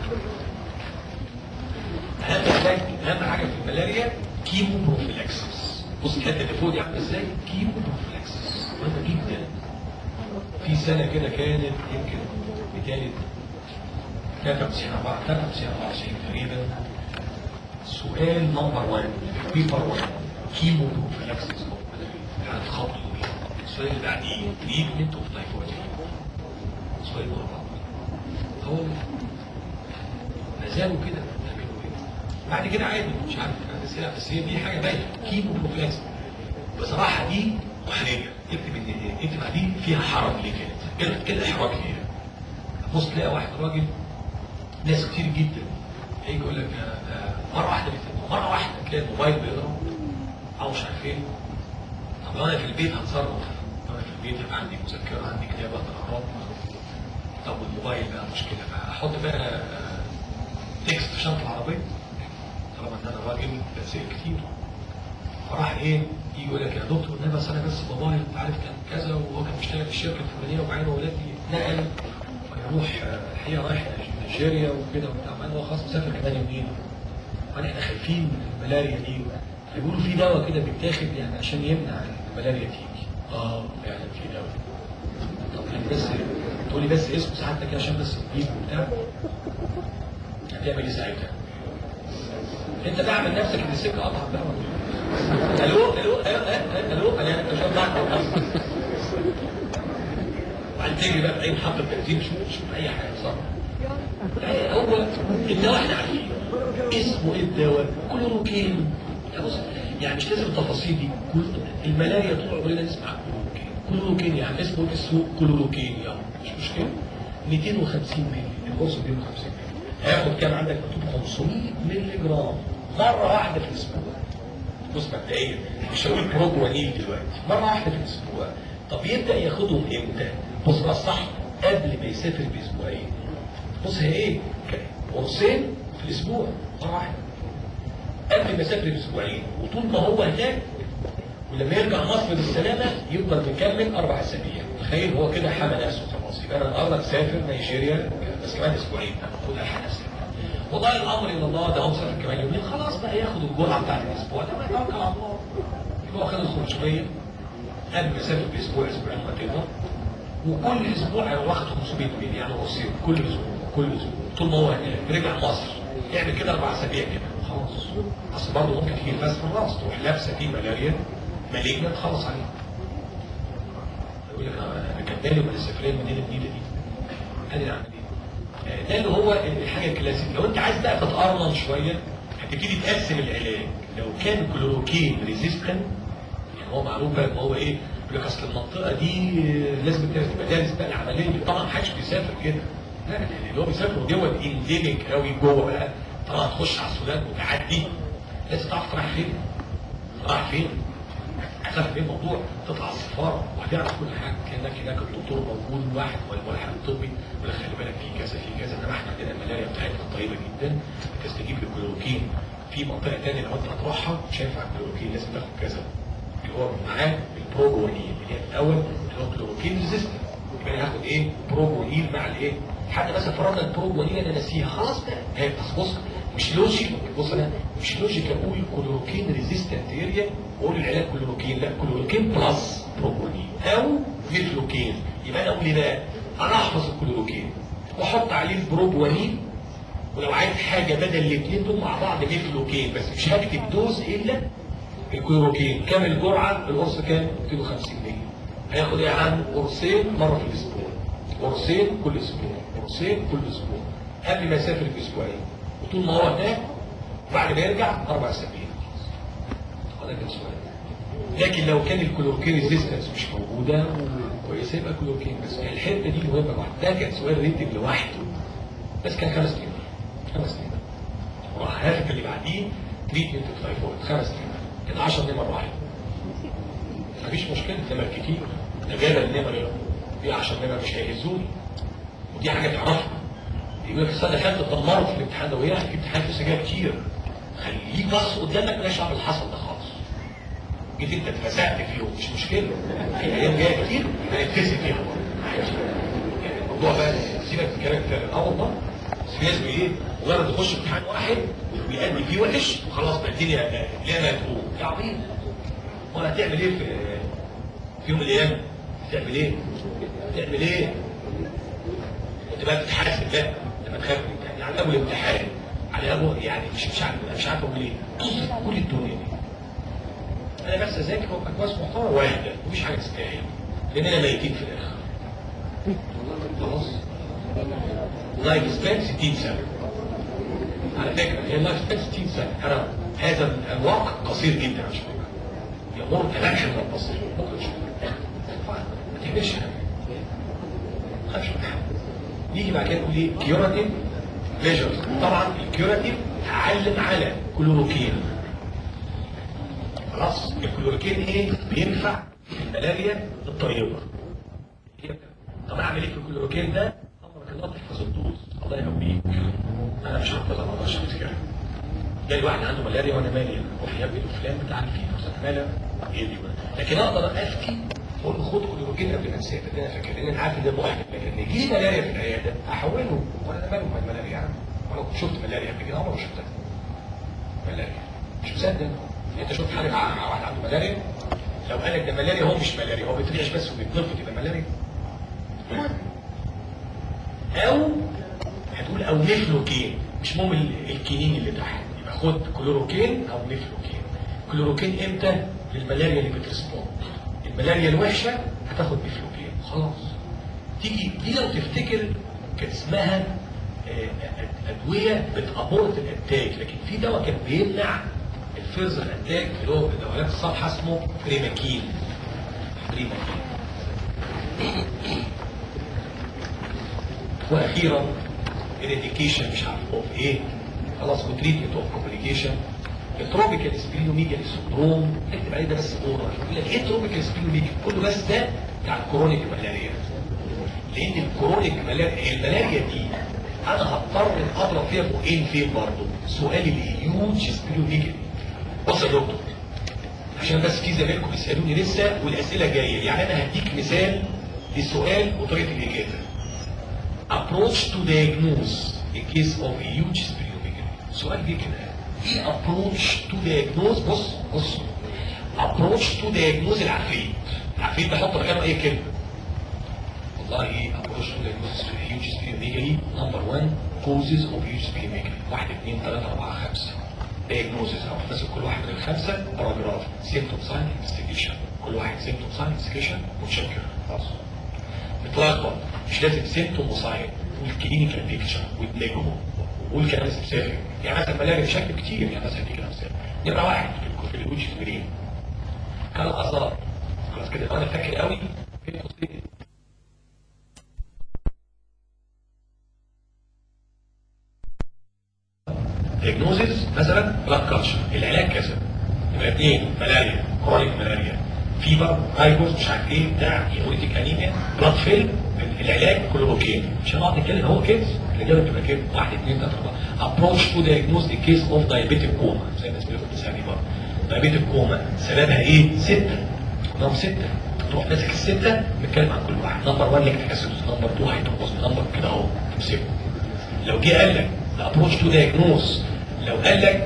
اهم حاجه اهم حاجه في الملاريا كيمو بروفيلاكسس بص الحته اللي فوق دي عامله ازاي كيمو بروفيلاكسس مهمه جدا في سنه كده كانت يمكن بتالت 93 94 94 تقريبا سؤال نمبر 1 بيبر 1 كيمو بروفيلاكسس كانت خطوه السؤال اللي بعديه تريتمنت اوف تايفويد سؤال نمبر هو ما زالوا كده بيعملوا كده بعد كده عادي مش عارف بس هي بس هي دي حاجه باينه كيمو بروفيلاكسس بصراحه دي محرجه اكتب ان اكتب دي فيها حرج ليه كده كده كده احراج ليه بص تلاقي واحد راجل ناس كتير جدا هيجي يقول لك ده- ده مره واحده بت- مره واحده تلاقي الموبايل بيضرب او مش عارف ايه طب لو انا في البيت هتصرف لو انا في البيت يبقى عندي مذكره عندي كتاب اقدر اقراه طب والموبايل بقى مشكله بقى احط بقى آه، تكست في شنطه العربيه طالما ان انا راجل بسير كتير فراح ايه يجي يقول لك يا دكتور ده بس انا بس بابايا انت عارف كان كذا وهو كان بيشتغل في الشركه الفلانيه وبعدين ولادي نقل ويروح آه، الحقيقه رايح نيجيريا وكده وبتاع بعدين هو خلاص مسافر كمان يومين وانا احنا خايفين من الملاريا دي بيقولوا في دواء كده بيتاخد يعني عشان يمنع الملاريا تيجي اه فعلا في دواء طب يعني بس تقول لي بس اسمه ساعتك كده عشان بس تجيب وبتاع هتعمل ايه ساعتها؟ انت تعمل نفسك ان السكه قطعت بقى الو الو الو الو انا مش هطلع وبعدين تجري بقى في اي محطه بنزين شوف شوف اي حاجه صح لا، هو الدواء احنا عارفين اسمه ايه الدواء كلوروكين يا بص يعني مش لازم التفاصيل دي كل الملاريا طول عمرنا نسمع كلوروكين كلوروكين يعني اسمه اسمه كلوروكين يلا مش مشكله 250 مللي القرص 250 مللي هياخد كام عندك مكتوب 500 مللي جرام مره واحده في الاسبوع بص مبدئيا مش هقول بروجوانيل دلوقتي مره واحده في الاسبوع طب يبدا ياخدهم امتى؟ بص بقى الصح قبل ما يسافر باسبوعين بص هي ايه؟ قرصين في الاسبوع مره واحده قبل ما يسافر باسبوعين وطول ما هو هناك ولما يرجع مصر بالسلامه يفضل مكمل اربع اسابيع تخيل هو كده حمى نفسه خلاص يبقى انا النهارده مسافر نيجيريا بس كمان اسبوعين خد الحق نفسك والله الامر الى الله ده هو مسافر كمان يومين خلاص بقى ياخد الجرعه بتاعت الاسبوع ده ويتوكل على الله يبقى هو خد ال 500 قبل ما يسافر باسبوع اسبوعين ما تقدر وكل اسبوع هيبقى واخد 500 مللي يعني قصير كل اسبوع كل اسبوع طول ما هو هناك رجع مصر يعمل كده اربع اسابيع كده خلاص اصل برضه ممكن تيجي الناس في الراس تروح لابسه فيه ملاريا مالجنا تخلص عليه يقول لك انا كان بالي من السفريه المدينه الجديده دي ادي اعمل ايه؟ ده اللي هو الحاجه الكلاسيك لو انت عايز بقى تتقرن شويه هتبتدي تقسم العلاج لو كان كلوروكين ريزيستنت يعني هو معروف بقى ان هو ايه يقول لك اصل المنطقه دي لازم تبقى دارس بقى العمليه دي طبعا ما حدش بيسافر كده لا اللي هو بيسافر دول انديميك قوي جوه بقى طبعا تخش على السودان وتعدي لازم تعرف رايح فين رايح فين هتعرف ايه الموضوع تطلع على السفاره وهتعرف كل حاجه كانك هناك الدكتور موجود واحد ولا واحد الطبي يقول لك خلي بالك في كذا في كذا انما احنا عندنا الملاريا بتاعتنا طيبه جدا بتستجيب للكلوروكين في منطقه ثانيه لو انت هتروحها مش هينفع الكلوروكين لازم تاخد كذا اللي هو معاه البروجونيل اللي هي الاول اللي هو كلوروكين ريزيستنت يبقى انا هاخد ايه بروجونيل مع الايه حتى مثلا فرضنا البروجونيل انا ناسيها خلاص بقى هي بس بص مش لوجيك بص انا مش لوجيك اقول كلوروكين ريزيستنت اريا واقول العلاج كلوروكين لا كلوروكين بلس بروجونيل او ميفلوكين يبقى انا اقول ايه بقى انا احفظ الكلوروكين واحط عليه البروجوانيل ولو عايز حاجه بدل الاثنين دول مع بعض ميفلوكين بس مش هكتب دوز الا الكلوروكين كام الجرعه القرص كام 250 مللي هياخد ايه يا عم قرصين مره في الاسبوع قرصين كل اسبوع قرصين كل اسبوع قبل ما يسافر باسبوعين وطول ما هو هناك وبعد ما يرجع اربع اسابيع هذا كان سؤال لكن لو كان الكلوروكين ريزيستنس مش موجوده كويسه يبقى كلوروكين بس الحته دي مهمه لوحدها ده كان سؤال ريتنج لوحده بس كان خمس ايام خمس ايام وراح هاتف اللي بعديه تريتمنت التايفويد خمس ايام كده 10 دقايق مره واحده مفيش مشكله نمر كتير ده جاب النمر دي عشان نمر مش هيهزوني ودي حاجه تعرفها يقول لك السنه دخلت اتدمرت في الامتحان ده وهي في امتحان في سجاير كتير خليك بس قدامك مالهاش عامل حصل ده خالص جيت انت اتفسقت فيهم مش مشكله في ايام جايه كتير هنتفسق فيها برضه عادي. يعني الموضوع بقى سيبك من الكلام ده اه والله بس في ناس بايه مجرد يخش امتحان واحد ويأدي فيه وحش وخلاص بقى الدنيا ليها ما تقوم يا عبيط ولا هتعمل ايه في في يوم من الايام تعمل ايه تعمل ايه انت بقى بتتحاسب لا لما تخاف من الامتحان يعني اول امتحان على ابو يعني مش مش عارف مش عارف اقول ايه طز كل الدنيا دي انا بس اذاكر وابقى كويس محترم واهدى مفيش حاجه تستاهل لاننا ميتين في الاخر خلاص لايف سبان 60 سنه على فكره هي اللايف سبان 60 سنه انا هذا الوقت قصير جدا على فكره يمر كلامش من البصر ممكن تشوف ما تعملش حاجه ما تخافش من حاجه نيجي بعد كده نقول ايه كيوراتيف ميجرز طبعا الكيوراتيف هعلم على كلوروكين خلاص الكلوروكين ايه بينفع في الملاريا الطيبه طب اعمل ايه في الكلوروكين ده امرك الله تحفظ الدوز الله يقويك انا مش هحفظها ما اقدرش امسكها جاي واحد عنده ملاريا وانا مالي روح يا ابني فلان بتاع الفيل انا مالي ايه دي بقى لكن اقدر افتي اقول له خد كلوروكين قبل ما انساه ده انا فاكر لان انا عارف ان ده محرج لكن يجي لي ملاريا في العياده احوله وانا مالي من الملاريا يعني وانا كنت شفت ملاريا قبل كده عمري ما شفتها ملاريا مش مصدق انت شفت حاجه مع مع واحد عنده ملاريا لو قال لك ده ملاريا هو مش ملاريا هو بيتريش بس وبيتنفض يبقى ملاريا او هتقول او نفلوكين مش مهم ال- الكينين اللي تحت يبقى خد كلوروكين او نفلوكين كلوروكين امتى للملاريا اللي بترسبوند الملاريا الوحشه هتاخد نفلوكين خلاص تيجي دي لو تفتكر كان اسمها آه، آه، ادويه بتابورت الاتاك لكن في دواء كان بيمنع الفيرزر اتاك اللي هو دواء الصفحه اسمه بريماكين بريماكين واخيرا الاديكيشن مش عارف اوف ايه خلاص وتريتمنت اوف كومبليكيشن التروبيكال سبيلوميجا سندروم اكتب عليه ده بس اورال يقول لك ايه تروبيكال سبيلوميجا كله بس ده بتاع الكرونيك ملاريا لان الكرونيك ملاريا هي الملاريا دي انا هضطر اضرب فيها بقين فين برضه سؤال الهيوج سبيلوميجا بص يا دكتور عشان بس في زمايلكم بيسالوني لسه والاسئله جايه يعني انا هديك مثال للسؤال وطريقه الاجابه approach to diagnose a case of a huge splenomegaly سؤال جه كده ايه approach to diagnose بص بص approach to diagnose العفريت العفريت ده حط مكانه اي كلمه والله ايه approach to diagnose a huge splenomegaly number one causes of huge splenomegaly واحد اثنين ثلاثة أربعة خمسة diagnosis أو مثلا كل واحد من الخمسة باراجراف symptom sign investigation كل واحد symptom sign investigation وتشكر خلاص متلخبط مش لازم سيمتوم وساين والكلينيكال بيكتشر والنجم والكلام سبيسيفيك يعني مثلا ملاريا بشكل كتير يعني مثلا دي كده مثال نمره واحد في الوجه الجرين كان الاثار خلاص كده انا فاكر قوي في قصتين دياجنوزيس مثلا بلاد كلتشر العلاج كذا يبقى اثنين ملاريا كرونيك ملاريا فيبر هايبوس مش عارف ايه بتاع هيموليتيك انيميا بلاد فيل العلاج كلوروكين مش هنقعد نتكلم هو كيس الاجابه بتبقى كده واحد اثنين ثلاثه اربعه ابروش تو دايجنوز ذا كيس اوف دايابيتيك كوما زي الناس اللي بتسالني برضه دايابيتيك كوما سببها ايه؟ سته رقم سته تروح ماسك السته نتكلم عن كل واحد نمبر 1 لك اسيدوس نمبر 2 هيدروبوز نمبر كده اهو تمسكه لو جه قال لك الابروش تو دايجنوز لو قال لك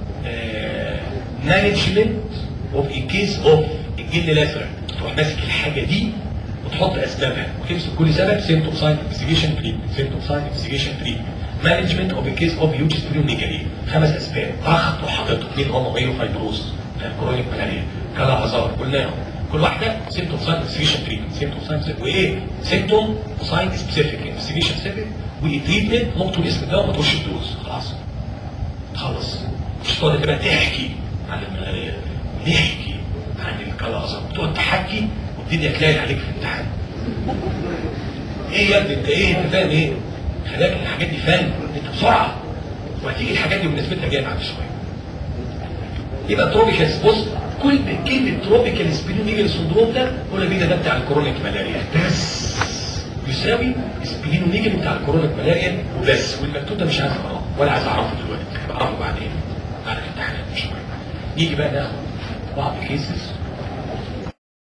مانجمنت اوف ا كيس اوف الجن الازرق تروح ماسك الحاجه دي وتحط اسبابها وتمسك كل سبب سيمتوم ساين انفستيجيشن تريتمنت سيمتوم ساين انفستيجيشن تريتمنت مانجمنت اوف ا كيس اوف يوج سبليونيجالي خمس اسباب ضغط وحاطط اثنين هم مايو فايبروز كرونيك ملاريا كلا هزار قلناهم كل واحده سيمتوم ساين انفستيجيشن تريتمنت سيمتوم ساين وايه سيمتوم ساين سبيسيفيك انفستيجيشن سبيسيفيك وتريتمنت ممكن تقول اسم الدواء وما تقولش الدوز خلاص خلص مش تقعد تبقى تحكي عن الملاريا نحكي عن الكلازة تقعد تحكي والدنيا تلاقي عليك في الامتحان ايه يا ابني انت ايه انت فاهم ايه خلاك الحاجات دي فن انت بسرعه وهتيجي الحاجات دي ونسبتها جايه بعد شويه يبقى تروبيكاس بص كل كلمه تروبيكال سبلينوميجالي سندروم ده قلنا بينا ده بتاع الكورونيك ملاريا بس يساوي سبلينوميجالي بتاع الكورونيك ملاريا وبس والمكتوب ده مش عايز اقراه ولا عايز اعرفه دلوقتي بعرفه بعدين بعد الامتحانات مش مهم نيجي بقى ناخد بعض كيسز